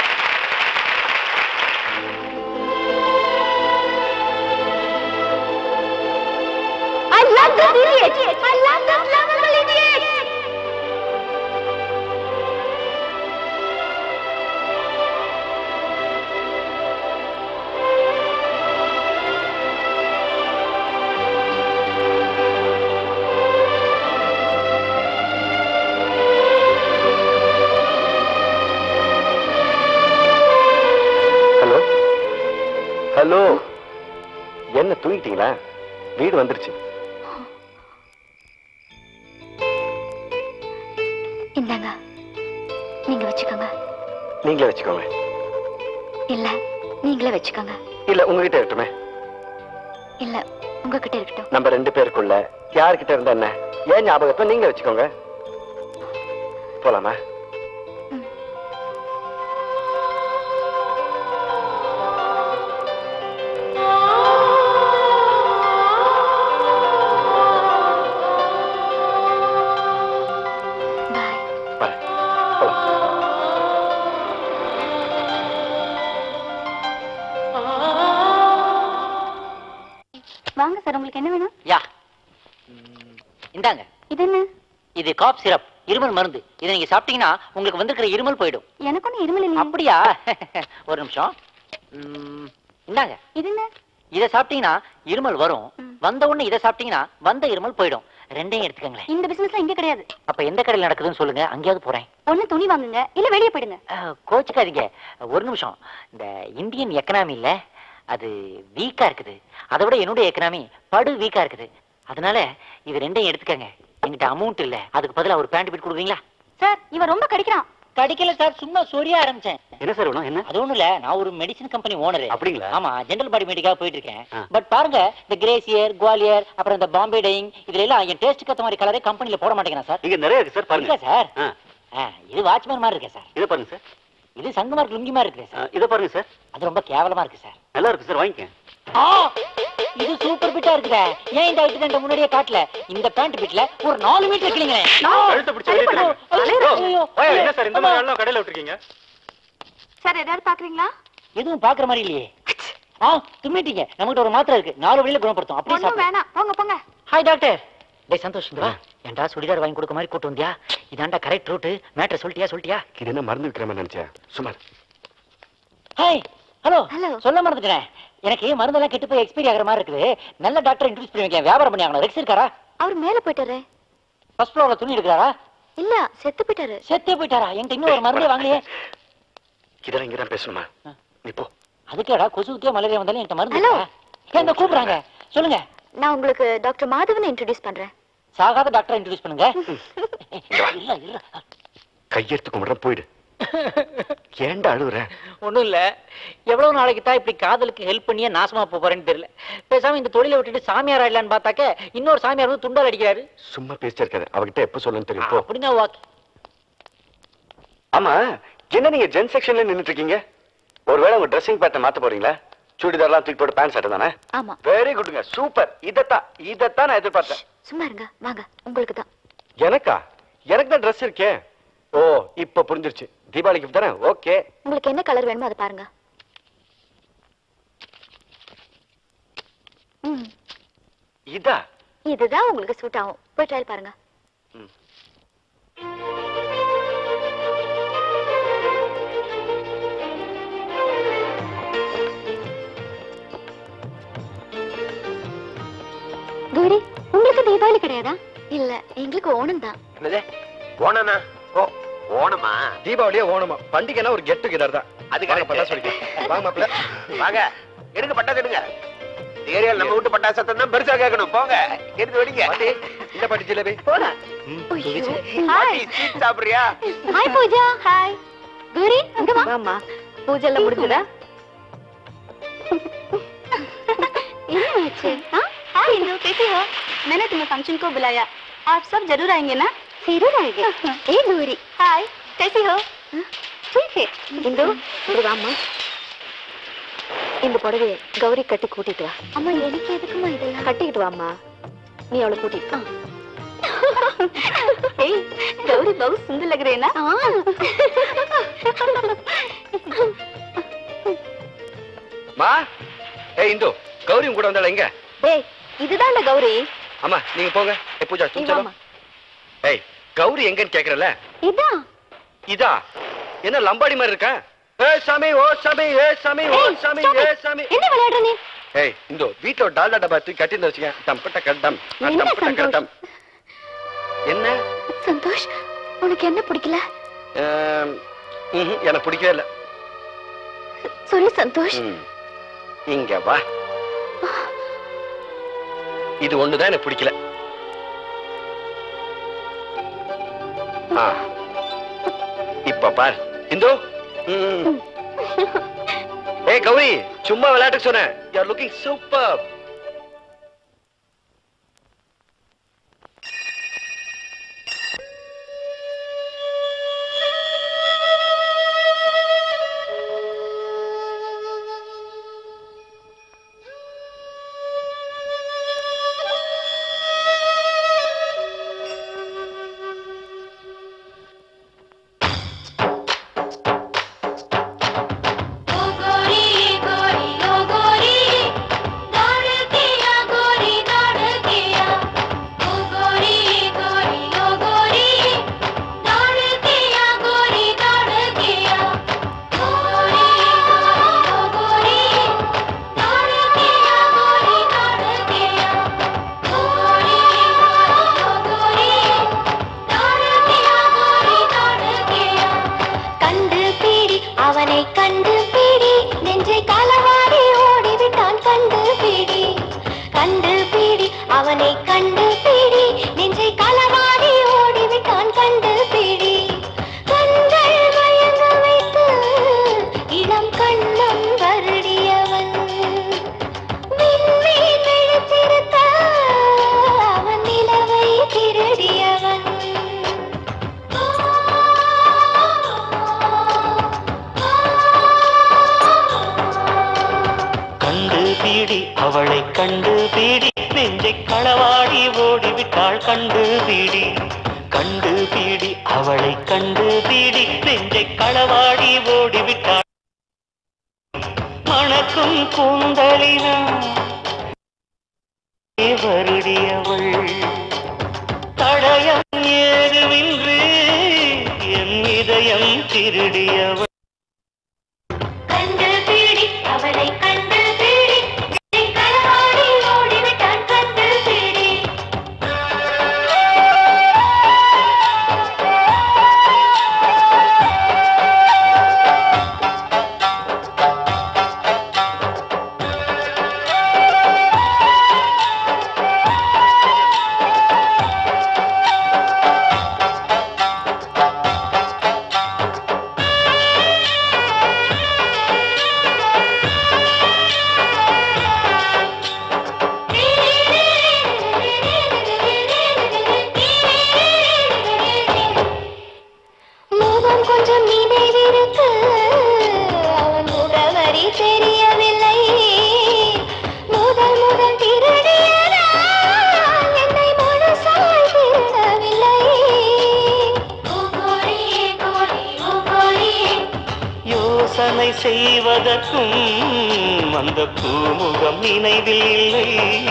I love this idiot I love this lovable idiot hello hello என்ன தூங்கிட்டீங்களா வீடு வந்துருச்சு இந்தாங்க நீங்க வச்சுக்கோங்க நீங்களே வச்சுக்கோங்க இல்ல நீங்களே வச்சுக்கோங்க இல்ல உங்ககிட்ட இருக்கட்டுமே இல்ல உங்ககிட்ட இருக்கட்டும் நம்ம ரெண்டு பேருக்குள்ள யார்கிட்ட இருந்தா என்ன ஏன் ஞாபகத்தை நீங்க வச்சுக்கோங்க போலாமா வரேன். போலாம். வாங்க சார் உங்களுக்கு என்ன வேணும் யா ம், இந்தாங்க இது என்ன இது காப் சிரப் இருமல் மருந்து இதை நீங்க சாப்பிட்டீங்கன்னா உங்களுக்கு வந்திருக்கிற இருமல் போயிடும் எனக்கு ஒண்ணு இருமல் இல்லையே அப்படியா ஒரு நிமிஷம் ம், இந்தாங்க இது என்ன இதை சாப்பிட்டீங்கன்னா இருமல் வரும் வந்த உடனே இதை சாப்பிட்டீங்கன்னா வந்த இருமல் போயிடும் ரெண்டையும் எடுத்துக்கங்களேன் இந்த பிசினஸ்ல இங்க கிடையாது அப்ப எந்த கடையில் நடக்குதுன்னு சொல்லுங்க அங்கேயாவது போறேன் ஒண்ணு துணி வாங்குங்க இல்ல வெளியே போயிடுங்க அஹ், கோச்சுக்காதீங்க ஒரு நிமிஷம் இந்த இந்தியன் எக்கனாமி இல்ல அது வீக்கா இருக்குது அதை விட என்னுடைய எக்கனாமி படு வீக்கா இருக்குது அதனால இது ரெண்டையும் எடுத்துக்கங்க என்கிட்ட அமௌண்ட் இல்ல அதுக்கு பதிலா ஒரு பேண்ட் பிட் கொடுக்குறீங்களா சார் இவன் ரொம்ப கடிக்கிறான் கடிக்கல சார் சும்மா சொரிய ஆரம்பிச்சேன் என்ன சார் வேணும் என்ன அது ஒண்ணும் இல்ல நான் ஒரு மெடிசன் கம்பெனி ஓனர் அப்படிங்களா? ஆமா ஜெனரல் பாடி மெடிக்காக போயிட்டு இருக்கேன் ஆ. பட் பாருங்க இந்த கிரேசியர் குவாலியர் அப்புறம் இந்த பாம்பே டைங் இதுல எல்லாம் என் டேஸ்ட்டுக்கு ஏத்த மாதிரி கலரே கம்பெனில போட மாட்டேங்கிறேன் சார் இங்க நிறைய இருக்கு சார் பாருங்க இருக்கா சார் ஆ, ஆ, இது வாட்ச்மேன் மாதிரி இருக்கு சார் இதை பாருங்க சார் இது சங்கமார்க் லுங்கி மாதிரி இருக்கு ஆ, சார் இதை பாருங்க சார் அது ரொம்ப கேவலமா இருக்கு சார் நல்லா இருக்கு சார் வாங்கிக்க ஆ, இது சூப்பர் பிட்டா இருக்குதே ஏன் இந்த ஐட்டு முன்னாடியே காட்டல இந்த பேண்ட் பிட்ல ஒரு நாலு மீட்டர் கிளிங்க கழுத்தை பிடிச்சு வெளியே தள்ளுங்க. ஓய், என்ன சார் இந்த மாதிரி எல்லாம் கடையில விட்டுருக்கீங்க சார் ஏதாவது பாக்குறீங்களா எதுவும் பாக்குற மாதிரி இல்லையே ஆ தும்மிட்டீங்க நம்மகிட்ட ஒரு மாத்திரை இருக்கு நாலு வழியில குணப்படுத்தும் அப்படியே ஒண்ணும் சாப்பிடுங்க வேணாம் போங்க போங்க ஹாய் டாக்டர் டேய் சந்தோஷ் இங்க வா ஏன்டா சுடிதார் வாங்கி கொடுக்க மாதிரி கூட்டு வந்தியா இதாண்டா கரெக்ட் ரூட் மேட்டர் சொல்லிட்டியா சொல்லிட்டியா இது என்ன மருந்து விற்கிற மாதிரி நினைச்சேன் சுமார் ஹாய் ஹலோ Hello. சொல்ல மறந்துட்டேன் எனக்கு மருந்தெல்லாம் கெட்டு போய் எக்ஸ்பைரி ஆகிற மாதிரி இருக்குது நல்ல டாக்டர் இன்ட்ரடியூஸ் பண்ணி வைக்க வியாபாரம் பண்ணி ஆகணும் ரெக்ஸ் இருக்காரா அவர் மேல போயிட்டாரு ஃபர்ஸ்ட் ஃப்ளோர்ல துணி எடுக்கிறாரா இல்ல செத்து போயிட்டாரு செத்தே போயிட்டாரா என்கிட்ட இன்னும் ஒரு மருந்தே வாங்கலையே இதெல்லாம் இங்கதான் பேசணுமா நீ போ அதுக்கேடா கொசுவுக்கே மலேரியா வந்தாலும் என்கிட்ட மருந்து Hello. இருக்கா? என்ன கூப்பிடுறாங்க சொல்லுங்க நான் உங்களுக்கு டாக்டர் மாதவன் இன்ட்ரடியூஸ் பண்றேன் சாகாத டாக்டர் இன்ட்ரடியூஸ் பண்ணுங்க இல்ல இல்ல கையெடுத்து கும்பிட்றேன் போயிடு ஏன்டா அழுகுற ஒண்ணும் இல்ல எவ்வளவு நாளைக்கு தான் இப்படி காதலுக்கு ஹெல்ப் பண்ணியே நாசமா போப் போறேன்னு தெரியல பேசாம இந்த தொழிலை விட்டுட்டு சாமியார் ஆயிடலான்னு பார்த்தாக்க இன்னொரு சாமியார் வந்து துண்டால் அடிக்கிறாரு சும்மா பேசிட்டே இருக்காது அவகிட்ட எப்ப சொல்லணும்னு தெரியும் போ அப்படின்னா வாக்கு ஆமா என்ன நீங்க ஜென் செக்ஷன்ல நின்னுட்டு இருக்கீங்க ஒருவேளை உங்க ட்ரெஸ்ஸிங் பேட்டர்ன் மாத்த போறீங்களா சுடிதார்லாம் தூக்கி போட்டு பேண்ட் சட்டை தானே ஆமா வெரி குட்ங்க சூப்பர் இதத்தான் இதத்தான் நான் எதிர்பார்த்தேன் சும்மா இருங்க வாங்க உங்களுக்கு தான் எனக்கா எனக்கு தான் ட்ரெஸ் இருக்கே ஓ இப்ப புரிஞ்சிருச்சு தீபாவளி gift தானே ஓகே உங்களுக்கு என்ன கலர் வேணுமோ அதை பாருங்க ம் இதா இதுதான் உங்களுக்கு சூட் ஆகும் போய் ட்ரையல் பாருங்க கௌரி உங்களுக்கு தீபாவளி கிடையாதா இல்ல எங்களுக்கு ஓணம் தான் என்னது ஓணனா ஓ ஓணமா தீபாவளியே ஓணமா பண்டிகைனா ஒரு கெட் டுகெதர் தான் அது வாங்க correct. பட்டாசு வெடிக்கலாம். வாங்க மாப்பிள்ள வாங்க எடுங்க பட்டாசு எடுங்க இந்த ஏரியால நம்ம வீட்டு பட்டாசு சத்தம் தான் பெருசா கேட்கணும் போங்க எடுத்து வெடிங்க இந்த பாட்டி ஜிலேபி போடா ஹாய் ஸ்வீட் சாப்பிடுறியா ஹாய் பூஜா ஹாய் கௌரி இங்க வா வாம்மா பூஜை எல்லாம் முடிஞ்சதா என்ன ஆச்சு हाय इंदु कैसी हो मैंने तुम्हें फंक्शन को बुलाया आप सब जरूर आएंगे ना जरूर आएंगे ए गौरी हाय कैसी हो ठीक है இந்து இப்படி வாம்மா இந்த புடவைய கௌரி கட்டி கூட்டிட்டு வா அம்மா எனக்கு எதுக்குமா இதெல்லாம் கட்டிக்கிட்டு வாம்மா நீ அவளை கூட்டிட்டு வா. ए गौरी बहुत सुंदर लग रही है ना மா ஏய் இந்து கௌரி உங்க கூட வந்தாள எங்க டேய் இதுதான்டா கௌரி ஆமா நீங்க போங்க ஏய் பூஜா நீ தும் சலோ வாம்மா. ஏய் கௌரி எங்கன்னு கேக்குறல இதான் இதா என்ன லம்பாடி மாதிரி இருக்கா ஏய் சாமி ஓ சாமி ஏ சாமி ஓ ஏய், சாமி stop ஏ it. சாமி என்ன விளையாடுற நீ ஏய் இந்து வீட்ல ஒரு டால்டா டப்பா தூக்கி கட்டி வச்சுக்க டம்பட்ட கட்டம் என்ன டம்பட்ட சந்தோஷ்? கட்டம் என்ன சந்தோஷ் உனக்கு என்ன பிடிக்கல ஆம், ம்ஹும், எனக்கு பிடிக்கவே இல்ல சொல்லு சந்தோஷ் ம். இங்க வா இது ஒண்ணுதான் எனக்கு பிடிக்கல ஆ. இப்ப பார் இந்து ம். ஏய் கௌரி சும்மா விளையாட்டுக்கு சொன்னேன் யூ ஆர் லுக்கிங் சூப்பர் गोरी गोरी ओ गोरी दौड़े பீடி அவளை கண்டு பீடி நெஞ்சை களவாடி ஓடிவிட்டாள் கண்டு பீடி கண்டு பீடி அவளை கண்டு பீடி நெஞ்சை களவாடி ஓடிவிட்டாள் மணக்கும் கூந்தலினா வருடியவள் தடயம் ஏதுமின்றி என் இதயம் திருடியவள் கண்டு பீடி அவளை கண்டு பீடி களவாடி ஓடிவிட்டான் கண்டு பீடி மோகம் கொஞ்சம் நினைவிருக்கு அவன் முகவரி தெரியவில்லை முதல் முதல் திருடியதால் என்னை முழுசாய் திருடவில்லை யோசனை செய்வதற்கும் அந்த பூமுகம் நினைவில் இல்லை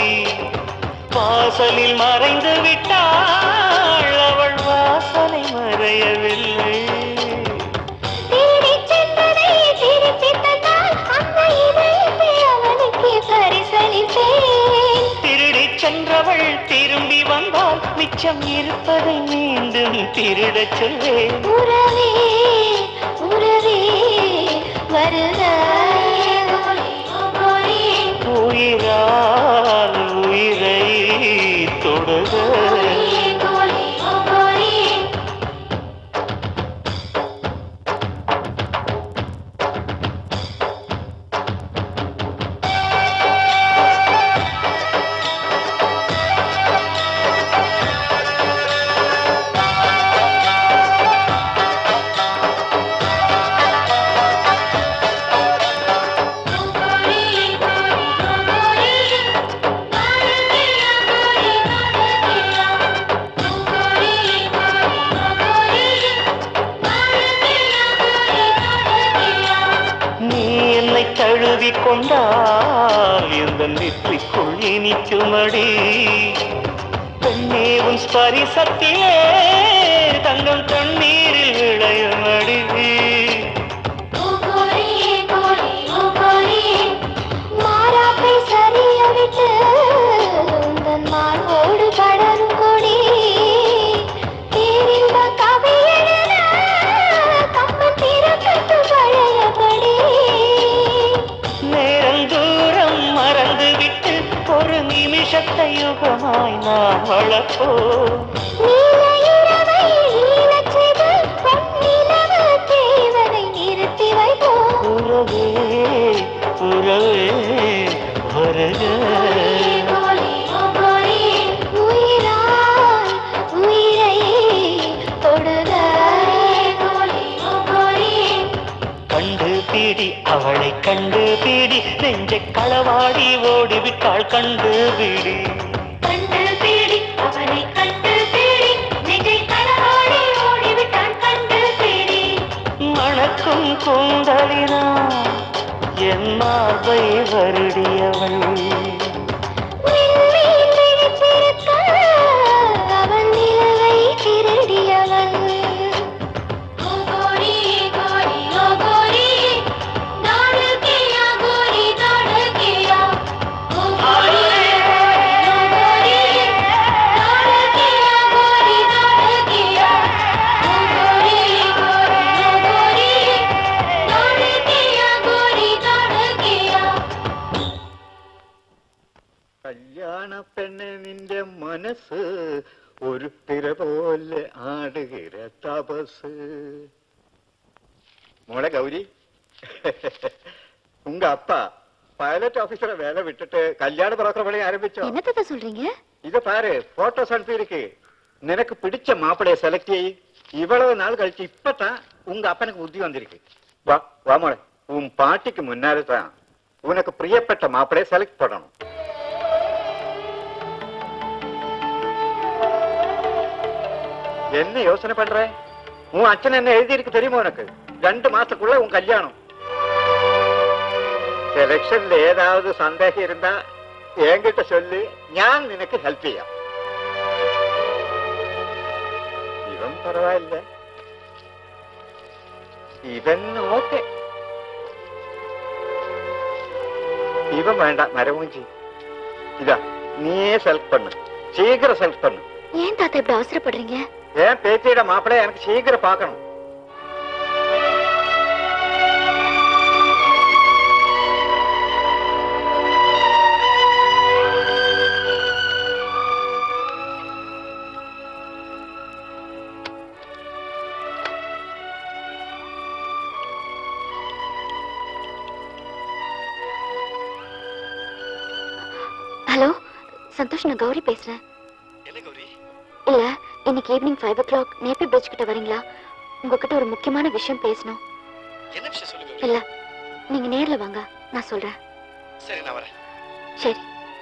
வாசலில் மறைந்து விட்டாள் அவள் வாசனை மறையவில்லை திருடிச் சென்றதை திருப்பித் தந்தால் அந்த இதயத்தை அவனுக்கு பரிசளிப்பேன் திருடிச் சென்றவள் திரும்பி வந்தால் மிச்சம் இருப்பதை மீண்டும் திருடச் சொல்வேன் உறவே உறவே வருக உயிரால் உயிரை தொடுக நீ என்னை தழுவி கொண்டால் இந்த நெற்றிக்குள் இனிக்குமடி பெண்ணே உன் ஸ்பரிசத்திலே தங்கம் தண்ணீரில் விளையுமடி மாறாப்பை சரிய விட்டு உந்தன் மார்போடு படரும் கொடி பேரின்ப கவி எழுத கம்பன் திறக்கட்டு பழையபடி நேரம் தூரம் மறந்து விட்டு ஒரு நிமிஷத்தை யுகமாய் நாம் வளர்ப்போ நீல இரவை நீலச் செய்து பொன்னிலவு தேவதை நிறுத்தி வைப்போம் உறவே உறவே வருக உயிராய் உயிரை தொடுக கண்டு பீடி அவளை கண்டு பீடி நெஞ்சை களவாடி ஓடிவிட்டாள் கண்டு பீடி கண்டு பீடி அவனை கண்டு பீடி நெஞ்சை களவாடி ஓடிவிட்டான் கண்டு பீடி மணக்கும் கூந்தலினா என் மார்பை வருடியவள் விண்மீன் விழித்திருக்க அவன் நிலவை திருடியவன் കല്യാണ പെണ്ണ് നിന്റെ മനസ്സ് ഒരു തിര പോലെ ആടുകിற തപസ് മോളെ ഗൗരി உங்க அப்பா பைலட் ஆபீசரை வேலை விட்டுட்டு கல்யாண புரோக்கர் வேலையை ஆரம்பிச்சோம் என்னத்த சொல்றீங்க இத பாரு போட்டோஸ் அனுப்பி இருக்கு நினக்கு பிடிச்ச மாப்பிளைய செலக்ட் செய்யி இவ்வளவு நாள் கழிச்சு இப்பதான் உங்க அப்பனுக்கு புத்தி வந்திருக்கு வா வா மோளே உன் பாட்டிக்கு முன்னாடி தான் உனக்கு பிரியப்பட்ட மாப்பிளைய செலக்ட் பண்ணணும் என்ன யோசனை பண்ற உன் அച്ഛன் என்ன எழுதியிருக்கு தெரியுமா உனக்கு ரெண்டு மாசத்துக்குள்ள உன் கல்யாணம் செலக்ஷன்ல ஏதாவது சந்தேகம் இருந்தா என்கிட்ட சொல்லு ഞാൻ നിനക്ക് ഹെൽപ്പ് ചെയ്യാം ഇവൻ പരവായില്ല ഇവൻ ഓക്കെ இவன் வேண்டாம் நரமூஞ்சி இதா நீயே செலக்ட் பண்ணு சீக்கிரம் செலக்ட் பண்ணு ஏன் தாத்தா இப்படி அவசரப்படுறீங்க ஏன் பேத்தியோட மாப்பிள்ளை எனக்கு சீக்கிரம் பார்க்கணும் ஹலோ சந்தோஷ் நான் கௌரி பேசுறேன் இல்ல இன்னைக்கு evening five o'clock Napier bridge கிட்ட வரீங்களா உங்ககிட்ட ஒரு முக்கியமான விஷயம் பேசணும் என்ன விஷயம் சொல்லுங்க இல்ல நீங்க நேர்ல வாங்க நான் சொல்றேன் சரி நான் வரேன் சரி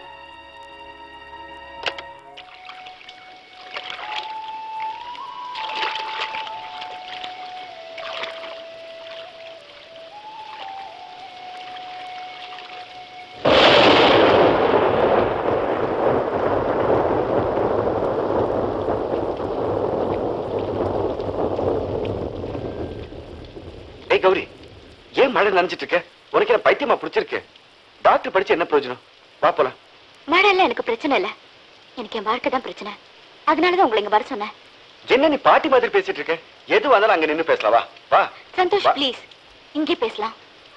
ஏய் கௌரி ஏன் மழை நனைஞ்சிட்டு இருக்க உனக்கு என்ன பைத்தியமா பிடிச்சிருக்கு டாக்டர் படிச்சு என்ன பிரயோஜனம் வா போலாம் மழை இல்ல எனக்கு பிரச்சனை இல்ல எனக்கு என் வாழ்க்கை தான் பிரச்சனை அதனாலதான் உங்களை இங்க வர சொன்னேன் என்ன நீ பாட்டி மாதிரி பேசிட்டு இருக்க எது வந்தாலும் அங்க நின்னு பேசலாம் வா வா சந்தோஷ் வா. ப்ளீஸ் இங்கே பேசலாம்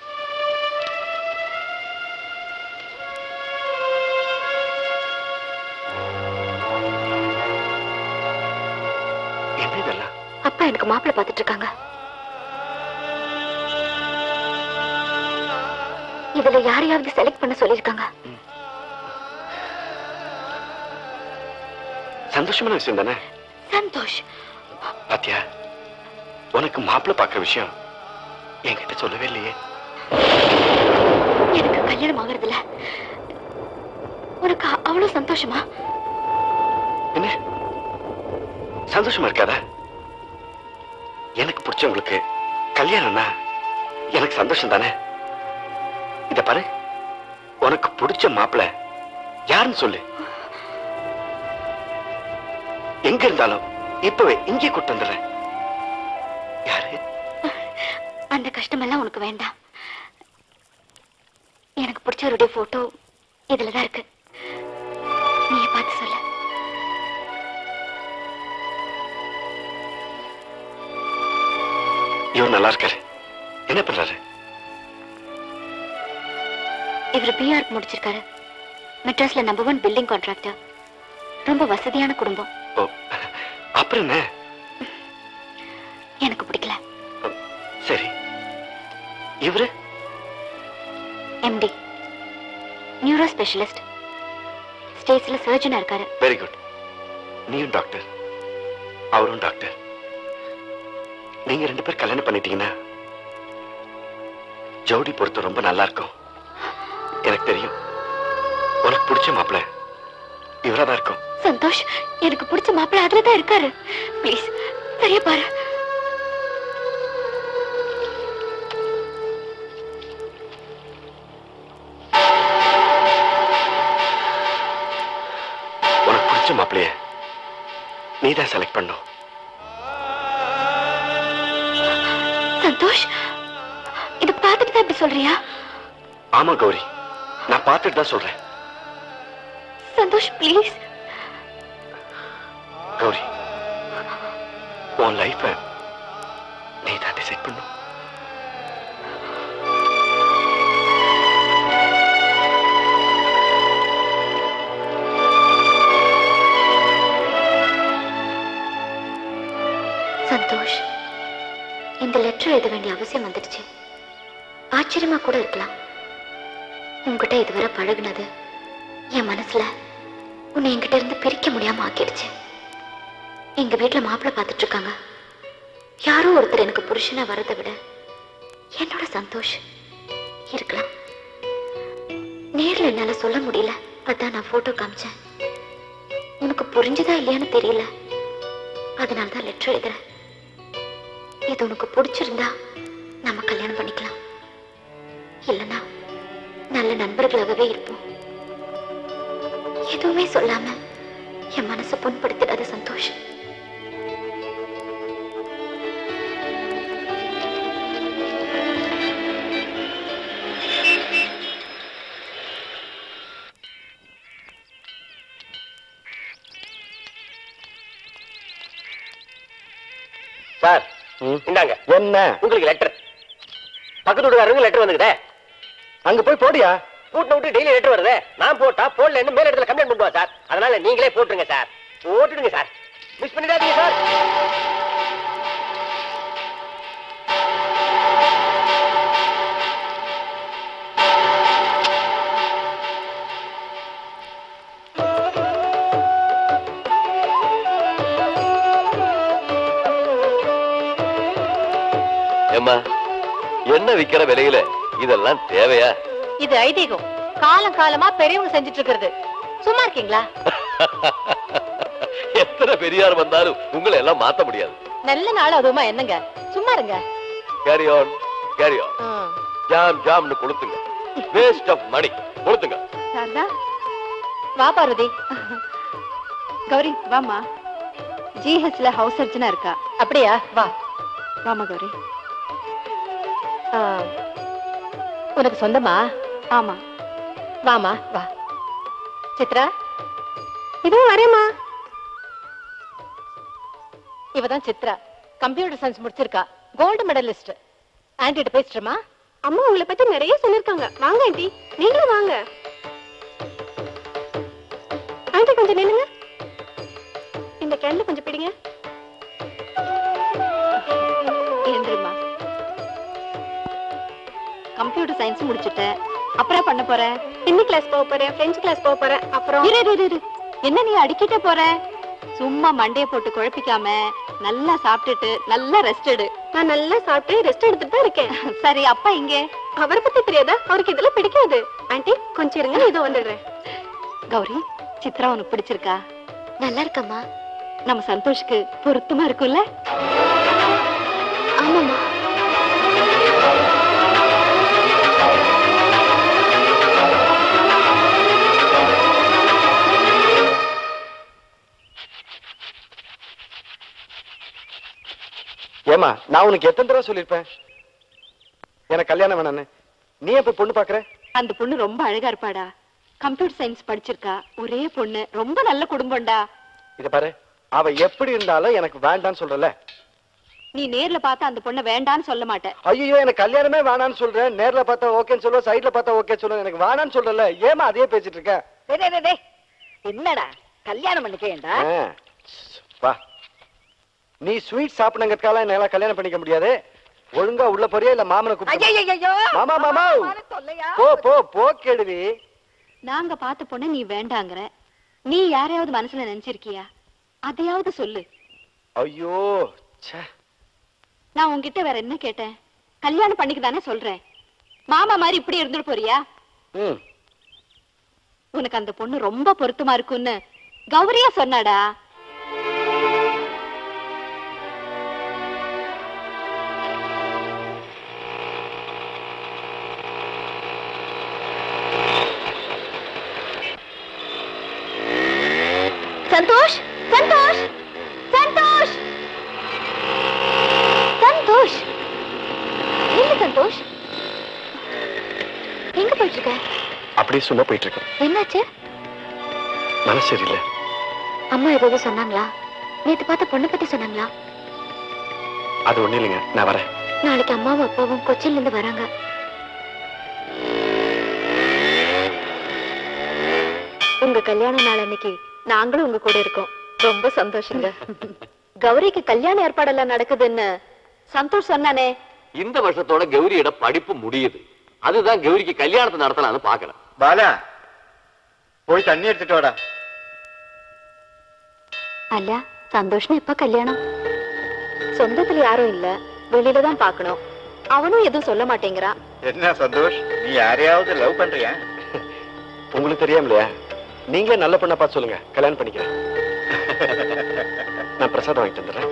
என்ன இதெல்லாம் அப்பா எனக்கு மாப்பிள்ளை பார்த்துட்டு இருக்காங்க இதுல யாரையாவது செலக்ட் பண்ண சொல்லிருக்காங்க சந்தோஷமான விஷயம் தானே சந்தோஷ் பாத்தியா உனக்கு மாப்பிள்ளை பார்க்குற விஷயம் என்கிட்ட சொல்லவே இல்லையே எனக்கு கல்யாணம் ஆகுறதுல உனக்கு அ- அவ்வளவு சந்தோஷமா என்ன சந்தோஷமா இருக்காதா எனக்கு பிடிச்சவங்களுக்கு கல்யாணம்னா எனக்கு சந்தோஷம் தானே இத பாரு உனக்கு பிடிச்ச மாப்பிள்ளை யாருன்னு சொல்லு எங்க இருந்தாலும் இப்பவே இங்கே கூட்டு வந்துடுறேன் யாரு அந்த கஷ்டமெல்லாம் உனக்கு வேண்டாம் எனக்கு பிடிச்சவருடைய போட்டோ இதுலதான் இருக்கு நீயே பார்த்து சொல்ல இவர் நல்லா இருக்காரு என்ன பண்றாரு இவர் பிஆர்க்கு முடிச்சிருக்காரு மெட்ராஸ்ல நம்பர் ஒன் பில்டிங் கான்ட்ராக்டர் ரொம்ப வசதியான குடும்பம் ஓ அப்புறம் என்ன எனக்கு பிடிக்கல சரி இவரு எம்டி நியூரோ ஸ்பெஷலிஸ்ட் ஸ்டேட்ஸ்ல சர்ஜனா இருக்காரு வெரி குட் நீயும் டாக்டர் அவரும் டாக்டர் நீங்க ரெண்டு பேர் கல்யாணம் பண்ணிட்டீங்கன்னா ஜோடி பொறுத்து ரொம்ப நல்லா இருக்கும் எனக்கு தெரியும் உனக்கு பிடிச்ச மாப்பிள்ளை இவரா தான் இருக்கும் சந்தோஷ் எனக்கு பிடிச்ச மாப்பிள்ளை அதுல தான் இருக்காரு ப்ளீஸ் சரியா பாரு உனக்கு பிடிச்ச மாப்பிள்ளைய நீ தான் செலக்ட் பண்ணும் சந்தோஷ் இத பார்த்துட்டு தான் இப்படி சொல்றியா ஆமா கௌரி நான் பார்த்துட்டு தான் சொல்றேன் சந்தோஷ் ப்ளீஸ் கௌரி உன் லைஃப நீ தான் டிசைட் பண்ணும் சந்தோஷ் இந்த லெட்டர் எழுத வேண்டிய அவசியம் வந்துடுச்சு ஆச்சரியமா கூட இருக்கலாம் உன்கிட்ட இதுவரை பழகுனது என் மனசுல உன்னை என்கிட்ட இருந்து பிரிக்க முடியாம ஆக்கிடுச்சு எங்க வீட்டுல மாப்பிள்ளை பார்த்துட்டு இருக்காங்க யாரோ ஒருத்தர் எனக்கு புருஷனா வரதை விட என்னோட சந்தோஷ் இருக்கலாம் நேர்ல என்னால சொல்ல முடியல அதான் நான் போட்டோ காமிச்சேன் உனக்கு புரிஞ்சுதா இல்லையான்னு தெரியல அதனால தான் லெட்டர் எழுதுறேன் இது உனக்கு பிடிச்சிருந்தா நம்ம கல்யாணம் பண்ணிக்கலாம் இல்லைன்னா நல்ல நண்பர்களாகவே இருப்போம் எதுவுமே சொல்லாம என் மனசை புண்படுத்திடாத சந்தோஷம் சார் இந்தாங்க என்ன உங்களுக்கு லெட்டர் பக்கத்து வீட்டுக்காரங்க லெட்டர் வந்துக்கிட்டே அங்க போய் போடியா கூட்டின விட்டு டெய்லி லெட்டர் வருது நான் போட்டா போடல மேல இடத்துல கம்ப்ளைண்ட் பண்ணுவா சார் அதனால நீங்களே போட்டுருங்க சார் போட்டுடுங்க சார் மிஸ் பண்ணிடாதீங்க சார் ஏம்மா என்ன விக்கிற விலையில இதெல்லாம் தேவையா இது ஐதீகம் காலம் காலமா பெரியவங்க செஞ்சுட்டு இருக்கிறது சும்மா இருக்கீங்களா எத்தனை பெரியார் வந்தாலும் உங்களை எல்லாம் மாத்த முடியாது நல்ல நாள் அதுவுமா என்னங்க சும்மா இருங்க கேரி ஆன் கேரி ஆன் ம். ஜாம் ஜாம்னு கொளுத்துங்க வேஸ்ட் ஆஃப் மணி கொளுத்துங்க சாரதா வா பார்வதி கௌரி வாமா ஜிஹெச்ல ஹவுஸ் சர்ஜனா இருக்கா அப்படியா வா வாமா கௌரி ஆ, உனக்கு சொந்தமா ஆமா வாமா வா சித்ரா இதுவும் வரேம்மா இவதான் சித்ரா கம்ப்யூட்டர் சயின்ஸ் முடிச்சிருக்கா கோல்டு மெடலிஸ்ட் ஆன்டிட்ட பேசிட்டுமா அம்மா உங்களை பத்தி நிறைய சொல்லிருக்காங்க வாங்க ஆண்டி நீங்களும் வாங்க ஆண்டி கொஞ்சம் நில்லுங்க இந்த கேன்ல கொஞ்சம் பிடிங்க ஏந்திரமா கம்ப்யூட்டர் சயின்ஸ் முடிச்சிட்டேன் அப்புறம் பண்ண போற ஹிந்தி கிளாஸ் போக போறேன் பிரெஞ்சு கிளாஸ் போக போறேன் அப்புறம் இரு இரு, இரு, இரு. என்ன நீ அடிக்கிட்ட போற சும்மா மண்டைய போட்டு குழப்பிக்காம நல்லா சாப்பிட்டுட்டு நல்லா ரெஸ்ட் எடு நான் நல்லா சாப்பிட்டு ரெஸ்ட் எடுத்துட்டு தான் இருக்கேன் சரி அப்பா இங்க அவரை பத்தி தெரியாதா அவருக்கு இதெல்லாம் பிடிக்காது ஆண்டி கொஞ்சம் இருங்க நான் இதோ வந்துடுறேன் கௌரி சித்ரா உனக்கு பிடிச்சிருக்கா நல்லா இருக்கம்மா நம்ம சந்தோஷ்க்கு பொருத்தமா இருக்கும்ல ஆமாம்மா ஏமா நான் உனக்கு எத்தனை தடவை சொல்லியிருப்பேன் எனக்கு கல்யாணம் வேணான்னு நீ எப்ப பொண்ணு பாக்குற அந்த பொண்ணு ரொம்ப அழகா இருப்பாடா கம்ப்யூட்டர் சயின்ஸ் படிச்சிருக்கா ஒரே பொண்ணு ரொம்ப நல்ல குடும்பம்டா இத பாரு அவ எப்படி இருந்தாலும் எனக்கு வேண்டான்னு சொல்றல நீ நேர்ல பார்த்தா அந்த பொண்ணை வேண்டான்னு சொல்ல மாட்ட ஐயோ எனக்கு கல்யாணமே வேணான்னு சொல்றேன் நேர்ல பார்த்தா ஓகேன்னு சொல்லுவேன் சைடுல பார்த்தா ஓகே சொல்லுவேன் எனக்கு வேணான்னு சொல்றல ஏமா அதே பேசிட்டு இருக்க டேய், டேய், டேய், டேய். என்னடா கல்யாணம் பண்ணிக்கேண்டா ஆ, வா நீ ஸ்வீட் சாப்பிடுங்கிறதுக்காக என்னால கல்யாணம் பண்ணிக்க முடியாது ஒழுங்கா உள்ள போறியா இல்ல மாமனை கூப்பிட்டு ஐயையையோ. மாமா மாமா மாமான தொல்லையா? போ போ போ கேடுவி நாங்க பார்த்த பொண்ணை நீ வேண்டாங்கிற நீ யாரையாவது மனசுல நினைச்சிருக்கியா அதையாவது சொல்லு ஐயோ ச்சே நான் உன்கிட்ட வேற என்ன கேட்டேன் கல்யாணம் பண்ணிக்க தானே சொல்றேன் மாமா மாதிரி இப்படி இருந்துட்டு போறியா ம் உனக்கு அந்த பொண்ணு ரொம்ப பொருத்தமா இருக்கும்னு கௌரியா சொன்னாடா சந்தோஷ் சந்தோஷ் சந்தோஷ் சந்தோஷ் என்ன சந்தோஷ் எங்க போயிட்டு இருக்க அப்படியே சும்மா போயிட்டு இருக்கேன் என்னாச்சு மனசு சரியில்லை அம்மா ஏதாவது சொன்னாங்களா நேத்து பார்த்த பொண்ணை பத்தி சொன்னாங்களா அது ஒண்ணு இல்லைங்க நான் வரேன் நாளைக்கு அம்மாவும் அப்பாவும் கொச்சின்ல இருந்து வராங்க உங்க கல்யாண நாள் அன்னைக்கு நாங்களும் உங்க கூட இருக்கோம் ரொம்ப சந்தோஷங்க கௌரிக்கு கல்யாண ஏற்பாடெல்லாம் நடக்குதுன்னு சந்தோஷ் சொன்னானே இந்த வருஷத்தோட கௌரியோட படிப்பு முடியுது அதுதான் கௌரிக்கு கல்யாணத்தை நடத்தலாம்னு பாக்குறேன் பாலா போய் தண்ணி எடுத்துட்டு வாடா അല്ല സന്തോഷിന് എപ്പ കല്യാണം சொந்தத்துல யாரும் இல்ல வெளியில தான் பார்க்கணும் அவனும் எதுவும் சொல்ல மாட்டேங்கிறான் என்ன சந்தோஷ் நீ யாரையாவது லவ் பண்றியா உங்களுக்கு தெரியாமலையா நீங்களே நல்ல பொண்ணா பார்த்து சொல்லுங்க கல்யாணம் பண்ணிக்கிறேன் நான் பிரசாதம் வாங்கிட்டு வந்துடுறேன்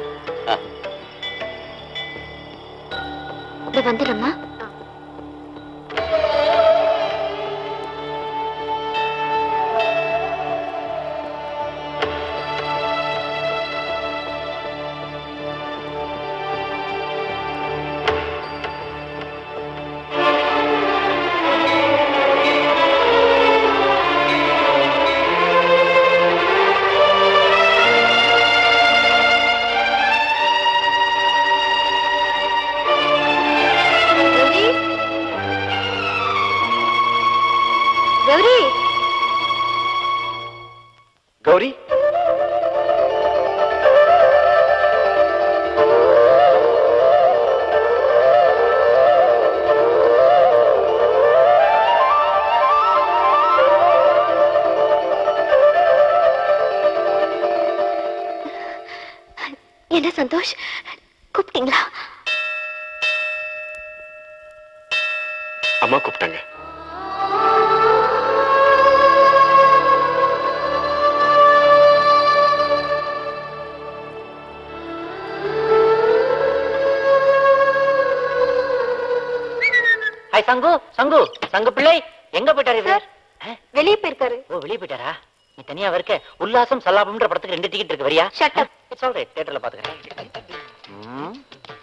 இப்படி வந்துடும்மா கௌரி கௌரி கௌரி என்ன சந்தோஷ் கூப்பிட்டீங்களா அம்மா கூப்பிட்டாங்க ஹாய் சங்கு சங்கு சங்கு பிள்ளை எங்க போயிட்டாரு இவர் வெளியே போயிருக்காரு ஓ வெளியே போயிட்டாரா நீ தனியா இருக்க உல்லாசம் சல்லாபம்ன்ற படத்துக்கு ரெண்டு டிக்கெட் இருக்கு வரியா Shut up. It's all right தியேட்டர்ல பாத்துக்கிறேன் ம்.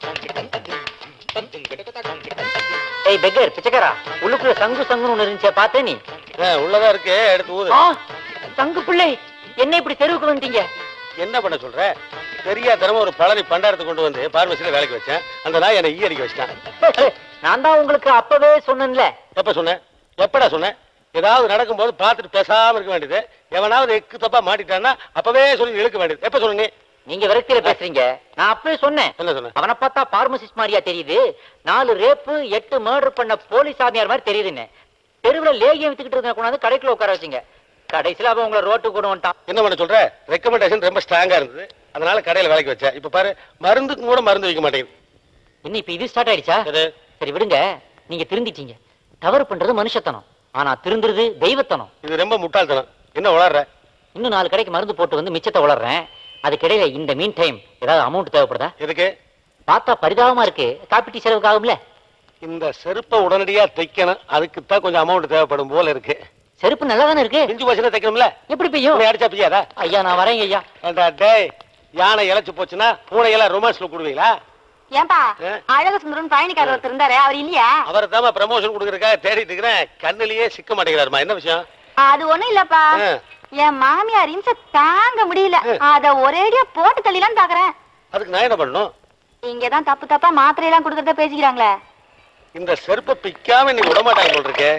ஏய் பெக்கர் பிச்சைக்காரா உள்ளுக்குள்ள சங்கு சங்குன்னு ஒண்ணு இருந்துச்சே பார்த்தே நீ உள்ளதா இருக்கு எடுத்து ஊது ஆ, சங்கு பிள்ளை என்ன இப்படி தெருவுக்கு வந்துட்டீங்க என்ன பண்ண சொல்ற பெரிய தினமும் ஒரு பழனி பண்டாரத்தை கொண்டு வந்து பார்மசியில வேலைக்கு வச்சேன் அந்த நாய் என்னை ஈ அடிக்க வச்சிட்டான் நான் தான் உங்களுக்கு அப்பவே சொன்னேன்ல எப்ப சொன்னேன் எப்படா சொன்னேன் ஏதாவது நடக்கும்போது பார்த்துட்டு பேசாம இருக்க வேண்டியது எவனாவது எக்கு தப்பா மாட்டிட்டான்னா அப்பவே சொல்லி இழுக்க வேண்டியது எப்ப சொன்ன நீ நீங்க விரக்தியில பேசுறீங்க நான் அப்பவே சொன்னேன் என்ன சொன்ன அவனை பார்த்தா பார்மசிஸ்ட் மாதிரியா தெரியுது நாலு ரேப்பு எட்டு மர்டர் பண்ண போலீஸ் ஆமியார் மாதிரி தெரியுதுன்னு தெருவுல லேகியம் வித்துக்கிட்டு இருந்த கொண்டாந்து கடைக்குள்ள உட்கார வச்சீங்க கடைசியில அவன் உங்களை ரோட்டுக்கு கொண்டு வந்துட்டான் என்ன பண்ண சொல்ற ரெக்கமெண்டேஷன் ரொம்ப ஸ்ட்ராங்கா இருந்தது அதனால கடையில வேலைக்கு வச்சேன் இப்ப பாரு மருந்துக்கு கூட மருந்து வைக்க மாட்டேங்குது இன்னும் இப்ப இது ஸ்டார்ட் ஆயிடுச்சா சரி விடுங்க நீங்க திருந்திட்டீங்க தவறு பண்றது மனுஷத்தனம் ஆனா திருந்துறது தெய்வத்தனம் இது ரொம்ப முட்டாள்தனம் என்ன உளர்ற இன்னும் நாலு கடைக்கு மருந்து போட்டு வந்து மிச்சத்தை வளர்றேன் அதுக்கிடையில இந்த மீன் டைம் ஏதாவது அமௌண்ட் தேவைப்படுதா எதுக்கு பார்த்தா பரிதாபமா இருக்கு காப்பீட்டு செலவுக்கு ஆகும்ல இந்த செருப்பை உடனடியா தைக்கணும் அதுக்கு தான் கொஞ்சம் அமௌண்ட் தேவைப்படும் போல இருக்கு செருப்பு நல்லா தானே இருக்கு பிஞ்சு போச்சுன்னா தைக்கணும்ல எப்படி பெய்யும் உன்னை அடிச்சா பிய்யாதா ஐயா நான் வரேங்க ஐயா ஏண்டா டேய் யானை இழைச்சு போச்சுன்னா பூனை எல்லாம் ரொமான்ஸ்ல கொடுவீங்களா ஏன்பா ஆ? அழக சுந்தரன் பயணிக்காரர் ஒருத்தர் இருந்தாரு அவர் இல்லையா அவர் தான் ப்ரமோஷன் கொடுக்கறதுக்காக தேடிட்டு இருக்கிறேன் கண்ணுலயே சிக்க மாட்டேங்கிறாருமா என்ன விஷயம் அது ஒண்ணும் இல்லப்பா ஆ. என் மாமியார் இம்ச தாங்க முடியல அத ஒரேடியா போட்டு தள்ளிலாம் பாக்குறேன் அதுக்கு நான் என்ன பண்ணணும் இங்கதான் தப்பு தப்பா மாத்திரை எல்லாம் கொடுக்கறத பேசிக்கிறாங்களே இந்த செருப்பை பிக்காம நீ விடமாட்டாங்க போல் இருக்கே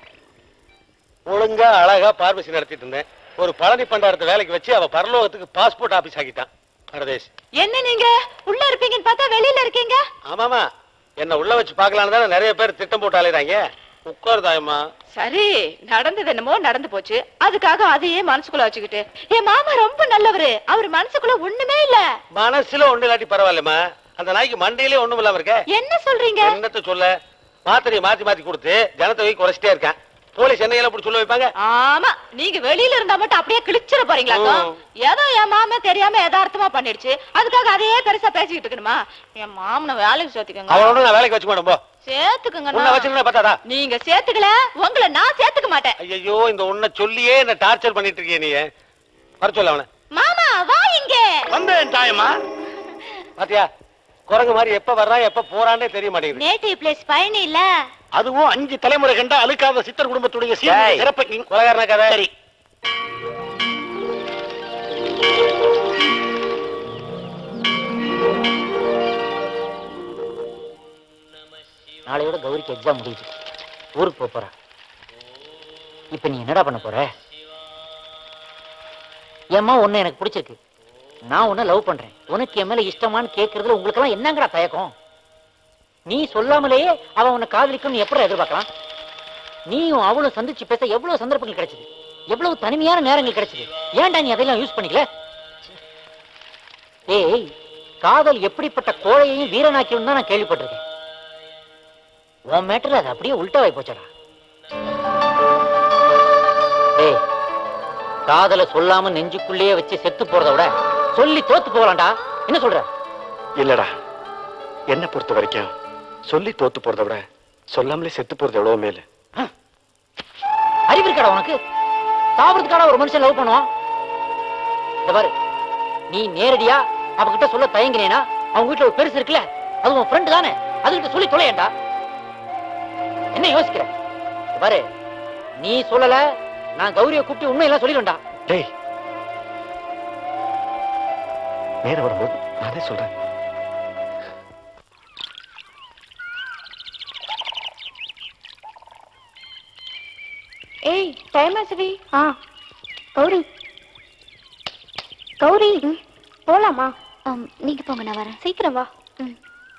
ஒழுங்கா அழகா பார்மசி நடத்திட்டு இருந்தேன் ஒரு பழனி பண்டாரத்தை வேலைக்கு வச்சு அவ பரலோகத்துக்கு பாஸ்போர்ட் ஆபீஸ் ஆக்கிட்டான் பரதேஷ் என்ன நீங்க உள்ள இருப்பீங்கன்னு பார்த்தா வெளியில இருக்கீங்க ஆமாமா என்ன உள்ள வச்சு பார்க்கலான்னு தானே நிறைய பேர் திட்டம் போட்டு அலையறாங்க உட்காருதாயம்மா சரி நடந்தது என்னமோ நடந்து போச்சு அதுக்காக அதையே மனசுக்குள்ள வச்சுக்கிட்டு என் மாமா ரொம்ப நல்லவரு அவர் மனசுக்குள்ள ஒண்ணுமே இல்ல மனசுல ஒண்ணு இல்லாட்டி பரவாயில்லம்மா அந்த நாய்க்கு மண்டையிலே ஒண்ணும் இல்லாம இருக்க என்ன சொல்றீங்க என்னத்த சொல்ல மாத்திரையை மாத்தி மாத்தி கொடுத்து ஜனத்தை போய் குறைச்சிட்டே இருக்கேன் போலீஸ் என்ன எல்லாம் இப்படி சொல்ல வைப்பாங்க ஆமா நீங்க வெளியில இருந்தா மட்டும் அப்படியே கிழிச்சிட போறீங்களா ஏதோ என் மாமா தெரியாம யதார்த்தமா பண்ணிடுச்சு அதுக்காக அதையே பெருசா பேசிக்கிட்டு இருக்கணுமா என் மாமனை வேலைக்கு சேர்த்துக்கங்க அவனோட நான் வேலைக்கு வச்சு மாட்டேன் போ உன்னை சேர்த்துக்கங்க வச்சிருந்தா பார்த்தாதா நீங்க சேர்த்துக்கல உங்களை நான் சேர்த்துக்க மாட்டேன் ஐயோ இந்த உன்னை சொல்லியே என்ன டார்ச்சர் பண்ணிட்டு இருக்கிய நீ வர சொல்ல அவனை மாமா வா இங்க வந்தேன் தாயம்மா பாத்தியா குரங்கு மாதிரி எப்ப வர்றான் எப்ப போறான்னே தெரிய மாட்டேங்குது நேட்டிவ் பிளேஸ் பயணி இல்ல அதுவும் அஞ்சு தலைமுறை கண்ட அழுக்காத சித்தர் குடும்பத்துடைய டேய், சீர் சிறப்பை கொலகாரனா கதை சரி நாளையோட கௌரிக்கு எக்ஸாம் முடியுது ஊருக்கு போக போறா இப்ப நீ என்னடா பண்ண போற ஏம்மா உன்னை எனக்கு பிடிச்சிருக்கு நான் உன்னை லவ் பண்றேன் உனக்கு என் மேல இஷ்டமான்னு கேட்கறதுல உங்களுக்கெல்லாம் என்னங்கடா தயக்கம் நீ சொல்லாமலேயே அவன் உன்னை காதலிக்கும் நீ எப்படி எதிர்பார்க்கலாம் நீயும் அவளும் சந்திச்சு பேச எவ்வளவு சந்தர்ப்பங்கள் கிடைச்சது எவ்வளவு தனிமையான நேரங்கள் கிடைச்சது ஏன்டா நீ அதெல்லாம் யூஸ் பண்ணிக்கல ஏய் காதல் எப்படிப்பட்ட கோழையையும் வீரனாக்கியும் தான் நான் கேள்விப்பட்டிருக்கேன் உன் மேட்டர்ல அது அப்படியே உல்டாவாய் போச்சடா காதல சொல்லாம நெஞ்சுக்குள்ளேயே வச்சு செத்து போறத விட சொல்லி தோத்து போகலாம்டா என்ன சொல்ற இல்லடா என்ன பொறுத்த வரைக்கும் சொல்லி தோத்து போறதை விட சொல்லாமலே செத்து போறது எவ்வளவு மேலு அறிவு இருக்காடா உனக்கு சாப்பிடுறதுக்கான ஒரு மனுஷன் லவ் பண்ணுவான் இந்த பாரு நீ நேரடியா அவகிட்ட சொல்ல தயங்கினேனா அவங்க வீட்டுல ஒரு பெருசு இருக்குல்ல அது உன் ஃப்ரெண்டு தானே அதுகிட்ட சொல்லி தொலையேன்டா என்ன யோசிக்கிற இந்த பாரு நீ சொல்லல நான் கௌரிய கூப்பிட்டு உண்மையெல்லாம் சொல்லிடுவேன்டா டேய் நேரம் வரும்போது நானே சொல்றேன் ஏய் டைம் ஆச்சுடி ஆ கௌரி கௌரி போலாமா நீங்க போங்க நான் வரேன் சீக்கிரம் வா ம்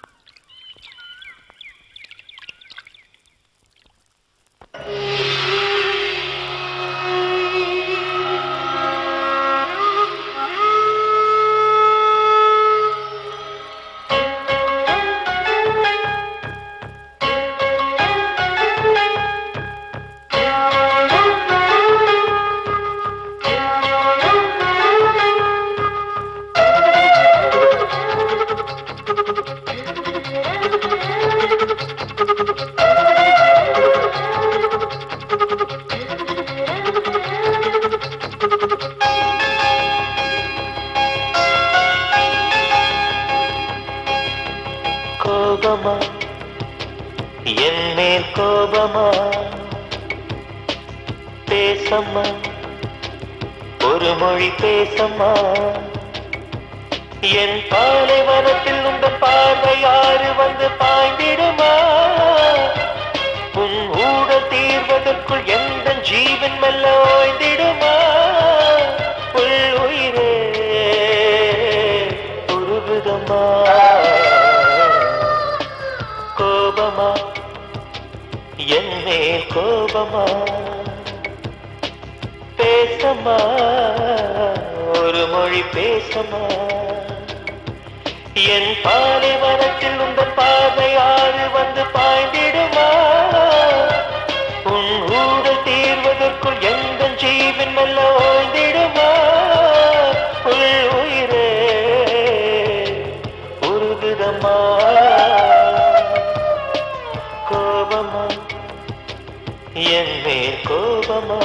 கோபமா என் மேல் கோபமா பேசம்மா ஒரு மொழி பேசம்மா என் பாலைவனத்தில் உங்க பார்வை யாரு வந்து பாய்ந்திடுமா உன் ஊட தீர்வதற்குள் எந்த ஜீவன் மெல்ல ஓய்ந்திடுமா உள் உயிரே உருகுதம்மா கோபமா என் மேல் கோபமா பேசமா ஒரு மொழி பேசமா என் பாலைவனத்தில் உந்த பார்வை ஆறு வந்து பாய்ந்திடுமா உன் ஊடல் தீர்வதற்குள் எந்த ஜீவன் மெல்ல ஓய்ந்திடுமா உள் உயிரே உருகுதம்மா கோபமா என் மேல் கோபமா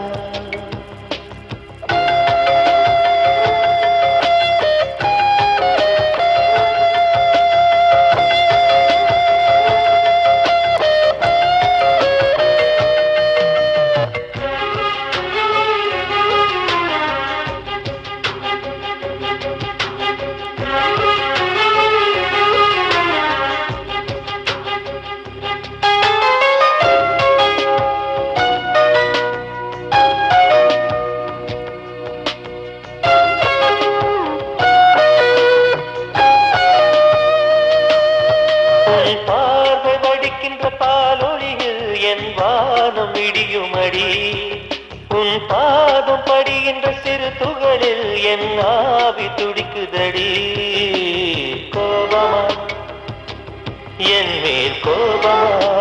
உன் பார்வை வடிக்கின்ற பாலொளியில் என் வானம் இடியுமடி உன் பாதம் படிகின்ற சிறு துகளில் என் ஆவி துடிக்குதடி கோபமா என் மேல் கோபமா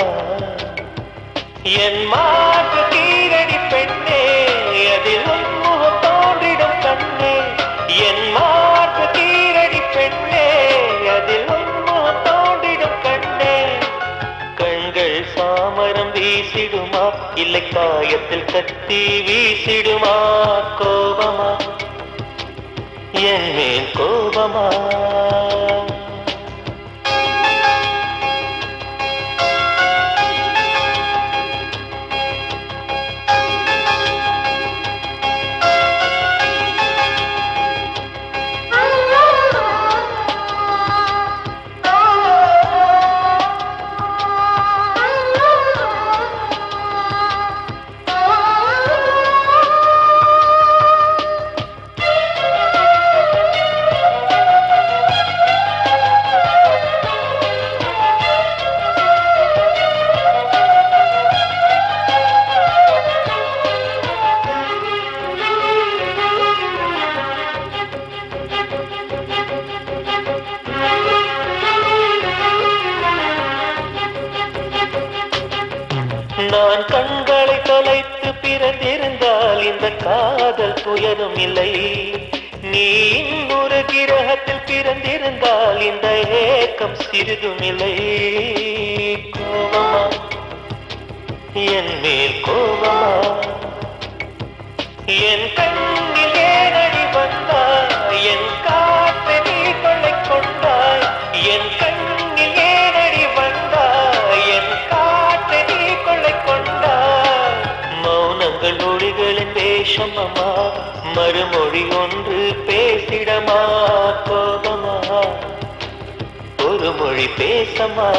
என் மாற்று கீரடி பெண்ணே அதில் உன் முகம் தோன்றிடும் கண்ணே என் மாற்று கீரடி பெண்ணே அதில் உன் முகம் தோன்றிடும் கண்ணே கண்கள் சாமரம் வீசிடுமா இல்லை காயத்தில் கத்தி வீசிடுமா கோபமா என் மேல் கோபமா பிறந்திருந்தால் இந்த காதல் துயரும் இல்லை நீ இன்னொரு கிரகத்தில் பிறந்திருந்தால் இந்த ஏக்கம் சிறிதும் இல்லை கோபமா என் மேல் கோபமா என் கண்ணில் ஏனடி வந்தாய் என் காற்றை நீ கொள்ளை கொண்டாய் என் கண்ணில் ஏனடி வந்தாய் என் காற்றை நீ கொள்ளை கொண்டாய் மௌனங்கள் மொழிகளின் வேஷமமா மறுமொழி ஒன்று பேசிடமா கோபமா ஒரு மொழி பேசமா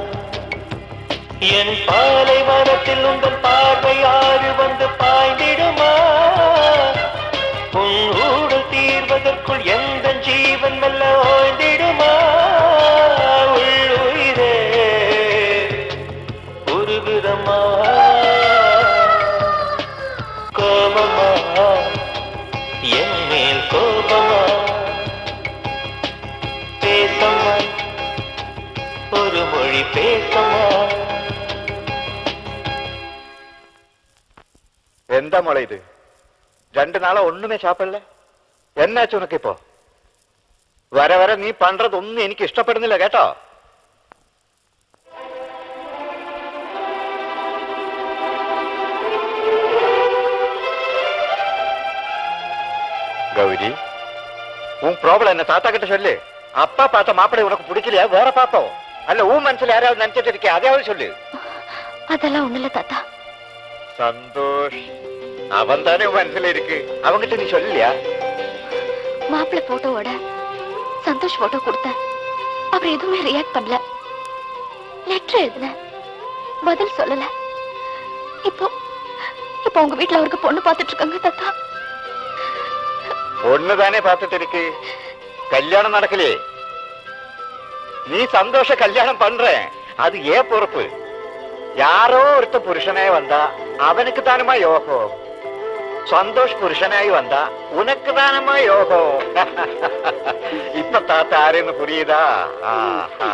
என் பாலை மரத்தில் உங்கள் பார்வை ஆறு வந்து பாய்ந்திடுமா உன் ஊடல் தீர்வதற்குள் எந்த ஜீவன் மெல்ல ஓய்ந்திடுமா உள்ளுயிரே உருகுதமா கோபமா என் மேல் கோபமா பேசமா ஒரு மொழி பேசமா എന്താ മോളെ ഇത് രണ്ടു നാളെ ഒന്നുമേ സാപ്പിടல എന്നാച്ചു ഉനക്ക് ഇപ്പോ വരെ വരെ നീ പண்றതൊന്നും എനിക്ക് ഇഷ്ടപ്പെടുന്നില്ല കേട്ടോ கௌரி உன் ப்ராப்ளம் என்ன தாத்தா கிட்ட சொல்லு அப்பா பார்த்த மாப்பிள்ளை உனக்கு பிடிக்கலையா வேற பாப்போம் அல்ல உன் மனசுல யாராவது நினைச்சிட்டு இருக்கியா அதையாவது சொல்லு அதெல்லாம் ஒண்ணு இல்ல தாத்தா சந்தோஷ் அவன் தானே உன் மனசுல இருக்கு அவங்கிட்ட நீ சொல்லலையா மாப்பிள்ளை போட்டோவோட சந்தோஷ் போட்டோ கொடுத்தேன் அவர் எதுவுமே ரியாக்ட் பண்ணல லெட்டர் எழுதினேன் பதில் சொல்லல இப்போ இப்போ உங்க வீட்ல அவருக்கு பொண்ணு பார்த்துட்டு இருக்காங்க தாத்தா ஒண்ணுதானே பார்த்துட்டு இருக்கு கல்யாணம் நடக்கலையே நீ சந்தோஷ கல்யாணம் பண்றேன் அது ஏன் பொறுப்பு யாரோ ஒருத்த புருஷனாய் வந்தா அவனுக்கு தானமா யோகம் சந்தோஷ் புருஷனாய் வந்தா உனக்கு தானமா யோகம் இப்ப தாத்தா யாருன்னு புரியுதா ஆஹா.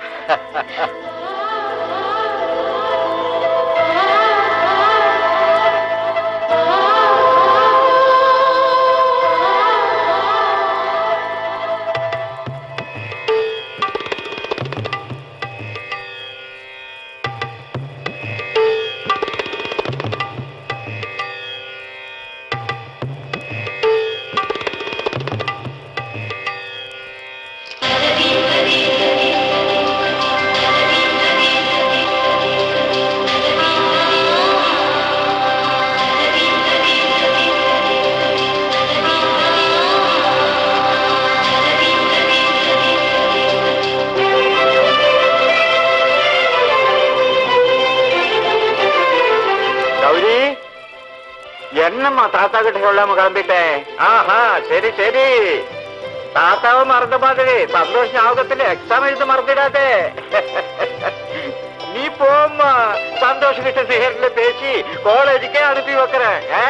கௌரி என்னம்மா தாத்தா கிட்ட சொல்லாம கிளம்பிட்டேன் ஆஹா சரி சரி தாத்தாவை மறந்த மாதிரி சந்தோஷ ஞாபகத்துல எக்ஸாம் எழுத மறந்துடாதே நீ போம்மா சந்தோஷ் கிட்ட நேர்ல பேசி காலேஜுக்கே அனுப்பி வைக்கிறேன் ஆ?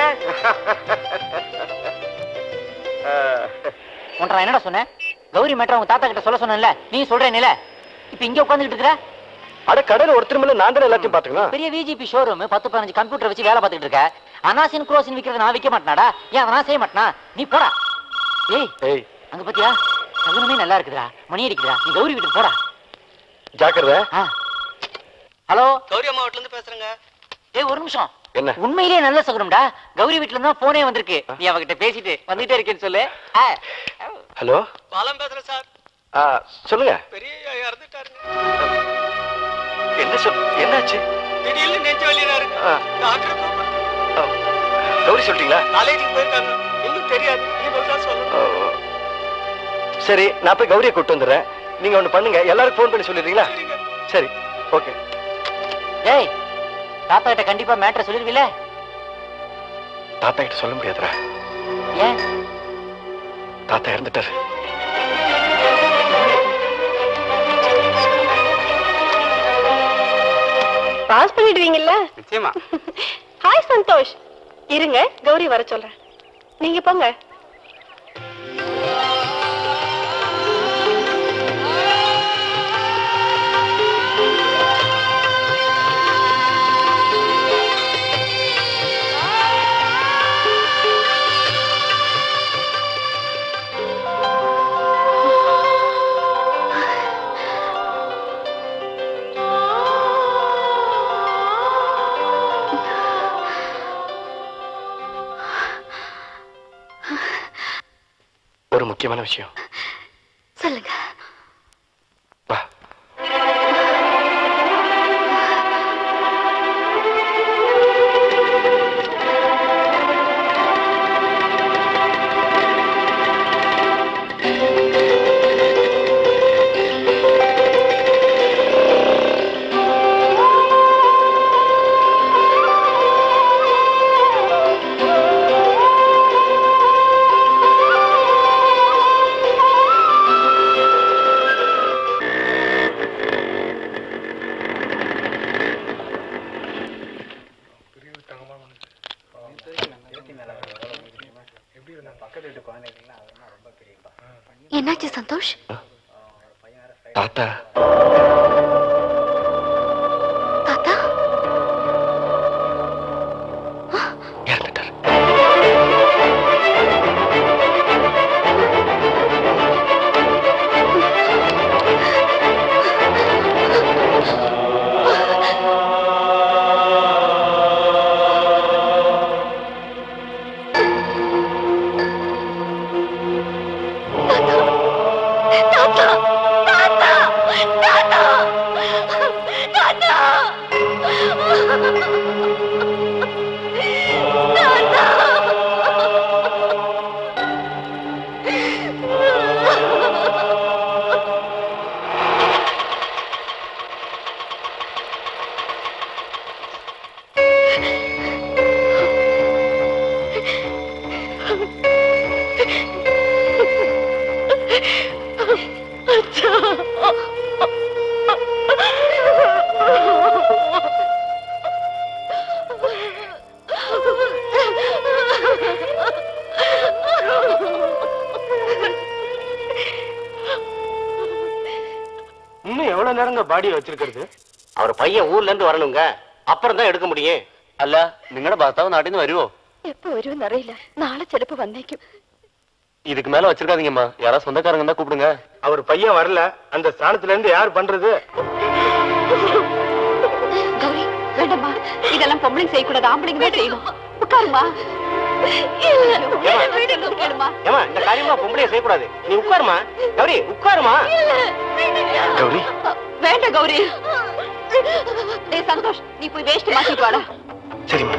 உன்ட்ட நான் என்னடா சொன்னேன் கௌரி மேட்டர் உங்க தாத்தா கிட்ட சொல்ல சொன்னேன்ல நீ சொல்றேன்ல இப்ப இங்க உட்காந்துட்டு இருக்கிற அட கடையில ஒருத்தர் மேல நான் தானே எல்லாத்தையும் பாத்துக்கலாம் பெரிய விஜிபி ஷோரூம் பத்து பதினஞ்சு கம்ப்யூட்டர் வச்சு வேலை பார்த்துட்டு இருக்க அனாசின் குரோசின் விக்கிறது நான் விற்க மாட்டேனாடா ஏன் அதை நான் செய்ய மாட்டேனா நீ போடா ஏய் ஏய் அங்க பாத்தியா சகுனமே நல்லா இருக்குதுடா மணி அடிக்குதுடா நீ கௌரி வீட்டுக்கு போடா ஜாக்கிரதை ஹலோ கௌரி அம்மா வீட்டுல இருந்து பேசுறேங்க ஏய் ஒரு நிமிஷம் என்ன உண்மையிலேயே நல்ல சகுனம்டா கௌரி வீட்டுல இருந்தா போனே வந்திருக்கு நீ அவகிட்ட பேசிட்டு வந்துட்டே இருக்கேன்னு சொல்லு ஆ. ஹலோ பாலம் பேசுறேன் சார் ஆ, சொல்லுங்க பெரிய இறந்துட்டாருங்க என்ன சொல் என்னாச்சு திடீர்னு நெஞ்சு வலினாரு ஆ. டாக்டர் கௌரி சொல்லிட்டீங்களா காலேஜுக்கு போயிருக்காங்க இன்னும் தெரியாது இனிமேல் தான் சொல்லணும் ஓ. சரி நான் போய் கௌரியை கூட்டு வந்துடுறேன் நீங்க ஒண்ணு பண்ணுங்க எல்லாருக்கும் ஃபோன் பண்ணி சொல்லிடுறீங்களா சரி ஓகே ஏய் தாத்தா கிட்ட கண்டிப்பா மேட்டர் சொல்லிருவில தாத்தா கிட்ட சொல்ல முடியாதுடா ஏன் தாத்தா இறந்துட்டாரு பாஸ் பண்ணிடுவீங்கல்ல நிச்சயமா ஹாய் சந்தோஷ் இருங்க கௌரி வர சொல்றேன் நீங்க போங்க முக்கியமான விஷயம் சொல்லுங்க வா என்னாச்சு சந்தோஷ் தாத்தா தாத்தா இறந்துட்டார் தாத்தா தாத்தா தாத்தா தாத்தா இன்னும் எவ்வளவு நேரங்க பாடியை வச்சிருக்கிறது அவர் பையன் ஊர்ல இருந்து வரணுங்க அப்புறம் தான் എടുക്കാൻ முடியும் അല്ല നിങ്ങളുടെ ഭർത്താവ് നാട്ടിൽ നിന്ന് വരുമോ எப்ப வரும்னு അറിയില്ല നാളെ ചിലപ്പോ വന്നേക്കും இதுக்கு மேல வச்சிருக்காதீங்கம்மா யாரா சொந்தக்காரங்க இருந்தா கூப்பிடுங்க அவர் பையன் வரல அந்த ஸ்தானத்துல இருந்து யார் பண்றது கௌரி வேண்டாம்மா இதெல்லாம் பொம்பளைங்க செய்யக்கூடாது ஆம்பளைங்க தான் செய்யணும் உட்காருமா கேளுமா ஏமா இந்த காரியமா பொம்பளைய செய்யக்கூடாது நீ உட்காருமா கௌரி உட்காருமா கௌரி வேண்டாம் கௌரி டேய் சந்தோஷ் நீ போய் வேஷ்டி மாத்திட்டு வாடா சரிம்மா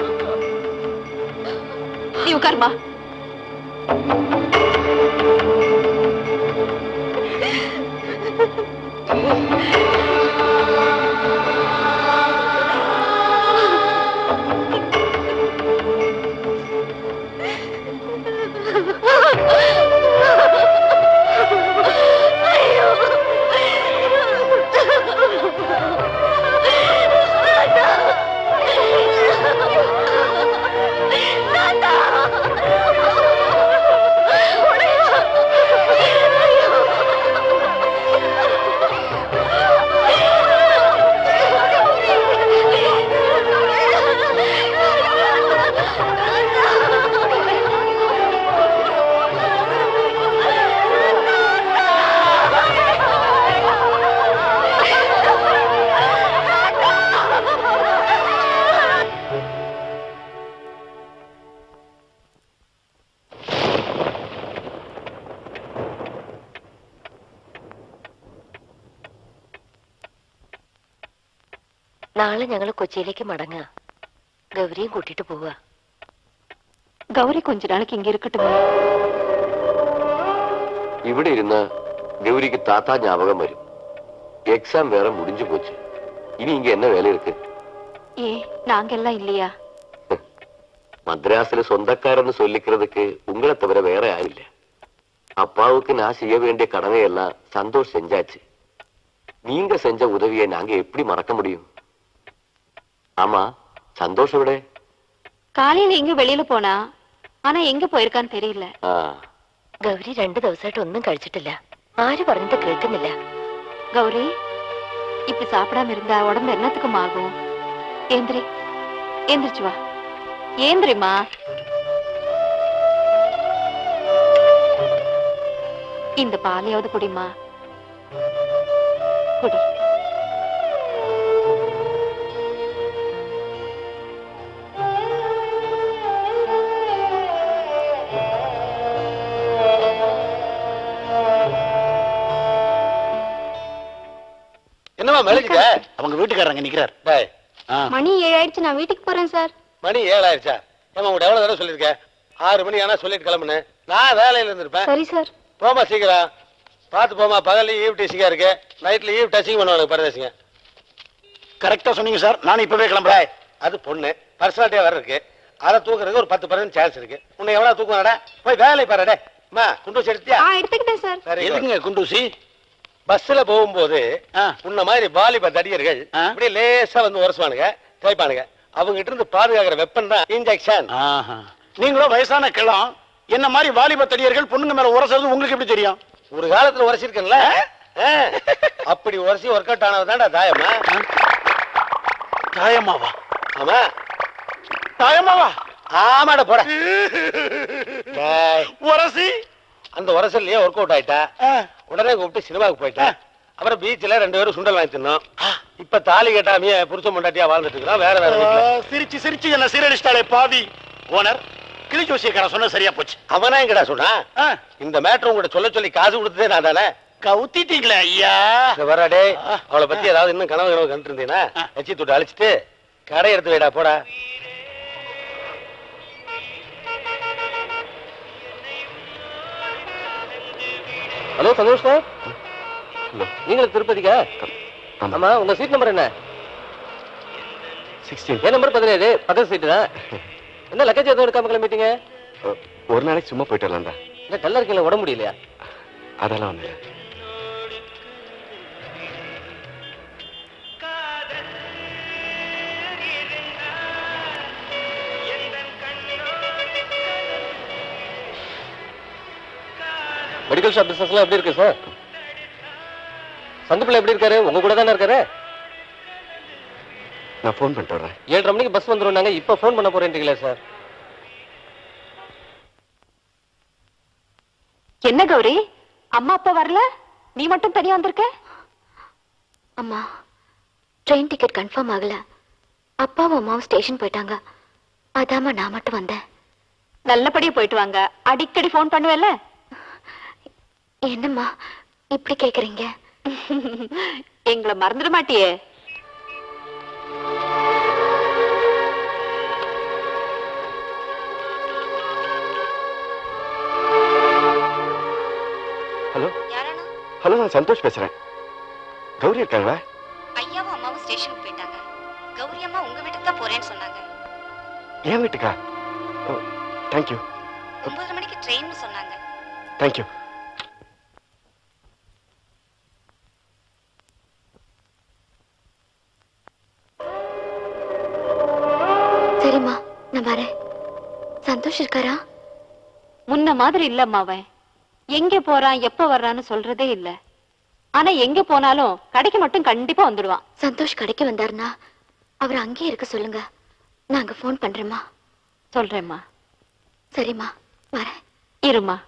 நீ உட்காருமா നാളെ ഞങ്ങൾ കൊച്ചിയിലേക്ക് മടങ്ങാ ഗൗരിയും കൂട്ടിട്ട് പോവാ கௌரி கொஞ்ச நாளைக்கு இங்க இருக்கட்டும் ഇവിടെ ഇരുന്ന് கௌரிக்கு தாத்தா ஞாபகம் வரும் எக்ஸாம் வேற முடிஞ்சு போச்சு இனி இங்க என்ன வேலை இருக்கு ஏ நாங்க எல்லாம் இல்லையா மദ്രാസിல சொந்தக்காரன்னு சொல்லிக்கிறதுக்கு உங்களை தவிர வேற யாரும் இல்ல அப்பாவுக்கு நான் செய்ய வேண்டிய கடமையெல்லாம் சந்தோஷ் செஞ்சாச்சு நீங்க செஞ்ச உதவியை நாங்க எப்படி மறக்க முடியும் ஆமா சந்தோஷ் விட காலையில எங்க வெளியில போனா ஆனா எங்க போயிருக்கான்னு தெரியல ഗൗരി രണ്ടു ദിവസമായിട്ട് ഒന്നും കഴിച്ചിട്ടില്ല ആര് പറഞ്ഞിട്ട് കേൾക്കുന്നില്ല கௌரி இப்படி சாப்பிடாம இருந்தா உடம்பு என்னத்துக்கும் ஆகும் ஏந்திரி ஏந்திரிச்சு வா ஏந்திரிமா இந்த பாலையாவது குடிமா குடி இவ்வளவு மெலிஞ்சிட்ட அவங்க வீட்டுக்காரங்க நிக்கிறார் டேய் மணி ஏழு ஆயிடுச்சு நான் வீட்டுக்கு போறேன் சார் மணி ஏழாயிருச்சா ஏமா உங்கள்ட்ட எவ்வளவு தடவை சொல்லியிருக்கேன் ஆறு மணி ஆனா சொல்லிட்டு கிளம்புனேன் நான் வேலையில இருந்திருப்பேன் சரி சார் போமா சீக்கிரம் பார்த்து போமா பகல்ல ஈவ் டீச்சிங்கா இருக்கு நைட்ல ஈவ் டச்சிங் பண்ணுவாங்க பரதேசிங்க கரெக்டா சொன்னீங்க சார் நான் இப்பவே கிளம்புறேன் அது பொண்ணு பர்சனாலிட்டியா வேற இருக்கு அதை தூக்குறதுக்கு ஒரு பத்து பர்சன்ட் சான்ஸ் இருக்கு உன்னை எவ்வளவு தூக்குவாடா போய் வேலை பாருடே அம்மா குண்டு வச்சு எடுத்தியா ஆ எடுத்துக்கிட்டேன் சார் சரி எதுக்குங்க குண்டூசி பஸ்ல போகும்போது உன்ன மாதிரி வாலிப தடியர்கள் அப்படியே லேசா வந்து உரசுவானுங்க தேய்ப்பானுங்க அவங்க கிட்ட இருந்து பாதுகாக்கிற வெப்பன் தான் இன்ஜெக்ஷன் நீங்களும் வயசான கிளம் என்ன மாதிரி வாலிப தடியர்கள் பொண்ணுங்க மேல உரசுறது உங்களுக்கு எப்படி தெரியும் ஒரு காலத்துல உரசிருக்கேன்ல ஆ, அப்படி உரசி ஒர்க் அவுட் ஆனதுதான்டா தாயம்மா தாயம்மாவா ஆமா தாயம்மாவா ஆமாடா போட டேய், உரசி அந்த உரசல்லையே ஒர்க் அவுட் ஆயிட்டா உடனே கூப்பிட்டு சினிமாவுக்கு போயிட்டேன் அப்புறம் பீச்ல ரெண்டு பேரும் சுண்டல் வாங்கி தின்னோம் இப்ப தாலி கட்டாமையே புருஷ முண்டாட்டியா வாழ்ந்துட்டு இருக்கிறோம் வேற வேற வீட்டுல ஆ, சிரிச்சு சிரிச்சு என்ன சீரழிச்சிட்டாளே பாவி ஓனர் கிளி ஜோசியக்காரன் சொன்ன சரியா போச்சு அவனா எங்கடா சொன்னா இந்த மேட்ரு உங்கள்ட்ட சொல்ல சொல்லி காசு கொடுத்ததே நான் தானே கவுத்திட்டீங்களே ஐயா வரடே அவளை பத்தி ஏதாவது இன்னும் கனவு கனவு கண்டு இருந்தீங்கன்னா எச்சி தொட்டு அழிச்சிட்டு கடை எடுத்து வைடா போடா ஹலோ சந்தோஷ் சார் நீங்களும் திருப்பதிக்கா ஆமா உங்க சீட் நம்பர் என்ன சிக்ஸ்டீன் என் நம்பர் பதினேழு பக்கத்து சீட்டு தான் என்ன லக்கேஜ் எதுவும் எடுக்காம கிளம்பிட்டீங்க ஒரு நாளைக்கு சும்மா போயிட்டு வரலாம்டா என்ன கல்ல இருக்கீங்களா உடம்பு முடியலையா அதெல்லாம் ஒண்ணு இல்ல. மெடிக்கல் ஷாப் பிசினஸ்லாம் எப்படி இருக்கு சார் சந்துப்பிள்ளை எப்படி இருக்காரு உங்க கூட தானே இருக்காரு நான் ஃபோன் பண்ணிட்டு வரேன் ஏழரை மணிக்கு பஸ் வந்துரும் நாங்க இப்ப ஃபோன் பண்ண போறேன்றீங்களே சார் என்ன கௌரி அம்மா அப்பா வரல நீ மட்டும் தனியா வந்திருக்க அம்மா ட்ரெயின் டிக்கெட் கன்ஃபார்ம் ஆகல அப்பாவும் அம்மாவும் ஸ்டேஷன் போயிட்டாங்க அதாம்மா நான் மட்டும் வந்தேன் நல்லபடியா போயிட்டு வாங்க அடிக்கடி ஃபோன் பண்ணுவேல என்னம்மா இப்படி கேக்குறீங்க எங்களை மறந்துட மாட்டியே ஹலோ ஹலோ நான் சந்தோஷ் பேசுறேன் கௌரி இருக்காங்களா ஐயாவும் அம்மாவும் ஸ்டேஷனுக்கு போயிட்டாங்க கௌரி அம்மா உங்க வீட்டுக்கு தான் போறேன்னு சொன்னாங்க என் வீட்டுக்கா ஓ தேங்க்யூ ஒன்பதரை மணிக்கு ட்ரெயின் சொன்னாங்க தேங்க்யூ சரிம்மா நான் வரேன் சந்தோஷ் இருக்காரா முன்ன மாதிரி இல்லம்மா அவன் எங்க போறான் எப்ப வர்றான்னு சொல்றதே இல்ல ஆனா எங்க போனாலும் கடைக்கு மட்டும் கண்டிப்பா வந்துடுவான் சந்தோஷ் கடைக்கு வந்தாருன்னா அவர் அங்கேயே இருக்க சொல்லுங்க நாங்க ஃபோன் பண்றேம்மா சொல்றேம்மா சரிம்மா வரேன் இருமா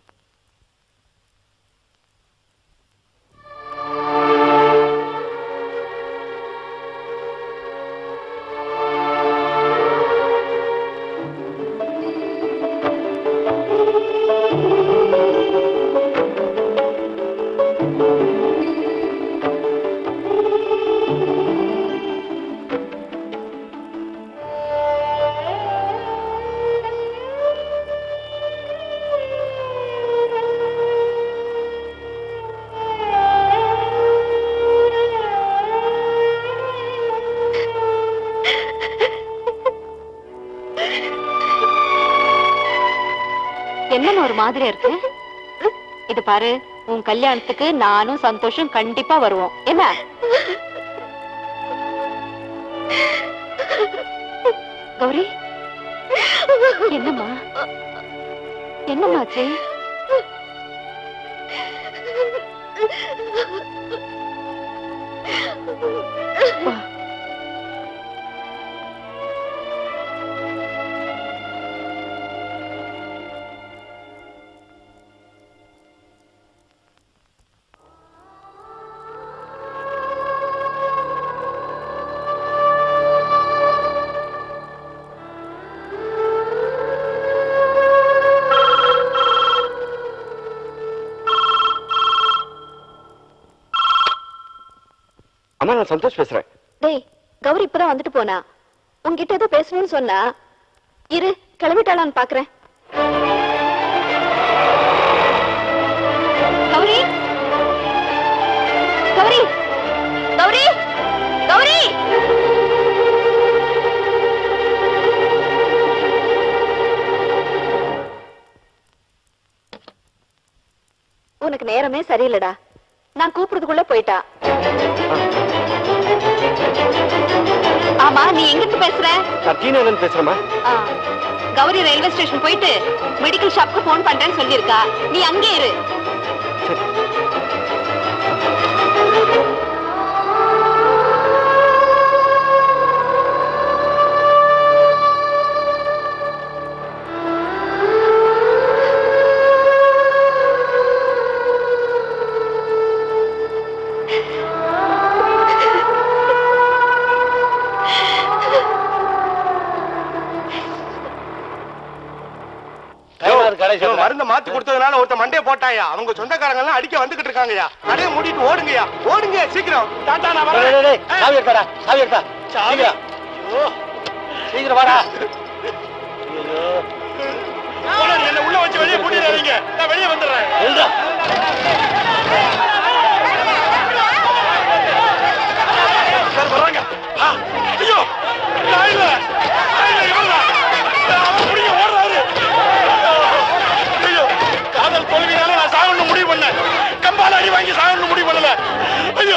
என்னம்மா ஒரு மாதிரியா இருக்கு இது பாரு உன் கல்யாணத்துக்கு நானும் சந்தோஷம் கண்டிப்பா வருவோம் என்ன கௌரி என்னம்மா என்னம்மாச்சு வா. அம்மா அம்மா நான் சந்தோஷ் பேசுறேன் டேய் கௌரி இப்பதான் வந்துட்டு போனா உன்கிட்ட ஏதோ பேசணும்னு சொன்னா இரு கிளம்பிட்டாளான்னு பாக்குறேன் கௌரி கௌரி கௌரி கௌரி உனக்கு நேரமே சரியில்லடா நான் கூப்பிடுறதுக்குள்ள போயிட்டா ஆமா நீ எங்கிருந்து பேசுற நான் டீனர்ல பேசுறேம்மா ஆ, கௌரி ரயில்வே ஸ்டேஷன் போயிட்டு மெடிக்கல் ஷாப்க்கு ஃபோன் பண்றேன்னு சொல்லியிருக்கா நீ அங்கே இரு மருந்து மாத்தி கொடுத்ததுனால ஒருத்த மண்டைய போட்டாயா அவங்க சொந்தக்காரங்க எல்லாம் அடிக்க வந்துகிட்டு இருக்காங்கயா கடையை மூடிட்டு ஓடுங்கயா ஓடுங்க சீக்கிரம் டாடா நான் டேய், டேய், டேய், வரேன் சாவி எடுத்தாடா சாவி எடுத்தா சாவி. சீக்கிரம் ஐயோ. சீக்கிரம் வாடா ஓனர், என்னை உள்ள வச்சு வெளியே கூட்டிடாதீங்க நான் வெளியே வந்துடுறேன் எழுதா சார் வர்றாங்க ஆ, ஐயோ நான் இல்ல நான் இல்ல, இவன் தான். அவன் முடிய ஓடுறாரு ஐயோ காதல் தோல்வினால நான் சாகணும்னு முடிவு பண்ணேன் கம்பால அடி வாங்கி சாகணும்னு முடிவு பண்ணல ஐயோ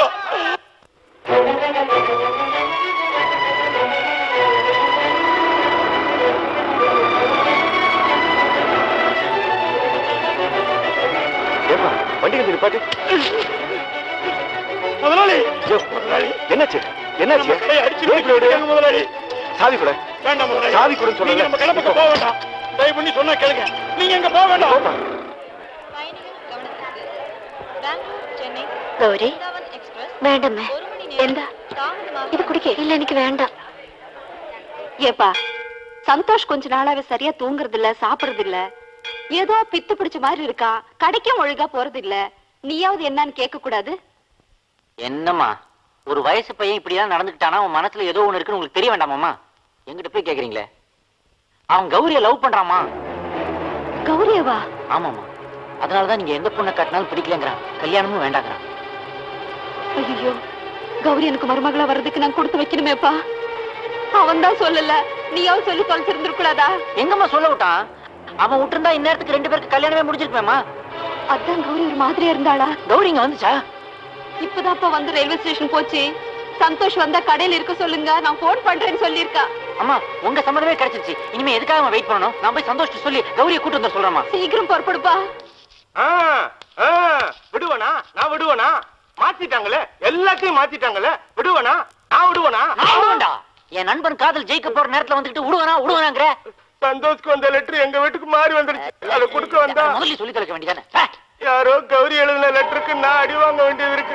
ஏப்பா வண்டி கொஞ்சம் நிப்பாட்டு முதலாளி ஐயோ, என்னாச்சு என்னாச்சு நம்ம கையை அடிச்சு பிரேக் லோடு. நிறுத்திட்டாங்க முதலாளி சாவி கூட வேண்டாம் முதலாளி சாவி கொடுன்னு சொல்லல. நீங்க நம்ம கிளம்புக்கு போக வேண்டாம் தயவு பண்ணி சொன்னா கேளுங்க நீங்க எங்க போக வேண்டாம் கௌரி வேண்டாமே எந்த இது குடிக்க இல்ல எனக்கு வேண்டாம் ஏப்பா சந்தோஷ் கொஞ்ச நாளாவே சரியா தூங்குறது இல்ல சாப்பிடுறது இல்ல ஏதோ பித்து பிடிச்ச மாதிரி இருக்கா கடைக்கும் ஒழுங்கா போறது இல்ல நீயாவது என்னன்னு கேட்க கூடாது என்னம்மா ஒரு வயசு பையன் இப்படிலாம் நடந்துக்கிட்டானா அவன் மனசுல ஏதோ ஒண்ணு இருக்குன்னு உங்களுக்கு தெரிய வேண்டாமாம்மா எங்கிட்ட போய் கேக்குறீங்களே அவன் கௌரிய லவ் பண்றாமா கௌரியவா ஆமாமா அதனாலதான் நீங்க எந்த பொண்ணை கட்டினாலும் பிடிக்கலங்கிறான் கல்யாணமும் வேண்டாங்கிறான் ஐயோ கௌரி எனக்கு மருமகளா வர்றதுக்கு நான் கொடுத்து வைக்கணுமேப்பா அவன் தான் சொல்லல நீயாவது சொல்லி தொலைச்சிருந்திருக்கூடாதா எங்கம்மா சொல்ல விட்டான் அவன் விட்டுருந்தா இந்நேரத்துக்கு ரெண்டு பேருக்கு கல்யாணமே முடிஞ்சிருப்பேம்மா அதான் கௌரி ஒரு மாதிரியா இருந்தாளா கௌரி இங்க வந்துச்சா இப்பதான்ப்பா வந்து ரயில்வே ஸ்டேஷன் போச்சு சந்தோஷ் வந்தா கடையில இருக்க சொல்லுங்க நான் போன் பண்றேன்னு சொல்லியிருக்கா அம்மா உங்க சம்மதமே கிடைச்சிருச்சு இனிமே எதுக்காக அவன் வெயிட் பண்ணணும் நான் போய் சந்தோஷத்தை சொல்லி கௌரியை கூட்டு வந்த சொல்றேம்மா சீக்கிரம் புறப்படுப்பா ஆ, ஆ, விடுவனா நான் விடுவனா மாத்திட்டாங்களே எல்லாத்தையும் மாத்திட்டாங்களே விடுவனா நான் விடுவனா நான் விடுவேன்டா என் நண்பன் காதல் ஜெயிக்க போற நேரத்துல வந்துட்டு விடுவானா விடுவானாங்கிற சந்தோஷ்க்கு வந்த லெட்டர் எங்க வீட்டுக்கு மாறி வந்துருச்சு அதை கொடுக்க வந்தா முதல்ல சொல்லி தொலைக்க வேண்டியதானே யாரோ கௌரி எழுதின லெட்டருக்கு நான் அடி வாங்க வேண்டியது இருக்கு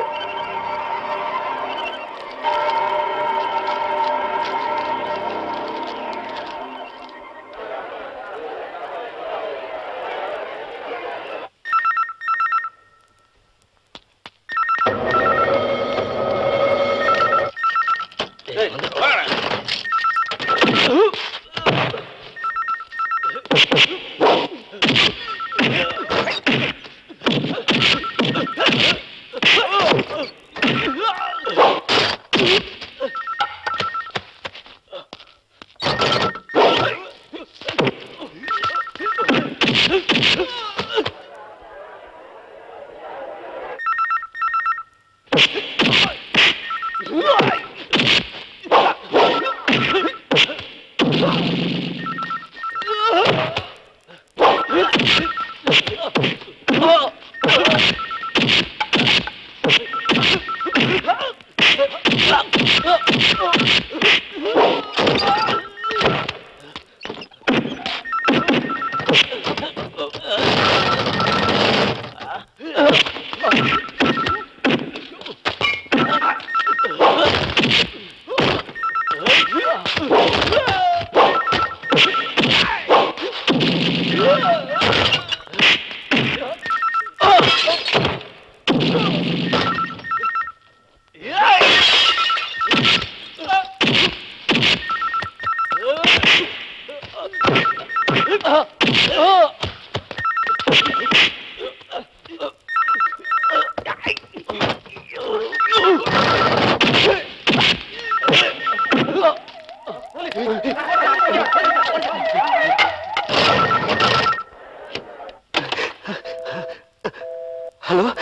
ஹலோ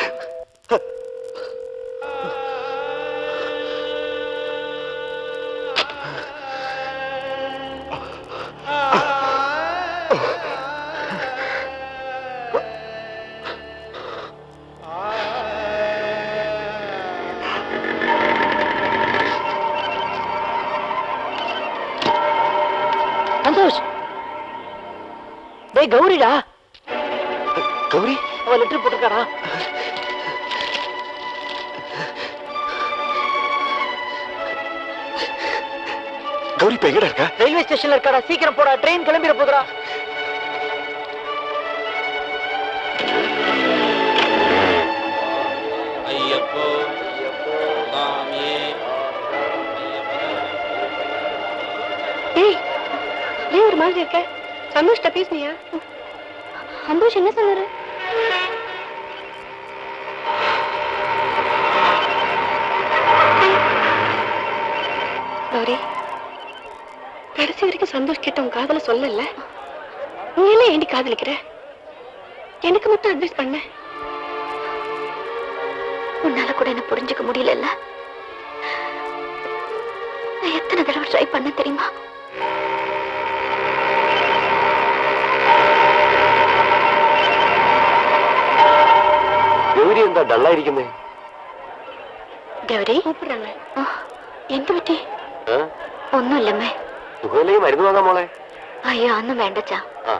சந்தோஷ் டேய் கௌரிடா கௌரி அவன் லெட்டர் போட்டிருக்காடா கௌரி இப்ப எங்கடா இருக்கா ரயில்வே ஸ்டேஷன்ல இருக்காடா சீக்கிரம் போடா ட்ரெயின் கிளம்பிட போதுடா ஐயப்போ சாமியே ஏய் ஏன் ஒரு மாதிரி இருக்க சந்தோஷ்ட பேசுனியா சந்தோஷ் என்ன சொன்னாரு கௌரி கடைசி வரைக்கும் சந்தோஷ் கிட்ட உன் காதல சொல்லல நீ என்ன ஏண்டி காதலிக்கிற எனக்கு மட்டும் அட்வைஸ் பண்ண உன்னால கூட என்ன புரிஞ்சுக்க முடியலல்ல நான் எத்தனை தடவை ட்ரை பண்ண தெரியுமா ഗൗരി എന്താ ഡള്ളായിരിക്കുന്നേ ഗൗരി கூப்பிடுறாங்க എന്ത് പറ്റി ഒന്നും ഇല്ലമ്മേ സുഖമില്ലെങ്കിൽ മരുന്ന് വാങ്ങാൻ മോളെ അയ്യോ ഒന്നും വേണ്ടച്ചാ ആ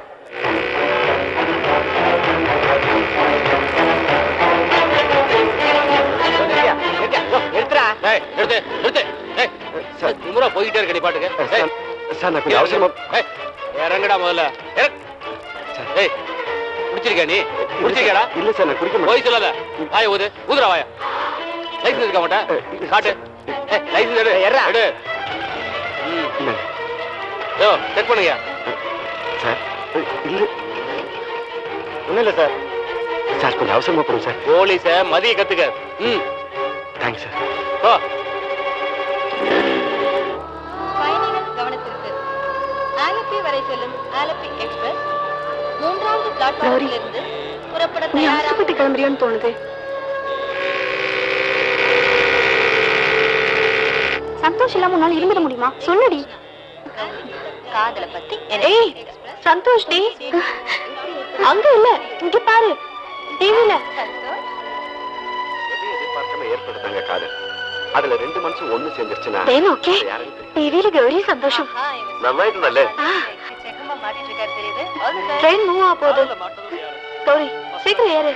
நிறுத்துறா ஏய் நிறுத்து நிறுத்து ஏய் சார் திமுறா போயிட்டே இருக்க நீ பாட்டுக்கு ஏய் சார் நான் கொஞ்சம் அவசரமா ஏய் இறங்குடா முதல்ல இறங்கு ஏய் குடிச்சிருக்கியா நீ குடிச்சிருக்கியாடா இல்ல சார் நான் குடிக்க போய் சொல்லாத வாய ஊது ஊதுடா வாய லைசன்ஸ் இருக்க மாட்டேன் காட்டு ஏய் லைசன்ஸ் எடு எடு எடு இல்ல யோ செக் பண்ணுங்க சார் இல்ல ஒண்ணும் இல்ல சார் சார் கொஞ்சம் அவசரமா போடும் சார் போலீஸ மதிய கத்துக்க ம் தேங்க்ஸ் சார் போ பயணிகள் கவனத்திற்கு ஆலப்பி வரை செல்லும் ஆலப்பி எக்ஸ்பிரஸ் மூன்றாவது பிளாட்ஃபார்மிலிருந்து புறப்பட நீ தயாராக அவசரப்பட்டு கிளம்புறியோன்னு தோணுது சந்தோஷ் இல்லாம உன்னால இருந்துட முடியுமா சொல்லுடி காதலை பத்தி ஏய் சந்தோஷ் டி அங்க இல்ல இங்க பாரு டிவில எதையும் எதிர்பார்க்காம ஏற்படுத்தாங்க காதல் அதுல ரெண்டு மனசும் ஒண்ணு சேர்ந்துருச்சுன்னா தேன் ஓகே யாருன்னு தெரியும். டிவில கௌரி சந்தோஷம் നന്നായിട്ടുണ്ടല്ലേ செக்கமா மாட்டிட்டு இருக்காரு தெரியுது All the best. Train move ஆக போகுது கௌரி சீக்கிரம் ஏறு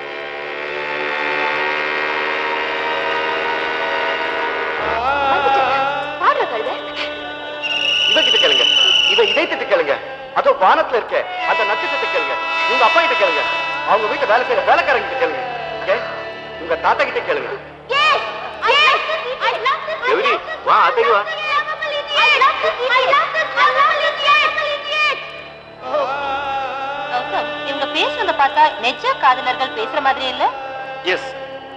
பாடுற கழுதை இவ கிட்ட கேளுங்க இவ இதயத்திட்ட கேளுங்க அதோ வானத்துல இருக்க அந்த நட்சத்திரத்தை கேளுங்க உங்க அப்பா கிட்ட கேளுங்க அவங்க வீட்டுல வேலை செய்யற வேலைக்காரங்க கிட்ட கேளுங்க ஓகே உங்க தாத்தா கிட்ட கேளுங்க ഗൗരി വാ അത്തേക്ക് വാ கௌதம் இவங்க பேசுறத பார்த்தா நெஜ காதலர்கள் பேசுற மாதிரி இல்ல எஸ்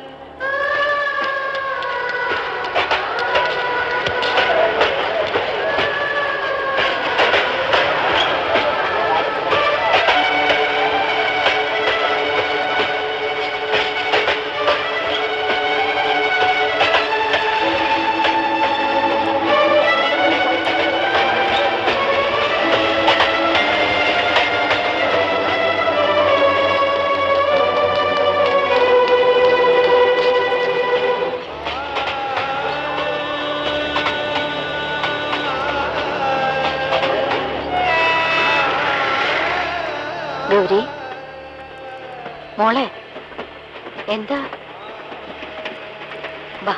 ഗൗരി മോളെ എന്താ വാ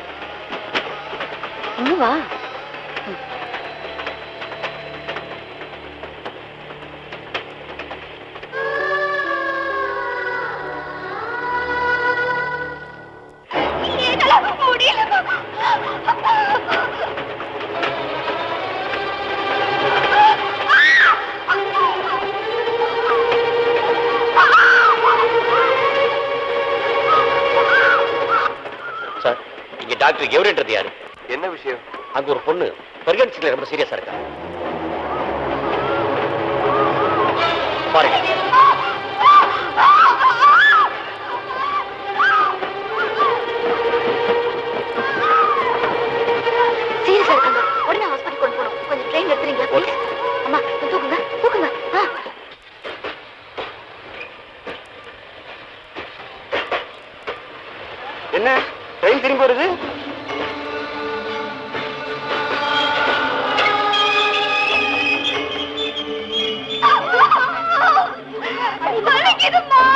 ഇന്ന് വാ ഉം. டாக்டர் கெவரின்றது யாரு என்ன விஷயம் அங்க ஒரு பொண்ணு பிரெக்னன்சில ரொம்ப சீரியஸா இருக்கா பாருங்க சீரியஸா இருக்காங்க உடனே ஹாஸ்பிட்டல் கொண்டு போகணும் கொஞ்சம் ட்ரெயின் எடுத்துறீங்களா ப்ளீஸ் அம்மா தூக்குங்க தூக்குங்க ஆ என்ன ட்ரெயின் திரும்பி வருது வலிக்குதும்மா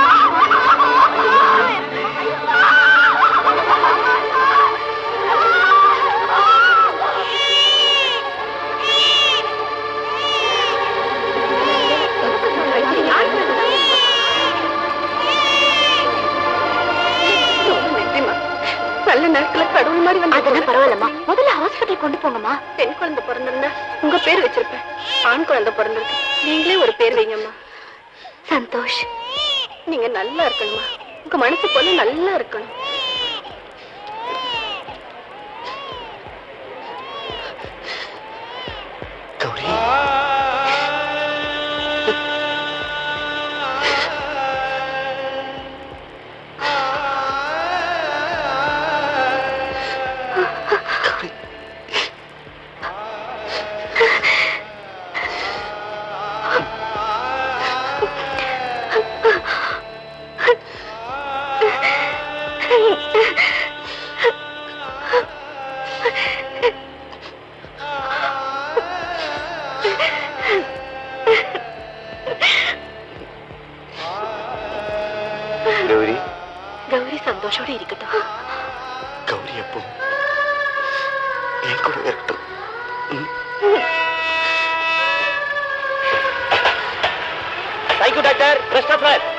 நல்ல நேரத்துல கடவுள் மாதிரி வந்து அதெல்லாம் பரவாயில்லம்மா முதல்ல ஹாஸ்பிட்டல் கொண்டு போங்கம்மா பெண் குழந்தை பிறந்திருந்தா உங்க பேர் வச்சிருப்பேன் ஆண் குழந்தை பிறந்திருக்கு நீங்களே ஒரு பேர் வைங்கம்மா சந்தோஷ் நீங்க நல்லா இருக்கணுமா உங்க மனசு போல நல்லா இருக்கணும் கௌரி கௌரி சந்தோஷோட இருக்கட்டும் கௌரி எப்போ என் கூட இருக்கட்டும் thank you doctor best of luck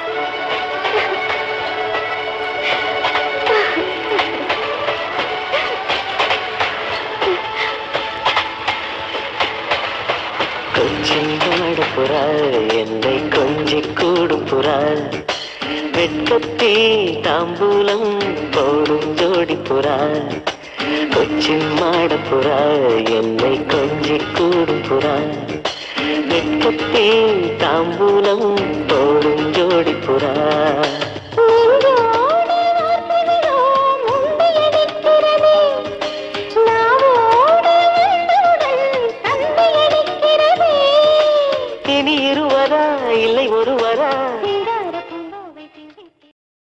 கொஞ்சம் நாடுப்புறா என்னை கொஞ்சி கூடுப்புறா வெட்கத்தில் தாம்பூலம் போடும் ஜோடி புறா கொச்சி மாடப்புறா என்னை கொஞ்சி கூடும் புறா வெட்கத்தில் தாம்பூலம் போடும் ஜோடி புறா